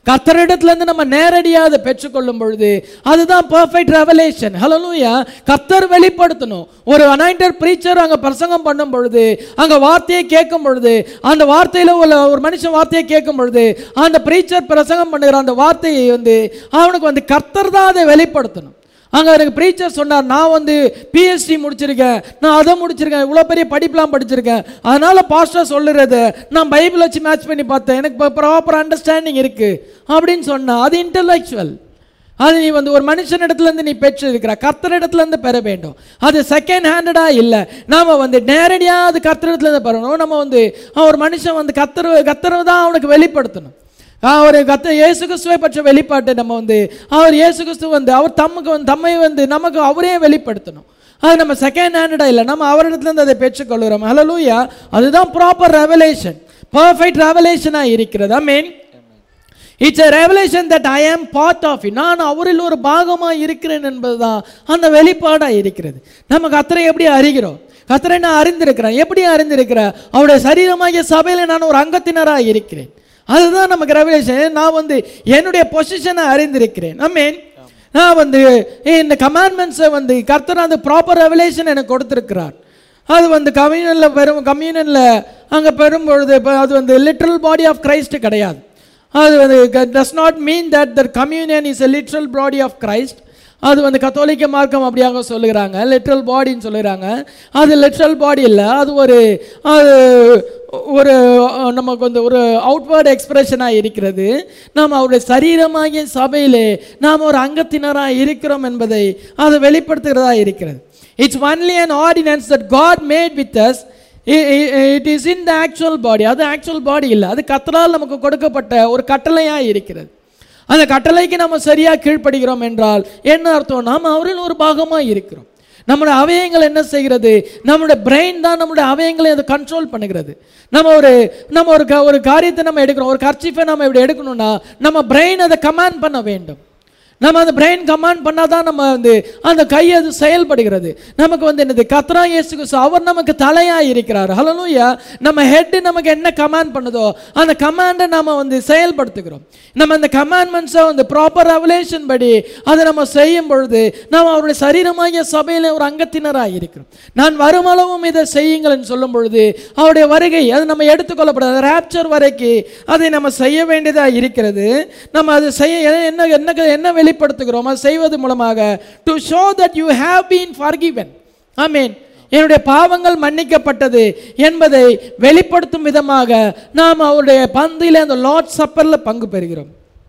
கர்த்தரிடத்துல இருந்து நம்ம நேரடியாக அதை பெற்றுக்கொள்ளும் பொழுது அதுதான் பர்ஃபெக்ட் ரெவலேஷன் ஹலலூயா கர்த்தர் வெளிப்படுத்தணும் ஒரு அனாயிண்டர் ப்ரீச்சர் அங்க பிரசங்கம் பண்ணும் பொழுது அங்க வார்த்தையை கேட்கும் பொழுது அந்த வார்த்தையில உள்ள ஒரு மனுஷன் வார்த்தையை கேட்கும் பொழுது அந்த ப்ரீச்சர் பிரசங்கம் பண்ணுகிற அந்த வார்த்தையை வந்து அவனுக்கு வந்து கர்த்தர் தான் அதை வெளிப்படுத்தணும் அங்க எனக்கு ப்ரீச்சர் சொன்னார் நான் வந்து பிஎஸ்டி முடிச்சிருக்கேன் நான் அதை முடிச்சிருக்கேன் இவ்வளோ பெரிய படிப்புலாம் படிச்சிருக்கேன் அதனால பாஸ்டர் சொல்லுறது நான் பைபிள் வச்சு மேட்ச் பண்ணி பார்த்தேன் எனக்கு ப்ராப்பர் அண்டர்ஸ்டாண்டிங் இருக்கு அப்படின்னு சொன்னா அது இன்டலெக்சுவல் அது நீ வந்து ஒரு மனுஷனிடத்துல இருந்து நீ பெற்று இருக்கிற கர்த்தரிடத்துல இருந்து பெற வேண்டும் அது செகண்ட் ஹேண்டடா இல்லை நாம வந்து நேரடியா அது கர்த்தரிடத்துல இருந்து பெறணும் நம்ம வந்து அவன் ஒரு மனுஷன் வந்து கத்தர் கத்தரை தான் அவனுக்கு வெளிப்படுத்தணும் அவர் கத்த இயேசு கிறிஸ்துவை பற்ற வெளிப்பாட்டை நம்ம வந்து அவர் இயேசு கிறிஸ்து வந்து அவர் தமக்கு வந்து தம்மை வந்து நமக்கு அவரே வெளிப்படுத்தணும் அது நம்ம செகண்ட் ஹேண்டடா இல்லை நம்ம அவரிடத்துல இருந்து அதை பெற்றுக்கொள்கிறோம் ஹalleluya அதுதான் ப்ராப்பர் ரெவலேஷன் பர்ஃபெக்ட் ரெவலேஷனாக இருக்கிறது I mean it's a revelation that I am part of it நான் அவரில் ஒரு பாகமாக இருக்கிறேன் என்பதுதான் அந்த வெளிப்பாடாக இருக்கிறது நம்ம கத்தரை எப்படி அறிகிறோம் கத்தரை நான் அறிந்திருக்கிறேன் எப்படி அறிந்திருக்கிறேன் அவருடைய சரீரமாகிய சபையில் நான் ஒரு அங்கத்தினராக இருக்கிறேன் அதுதான் நமக்கு ரெவலேஷன் நான் வந்து என்னுடைய பொசிஷனை அறிந்திருக்கிறேன் ஐ மீன் நான் வந்து இந்த கமாண்ட்மெண்ட்ஸை வந்து கர்த்தர் அந்த ப்ராப்பர் ரெவலேஷன் எனக்கு கொடுத்துருக்கிறார் அது வந்து கம்யூனலில் பெரும் கம்யூனலில் அங்கே பெறும்பொழுது இப்போ அது வந்து லிட்ரல் பாடி ஆஃப் கிரைஸ்ட் கிடையாது அது வந்து does not mean that the communion is a literal body of Christ அது வந்து கத்தோலிக்க மார்க்கம் அப்படியாக சொல்லுகிறாங்க லிட்ரல் பாடின்னு சொல்லுகிறாங்க அது லிட்ரல் பாடி இல்லை அது ஒரு அது ஒரு அஹ், நமக்கு வந்து ஒரு அவுட்வேர்ட் எக்ஸ்பிரஷனாக இருக்கிறது நாம் அவருடைய சரீரமாகிய சபையிலே நாம் ஒரு அங்கத்தினராக இருக்கிறோம் என்பதை அது வெளிப்படுத்துகிறதா இருக்கிறது it's only an ordinance that God made with us it is in the actual body அது ஆக்சுவல் பாடி இல்லை அது கத்தரால் நமக்கு கொடுக்கப்பட்ட ஒரு கட்டளையாக இருக்கிறது அந்த கட்டளைக்கு நம்ம சரியாக கீழ்ப்படுகிறோம் என்றால் என்ன அர்த்தம் நாம் அவரில் ஒரு பாகமாக இருக்கிறோம் நம்முடைய அவயங்கள் என்ன செய்கிறது நம்முடைய பிரெயின் தான் நம்முடைய அவயங்களை அதை கண்ட்ரோல் பண்ணுகிறது நம்ம ஒரு நம்ம ஒரு க- ஒரு காரியத்தை நம்ம எடுக்கிறோம் ஒரு கர்ச்சிஃபை நம்ம இப்படி எடுக்கணும்னா நம்ம பிரெயின் அதை கமாண்ட் பண்ண வேண்டும் நம்ம அந்த பிரெயின் கமாண்ட் பண்ணாதான் நம்ம வந்து அந்த கை அது செயல்படுகிறது நமக்கு வந்து என்னது கத்ரா இயேசு கிறிஸ்து அவர் நமக்கு தலையா இருக்கிறார் ஹalleluya நம்ம ஹெட் நமக்கு என்ன கமாண்ட் பண்ணுதோ அந்த கமாண்டை நாம வந்து செயல்படுத்துகிறோம் நம்ம அந்த கமாண்ட்மெண்ட்ஸை வந்து ப்ராப்பர் ரெவலேஷன் படி அதை நம்ம செய்யும் பொழுது நாம் அவருடைய சரீரமாகிய சபையில ஒரு அங்கத்தினராக இருக்கிறோம் நான் வருமளவும் இதை செய்யுங்கள் என்று சொல்லும் பொழுது அவருடைய வருகை அது நம்ம எடுத்துக்கொள்ளப்படாது ரேப்சர் வரைக்கும் அதை நம்ம செய்ய வேண்டியதாக இருக்கிறது நம்ம அது செய்ய என்ன என்ன என்ன வெளிப்படுத்துகிறோம் அது செய்வது மூலமாக to show that you have been forgiven I mean என்னுடைய பாவங்கள் மன்னிக்கப்பட்டது என்பதை வெளிப்படுத்தும் விதமாக நாம் அவருடைய பந்தியில் அந்த லார்ட் சப்பரில் பங்கு பெறுகிறோம்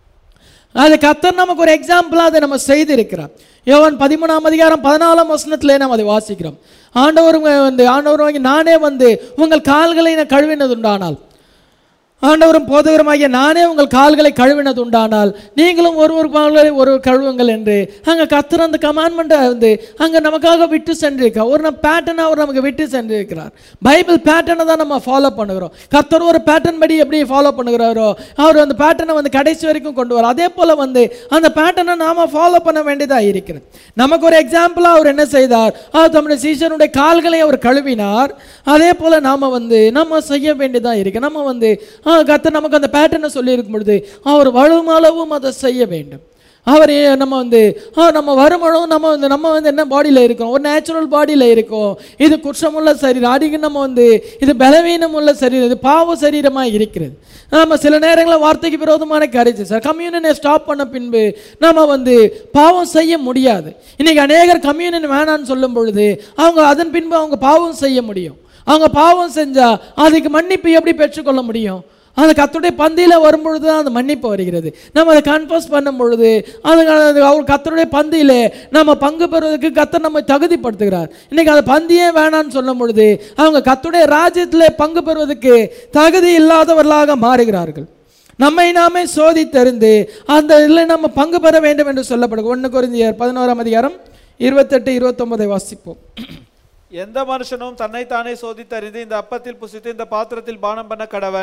அது கத்தர் நமக்கு ஒரு எக்ஸாம்பிளாக அதை நம்ம செய்திருக்கிறோம் யோவான் பதிமூணாம் அதிகாரம் பதினாலாம் வசனத்திலே நாம் அதை வாசிக்கிறோம் ஆண்டவர் வந்து ஆண்டவர் வாங்கி நானே வந்து உங்கள் கால்களை நான் கழுவினது உண்டானால் ஆண்டவரும் போதகருமாகிய நானே உங்கள் கால்களை கழுவினது உண்டானால் நீங்களும் ஒரு ஒரு கால்களை ஒரு கழுவுங்கள் என்று அங்கே கத்தர் அந்த கமாண்ட்மெண்ட்டை வந்து அங்கே நமக்காக விட்டு சென்றிருக்கார் ஒரு நம்ம பேட்டர்னை அவர் நமக்கு விட்டு சென்றிருக்கிறார் பைபிள் பேட்டர்னை தான் நம்ம ஃபாலோ பண்ணுகிறோம் கத்தர் ஒரு பேட்டர்ன் படி எப்படி ஃபாலோ பண்ணுகிறாரோ அவர் அந்த பேட்டர்னை வந்து கடைசி வரைக்கும் கொண்டு வர அதே போல் வந்து அந்த பேட்டர்னை நாம ஃபாலோ பண்ண வேண்டியதாக இருக்கிறது நமக்கு ஒரு எக்ஸாம்பிளாக அவர் என்ன செய்தார் அவர் தம்முடைய சீசனுடைய கால்களை அவர் கழுவினார் அதே போல் நாம வந்து நம்ம செய்ய வேண்டியதாக இருக்கு நம்ம வந்து ஆ, கர்த்தர் நமக்கு அந்த பேட்டர்னை சொல்லியிருக்கும் பொழுது அவர் வழுமளவும் அதை செய்ய வேண்டும் அவர் ஏ- நம்ம வந்து ஆ, நம்ம வருமளவும் நம்ம வந்து நம்ம வந்து என்ன பாடியில் இருக்கோம் ஒரு நேச்சுரல் பாடியில் இருக்கோம் இது குற்றமுள்ள சரீரம் அடிக்க நம்ம வந்து இது பலவீனம் உள்ள சரீரம் இது பாவ சரீரமாக இருக்கிறது நம்ம சில நேரங்களில் வார்த்தைக்கு விரோதமான கருத்து சார் கம்யூனியனை ஸ்டாப் பண்ண பின்பு நம்ம வந்து பாவம் செய்ய முடியாது இன்னைக்கு அநேகர் கம்யூனியன் வேணான்னு சொல்லும் பொழுது அவங்க அதன் பின்பு அவங்க பாவம் செய்ய முடியும் அவங்க பாவம் செஞ்சா அதுக்கு மன்னிப்பு எப்படி பெற்றுக்கொள்ள முடியும் அந்த கத்துடைய பந்தியில் வரும்பொழுது தான் அந்த மன்னிப்பு வருகிறது நம்ம அதை கன்ஃபர்ஸ் பண்ணும் பொழுது அது அது அவர் கத்தருடைய பந்தியிலே நம்ம பங்கு பெறுவதற்கு கத்தர் நம்ம தகுதிப்படுத்துகிறார் இன்னைக்கு அந்த பந்தியே வேணான்னு சொல்லும் பொழுது அவங்க கத்துடைய ராஜ்யத்திலே பங்கு பெறுவதற்கு தகுதி இல்லாதவர்களாக மாறுகிறார்கள் நம்மை நாமே சோதித்தறிந்து அந்த இதில் நம்ம பங்கு பெற வேண்டும் என்று சொல்லப்படுது ஒன்று குறைந்தியர் பதினோராம் அதிகாரம் இருபத்தெட்டு இருபத்தொன்பதை வாசிப்போம் எந்த மனுஷனும் தன்னைத்தானே சோதித்தறிந்து இந்த அப்பத்தில் புசித்து இந்த பாத்திரத்தில் பானம் பண்ண கடவன்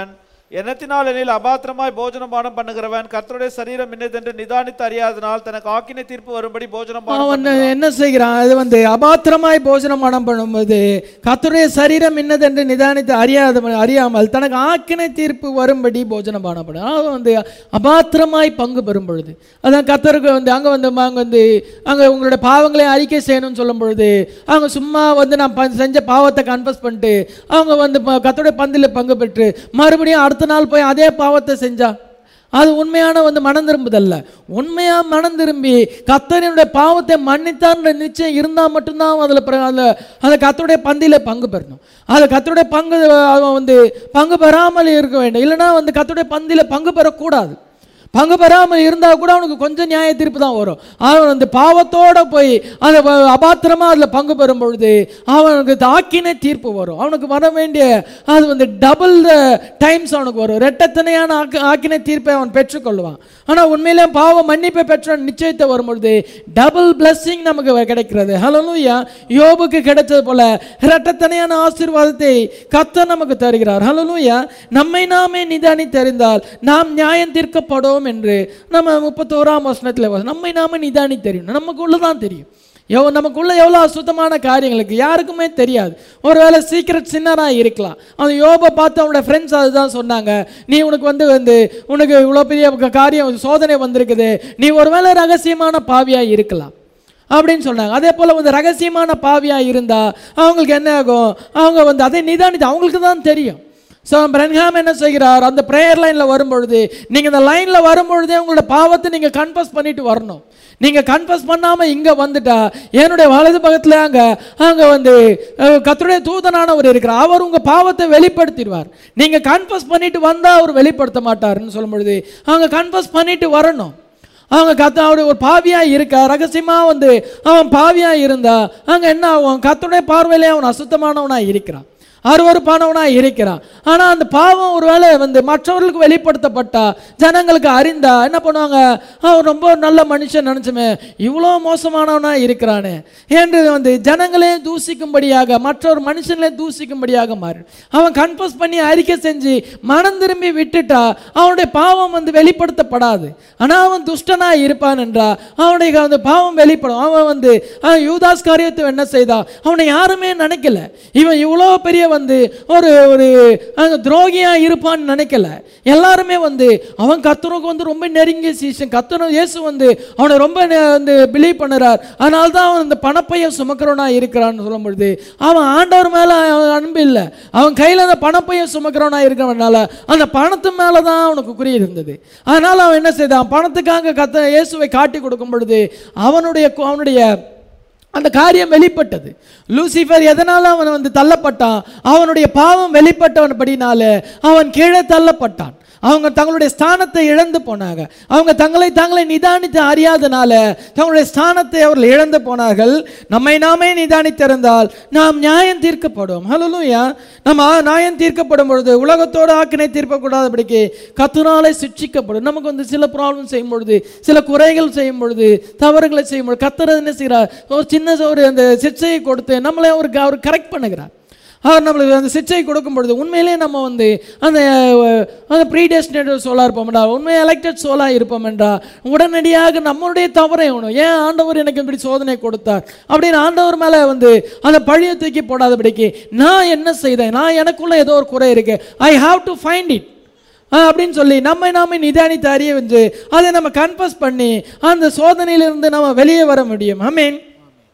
எண்ணத்தினால் எனில் அபாத்திரமாய் போஜனபானம் பண்ணுகிறவன் கர்த்தருடைய சரீரம் இன்னதென்று நிதானித்து அறியாதனால் தனக்கு ஆக்கினை தீர்ப்பு வரும்படி போஜனபானம் அவன் என்ன செய்கிறான் அது வந்து அபாத்திரமாய் போஜனமானம் பண்ணும்போது கர்த்தருடைய சரீரம் இன்னதென்று நிதானித்து அறியாத அறியாமல் தனக்கு ஆக்கினை தீர்ப்பு வரும்படி போஜனபானம் பண்ணும் அவன் வந்து அபாத்திரமாய் பங்கு பெறும் பொழுது அதான் கர்த்தருக்கு வந்து அங்கே வந்து அங்கே வந்து அங்கே உங்களுடைய பாவங்களை அறிக்கை செய்யணும்னு சொல்லும் பொழுது அவங்க சும்மா வந்து நான் ப- செஞ்ச பாவத்தை கன்ஃபஸ் பண்ணிட்டு அவங்க வந்து ப- கர்த்தருடைய பந்தில் பங்கு பெற்று மறுபடியும் அடுத்த நாள் போய் அதே பாவத்தை செஞ்சா அது உண்மையான வந்து மனம் திரும்புதல்ல உண்மையா மனம் திரும்பி கத்தரினுடைய பாவத்தை மன்னித்தான்ற நிச்சயம் இருந்தால் மட்டும்தான் அதில் அதில் அந்த கத்தருடைய பந்தியில பங்கு பெறணும் அது கத்தருடைய பங்கு அவன் வந்து பங்கு பெறாமல் இருக்க வேண்டும் இல்லைன்னா வந்து கத்தருடைய பந்தியில பங்கு பெறக்கூடாது பங்கு பெறாமல் இருந்தால் கூட அவனுக்கு கொஞ்சம் நியாய தீர்ப்பு தான் வரும் அவன் அந்த பாவத்தோட போய் அந்த ப- அபாத்திரமா அதில் பங்கு பெறும் பொழுது அவனுக்கு தாக்கின தீர்ப்பு வரும் அவனுக்கு வர வேண்டிய அது வந்து டபுள் டைம்ஸ் அவனுக்கு வரும் ரெட்டத்தனையான ஆக்கு ஆக்கின தீர்ப்பை அவன் பெற்றுக்கொள்வான் ஆனால் உண்மையிலே பாவ மன்னிப்பை பெற்ற நிச்சயத்தை வரும் பொழுது டபுள் பிளஸ்ஸிங் நமக்கு கிடைக்கிறது ஹலோலூயா யோபுக்கு கிடைச்சது போல இரட்டத்தனையான ஆசீர்வாதத்தை கத்த நமக்கு தருகிறார் ஹலோலூயா நம்மை நாமே நிதானி தெரிந்தால் நாம் நியாயம் தீர்க்கப்படும் என்று நம்ம முப்பத்தோராம் வசனத்தில் வசனம். நம்மை நாமே நிதானி தெரியும் நமக்குள்ள தான் தெரியும் எவ்வளோ நமக்குள்ள எவ்வளோ அசுத்தமான காரியங்களுக்கு யாருக்குமே தெரியாது ஒருவேளை சீக்கிரட் சின்னராக இருக்கலாம் அந்த யோபை பார்த்து அவனோட ஃப்ரெண்ட்ஸ் அதுதான் சொன்னாங்க நீ உனக்கு வந்து வந்து உனக்கு இவ்வளோ பெரிய காரியம் சோதனை வந்திருக்குது நீ ஒருவேளை ரகசியமான பாவியாக இருக்கலாம் அப்படின்னு சொன்னாங்க அதே போல் வந்து ரகசியமான பாவியாக இருந்தால் அவங்களுக்கு என்ன ஆகும் அவங்க வந்து அதை நிதானித்து அவங்களுக்கு தான் தெரியும் ஸோ பிரன்ஹாம் என்ன செய்கிறார் அந்த ப்ரேயர் லைனில் வரும்பொழுது நீங்கள் இந்த லைனில் வரும்பொழுதே உங்களோட பாவத்தை நீங்கள் கன்ஃபஸ் பண்ணிட்டு வரணும் நீங்கள் கன்ஃபஸ் பண்ணாமல் இங்கே வந்துட்டா என்னுடைய வலது பக்கத்தில் அங்கே அங்கே வந்து அஹ், கர்த்தருடைய தூதனானவர் இருக்கிறார் அவர் உங்கள் பாவத்தை வெளிப்படுத்திடுவார் நீங்கள் கன்ஃபஸ் பண்ணிட்டு வந்தால் அவர் வெளிப்படுத்த மாட்டாருன்னு சொல்லும் பொழுது அவங்க கன்ஃபஸ் பண்ணிட்டு வரணும் அவங்க கத்த அவரு ஒரு பாவியா இருக்கா ரகசியமா வந்து அவன் பாவியா இருந்தா அங்க என்ன ஆகும் கத்தருடைய பார்வையிலே அவன் அசுத்தமானவனா இருக்கிறான் அருவருப்பானவனா இருக்கிறான் ஆனா அந்த பாவம் ஒருவேளை வந்து மற்றவர்களுக்கு வெளிப்படுத்தப்பட்டா ஜனங்களுக்கு அறிந்தா என்ன பண்ணுவாங்க அவன் ரொம்ப நல்ல மனுஷன் நினைச்சுமே இவ்வளோ மோசமானவனா இருக்கிறானே என்று வந்து ஜனங்களே தூசிக்கும்படியாக மற்றொரு மனுஷங்களே தூசிக்கும்படியாக மாறு அவன் கன்ஃபஸ் பண்ணி அறிக்கை செஞ்சு மனம் திரும்பி விட்டுட்டா அவனுடைய பாவம் வந்து வெளிப்படுத்தப்படாது ஆனால் அவன் துஷ்டனா இருப்பான் என்றா அவனுடைய அந்த பாவம் வெளிப்படும் அவன் வந்து அவன் யூதாஸ் காரியத்தை என்ன செய்தா அவனை யாருமே நினைக்கல இவன் இவ்வளோ பெரிய வந்து ஒரு ஒரு அங்க துரோகியா இருப்பான்னு நினைக்கல எல்லாருமே வந்து அவன் கத்தருக்கு வந்து ரொம்ப நெருங்கிய சீசன் கத்தரும் இயேசு வந்து அவனை ரொம்ப நெ- வந்து பிலீவ் பண்ணுறார் அதனால தான் அவன் இந்த பணப்பைய சுமக்கிறவனா இருக்கிறான்னு சொல்லும் பொழுது அவன் ஆண்டவர் மேலே அன்பு இல்லை அவன் கையில் அந்த பணப்பைய சுமக்கிறவனா இருக்கிறவனால அந்த பணத்து மேலே தான் அவனுக்கு குறி இருந்தது அதனால அவன் என்ன செய்தான் பணத்துக்காக கத்த இயேசுவை காட்டி கொடுக்கும் பொழுது அவனுடைய கு- அவனுடைய அந்த காரியம் வெளிப்பட்டது லூசிஃபர் எதனால அவன் வந்து தள்ளப்பட்டான் அவனுடைய பாவம் வெளிப்பட்டவன்படினால அவன் கீழே தள்ளப்பட்டான் அவங்க தங்களுடைய ஸ்தானத்தை இழந்து போனாங்க அவங்க தங்களை தங்களை நிதானித்து அறியாதனால தங்களுடைய ஸ்தானத்தை அவர்கள் இழந்து போனார்கள் நம்மை நாமே நிதானித்திருந்தால் நாம் நியாயம் தீர்க்கப்படும் ஹலோலூயா நம்ம ஆ- நியாயம் தீர்க்கப்படும் பொழுது உலகத்தோடு ஆக்கினை தீர்க்கக்கூடாதபடிக்கு கத்துனாலே சிக்ஷிக்கப்படும் நமக்கு வந்து சில ப்ராப்ளம் செய்யும் பொழுது சில குறைகள் செய்யும் பொழுது தவறுகளை செய்யும் பொழுது கத்துறது என்ன செய்கிறார் ஒரு சின்ன ஒரு அந்த சிக்ஷையை கொடுத்து நம்மளை அவர் அவர் கரெக்ட் பண்ணுகிறார் அவர் நம்மளுக்கு அந்த சிக்ஷை கொடுக்கும் பொழுது உண்மையிலே நம்ம வந்து அந்த அஹ், அந்த ப்ரீடெஸ்டினேட்டட் சோலாக இருப்போம் என்றால் உண்மை எலெக்டட் சோலாக இருப்போம் என்றால் உடனடியாக நம்மளுடைய தவறை உணரும் ஏன் ஆண்டவர் எனக்கு இப்படி சோதனை கொடுத்தார் அப்படின்னு ஆண்டவர் மேலே வந்து அந்த பழியை தூக்கி போடாதபடிக்கு நான் என்ன செய்தேன் நான் எனக்குள்ள ஏதோ ஒரு குறை இருக்கு I have to find it அப்படின்னு சொல்லி நம்மை நாமே நிதானித்து அறிய வந்து அதை நம்ம கன்ஃபஸ் பண்ணி அந்த சோதனையிலிருந்து நம்ம வெளியே வர முடியும் ஐ மீன்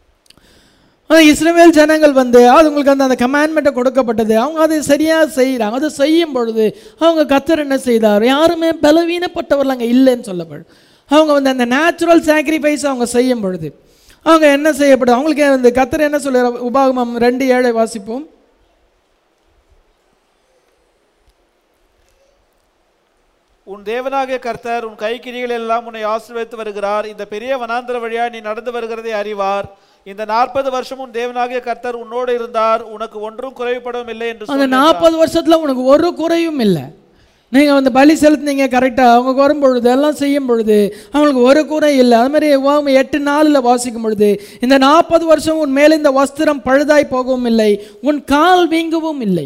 ஆனா இஸ்ரவேல் ஜனங்கள் வந்து அது உங்களுக்கு அந்த அந்த கமாண்ட்மெண்ட்டை கொடுக்கப்பட்டது அவங்க அதை சரியாக செய்கிறாங்க அதை செய்யும் பொழுது அவங்க கத்தர் என்ன செய்தார் யாருமே பலவீனப்பட்டவர்கள் அங்கே இல்லைன்னு சொல்லப்படும் அவங்க வந்து அந்த நேச்சுரல் சாக்ரிஃபைஸ் அவங்க செய்யும் பொழுது அவங்க என்ன செய்யப்படும் அவங்களுக்கு வந்து கத்தர் என்ன சொல்லுற உபாகமம் ரெண்டு ஏழை வாசிப்போம் உன் தேவனாகிய கர்த்தர் உன் கைக்கிரிகள் எல்லாம் உன்னை ஆசீர்வதித்து வருகிறார் இந்த பெரிய வனாந்திர வழியா நீ நடந்து வருகிறதை அறிவார் இந்த நாற்பது வருஷம் உன் தேவனாகிய கர்த்தர் உன்னோடு இருந்தார் உனக்கு ஒன்றும் குறைவுபடவும் இல்லை என்று அந்த சொன்னார். நாற்பது வருஷத்துல உனக்கு ஒரு குறையும் இல்லை நீங்க வந்து பலி செலுத்துனீங்க கரெக்டாக அவங்க வரும் பொழுது எல்லாம் செய்யும் பொழுது அவங்களுக்கு ஒரு குறை இல்லை அது மாதிரி உவமை எட்டு நாளில் வாசிக்கும் பொழுது இந்த நாற்பது வருஷம் உன் மேலே இந்த வஸ்திரம் பழுதாய் போகவும் இல்லை உன் கால் வீங்கவும் இல்லை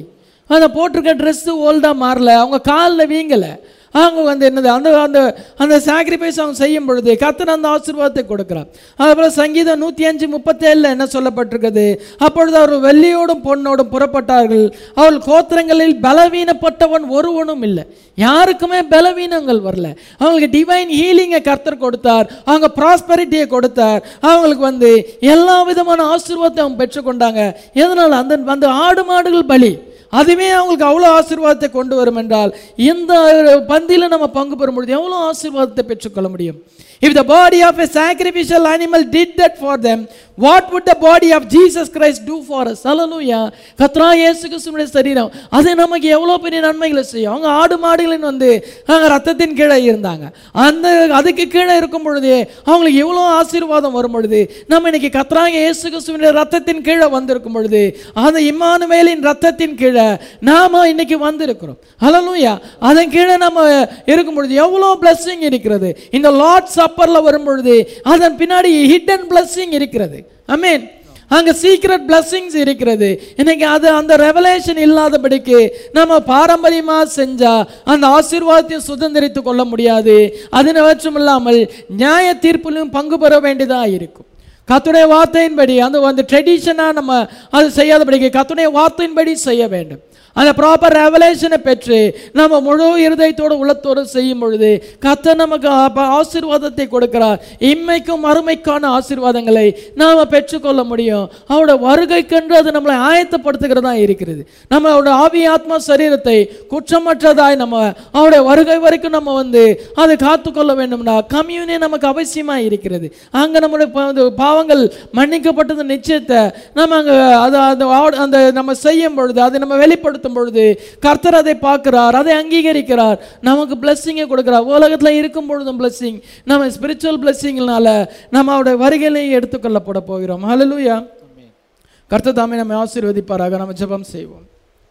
அந்த போட்டிருக்க ட்ரெஸ்ஸு ஓல்டாக மாறல அவங்க காலில் வீங்கலை அவங்க வந்து என்னது அந்த அந்த அந்த சாக்ரிஃபைஸ் அவங்க செய்யும் பொழுது கத்தர் அந்த ஆசீர்வாதத்தை கொடுக்குறார் அதுபோல் சங்கீதம் நூற்றி அஞ்சு முப்பத்தேழில் என்ன சொல்லப்பட்டிருக்குது அப்பொழுது அவர் வெள்ளியோடும் பொன்னோடும் புறப்பட்டார்கள் அவள் கோத்திரங்களில் பலவீனப்பட்டவன் ஒருவனும் இல்லை யாருக்குமே பலவீனங்கள் வரல அவங்களுக்கு டிவைன் ஹீலிங்கை கர்த்தர் கொடுத்தார் அவங்க ப்ராஸ்பரிட்டியை கொடுத்தார் அவங்களுக்கு வந்து எல்லா விதமான ஆசீர்வாதத்தை அவங்க பெற்றுக்கொண்டாங்க எதனால் அந்த அந்த ஆடு மாடுகள் பலி அதுவே அவங்களுக்கு அவ்வளோ ஆசீர்வாதத்தை கொண்டு வரும் என்றால் இந்த பந்தியில் நம்ம பங்கு பெறும் பொழுது எவ்வளோ ஆசீர்வாதத்தை பெற்றுக்கொள்ள முடியும் If the body of a sacrificial animal did that for them, what would the body of Jesus Christ do for us? Hallelujah. கத்ரா இயேசு கிறிஸ்துவினுடைய சரீரம் அது நமக்கு எவ்வளோ பெரிய நன்மைகளை செய்யும் அவங்க ஆடு மாடுகளின் வந்து அவங்க ரத்தத்தின் கீழே இருந்தாங்க அந்த அதுக்கு கீழே இருக்கும் பொழுது அவங்களுக்கு எவ்வளோ ஆசீர்வாதம் வரும் பொழுது நம்ம இன்னைக்கு கத்ராங்க இயேசு கிறிஸ்துவினுடைய ரத்தத்தின் கீழே வந்திருக்கும் பொழுது அந்த இம்மானுவேலின் ரத்தத்தின் கீழே நாம இன்னைக்கு வந்திருக்கிறோம் ஹalleluya அதன் கீழே நம்ம இருக்கும் பொழுது எவ்வளோ blessing இருக்கிறது இந்த லார்ட் சப்பரில் வரும் பொழுது அதன் பின்னாடி ஹிடன் blessing இருக்கிறது அமீன் அங்க சீக்ரெட் blessings இருக்கிறது இன்னைக்கு அது அந்த ரெவலேஷன் இல்லாதபடிக்கு நம்ம பாரம்பரியமா செஞ்சா அந்த ஆசீர்வாதத்தையும் சுதந்திரித்து கொள்ள முடியாது அது மட்டும் இல்லாமல் நியாய தீர்ப்பிலும் பங்கு பெற வேண்டியதா இருக்கும் கத்துடைய வார்த்தையின்படி அந்த அந்த ட்ரெடிஷனாக நம்ம அது செய்யாதபடிக்கு கத்துடைய வார்த்தையின்படி செய்ய வேண்டும் அந்த ப்ராப்பர் ரெவலேஷனை பெற்று நம்ம முழு இருதயத்தோடு உள்ளத்தோடு செய்யும் பொழுது கத்த நமக்கு அப்ப ஆசீர்வாதத்தை கொடுக்கிறார் இம்மைக்கும் மறுமைக்கான ஆசீர்வாதங்களை நாம் பெற்றுக்கொள்ள முடியும் அவரோட வருகைக்கென்று அது நம்மளை ஆயத்தப்படுத்துகிறதா இருக்கிறது நம்ம அவரோட ஆவி ஆத்மா சரீரத்தை குற்றமற்றதாய் நம்ம அவருடைய வருகை வரைக்கும் நம்ம வந்து அதை காத்துக்கொள்ள வேண்டும்னா கம்யூனியன் நமக்கு அவசியமாக இருக்கிறது அங்கே நம்முடைய பா- அந்த பாவங்கள் மன்னிக்கப்பட்டது நிச்சயத்தை நம்ம அங்கே அது அந்த ஆட்- அந்த நம்ம செய்யும் பொழுது அதை நம்ம வெளிப்படுத்தும் பொழுது கர்த்தர் அதை பார்க்கிறார் அதை அங்கீகரிக்கிறார் நமக்கு பிளஸ்ஸிங்கை கொடுக்கிறார் உலகத்தில் இருக்கும் பொழுதும் பிளஸ்ஸிங் நம்ம ஸ்பிரிச்சுவல் பிளஸ்ஸிங்னால நம்ம அவருடைய வருகையிலையும் எடுத்துக்கொள்ளப்பட போகிறோம் ஹalleluya கர்த்தர் தாமே நம்மை ஆசீர்வதிப்பாராக நம்ம ஜெபம் செய்வோம்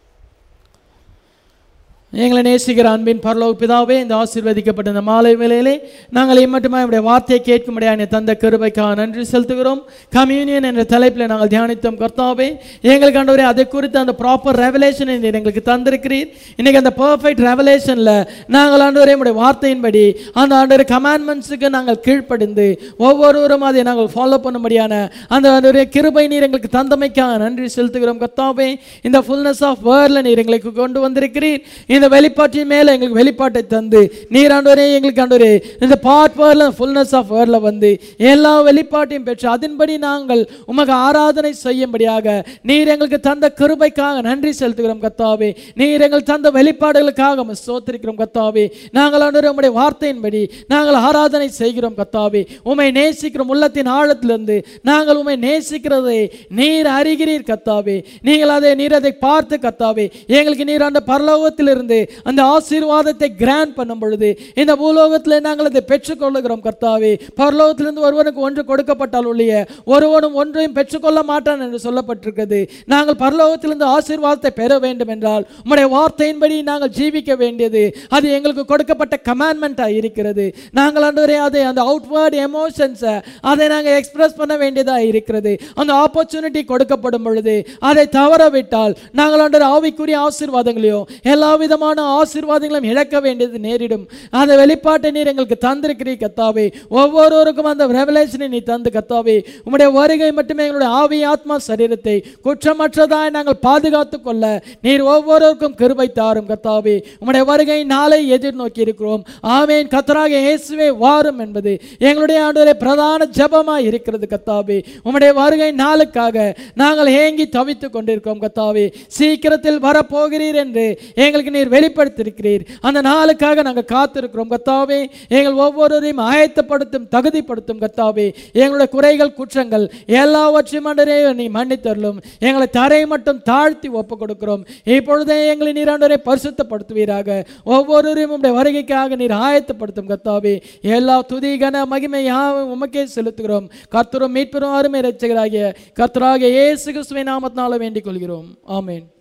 எங்களை நேசிக்கிற அன்பின் பரலோக பிதாவே இந்த ஆசீர்வதிக்கப்பட்ட இந்த மாலை வேளையிலே நாங்கள் இம்மட்டுமா நம்முடைய வார்த்தையை கேட்கும்படியான தந்த கிருபைக்காக நன்றி செலுத்துகிறோம் கம்யூனியன் என்ற தலைப்பில் நாங்கள் தியானித்தோம் கர்த்தாவே எங்களுக்கு ஆண்டவரே அதை குறித்து அந்த ப்ராப்பர் ரெவலேஷனை நீர் எங்களுக்கு தந்திருக்கிறீர் இன்னைக்கு அந்த பர்ஃபெக்ட் ரெவலேஷனில் நாங்கள் ஆண்டவரே நம்முடைய வார்த்தையின்படி அந்த ஆண்டவரே கமாண்ட்மெண்ட்ஸுக்கு நாங்கள் கீழ்ப்படிந்து ஒவ்வொருவரும் அதை நாங்கள் ஃபாலோ பண்ணும்படியான அந்த ஆண்டவரே கிருபை நீர் எங்களுக்கு தந்தமைக்காக நன்றி செலுத்துகிறோம் கர்த்தாவே இந்த ஃபுல்னஸ் ஆஃப் வேர்ல நீர் எங்களுக்கு கொண்டு வந்திருக்கிறீர் இந்த வெளிப்பாட்டின் மேல எங்களுக்கு வெளிப்பாட்டை தந்து நீர் ஆண்டவரே எங்களுக்கு ஆண்டவரே இந்த பார்ட் வேர்ல ஃபுல்னஸ் ஆஃப் வேர்ல வந்து எல்லா வெளிப்பாட்டையும் பெற்று அதன்படி நாங்கள் உமக்கு ஆராதனை செய்யும்படியாக நீர் எங்களுக்கு தந்த கிருபைக்காக நன்றி செலுத்துகிறோம் கத்தாவே நீர் எங்கள் தந்த வெளிப்பாடுகளுக்காக உம்மை ஸ்தோத்திரிக்கிறோம் கத்தாவே நாங்கள் ஆண்டவரே உம்முடைய வார்த்தையின்படி நாங்கள் ஆராதனை செய்கிறோம் கத்தாவே உம்மை நேசிக்கிறோம் உள்ளத்தின் ஆழத்திலிருந்து நாங்கள் உம்மை நேசிக்கிறதை நீர் அறிகிறீர் கத்தாவே நீங்கள் அதை நீர் அதை பார்த்து கத்தாவே எங்களுக்கு நீர் அந்த பரலோகத்திலிருந்து அந்த ஆசீர்வாதத்தை கிராண்ட் பண்ணும் பொழுது இந்த பூலோகத்தில் நாங்கள் அதை பெற்றுக்கொள்ளுகிறோம் கர்த்தாவே பரலோகத்திலிருந்து ஒருவனுக்கு ஒன்று கொடுக்கப்பட்டால் ஒழிய ஒருவனும் ஒன்றையும் பெற்றுக்கொள்ள மாட்டான் என்று சொல்லப்பட்டிருக்கிறது நாங்கள் பரலோகத்திலிருந்து ஆசீர்வாதத்தை பெற வேண்டும் என்றால் உம்முடைய வார்த்தையின்படி நாங்கள் ஜீவிக்க வேண்டியது அது எங்களுக்கு கொடுக்கப்பட்ட கமாண்ட்மெண்ட்டாக இருக்கிறது நாங்கள் ஆண்டவரே அதை அந்த அவுட்வேர்ட் எமோஷன்ஸை அதை நாங்கள் எக்ஸ்பிரஸ் பண்ண வேண்டியதாக இருக்கிறது அந்த ஆப்பர்ச்சுனிட்டி கொடுக்கப்படும் பொழுது அதை தவற விட்டால் நாங்கள் ஆண்டவர் ஆவிக்குரிய ஆசீர்வாதங்களையும் எல்லா விதமான ஆசீர்வாதங்களையும் இழக்க வேண்டியது நேரிடும் அந்த வெளிப்பாட்டை நீர் எங்களுக்கு தந்திருக்கிறீர் கத்தாவே ஒவ்வொருவருக்கும் அந்த ரெவலேஷனை நீ தந்து கத்தாவே உம்முடைய வருகை மட்டுமே எங்களுடைய ஆவி ஆத்மா சரீரத்தை குற்றமற்றதாய் நாங்கள் பாதுகாத்து கொள்ள நீர் ஒவ்வொருவருக்கும் கிருபை தாரும் கத்தாவே உம்முடைய வருகை நாளை எதிர்நோக்கி இருக்கிறோம் ஆமேன் கத்தராக இயேசுவே வாரும் என்பது எங்களுடைய ஆண்டவரே பிரதான ஜெபமாய் இருக்கிறது கத்தாவே உம்முடைய வருகை நாளுக்காக நாங்கள் ஏங்கி தவித்துக் கொண்டிருக்கிறோம் கத்தாவே சீக்கிரத்தில் வரப்போகிறீர் என்று எங்களுக்கு நீர் வெளிப்படுத்தியிருக்கிறீர் அந்த நாளுக்காக நாங்கள் காத்திருக்கிறோம் கத்தாவே எங்கள் ஒவ்வொருவரையும் ஆயத்தப்படுத்தும் தகுதிப்படுத்தும் கத்தாவே எங்களுடைய குறைகள் குற்றங்கள் எல்லாவற்றையும் ஆண்டவரே நீ மன்னித்தருளும் எங்களை தரை மட்டும் தாழ்த்தி ஒப்பு கொடுக்கிறோம் இப்பொழுதே எங்களை நீர் ஆண்டவரை பரிசுத்தப்படுத்துவீராக ஒவ்வொருவரையும் உம்முடைய வருகைக்காக நீர் ஆயத்தப்படுத்தும் கத்தாவே எல்லா துதி கன மகிமை யாவும் உமக்கே செலுத்துகிறோம் கர்த்தரும் மீட்பெரும் அருமை ரட்சகராகிய கர்த்தராகிய இயேசு கிறிஸ்துவின் நாமத்தினால வேண்டிக் கொள்கிறோம் ஆமென்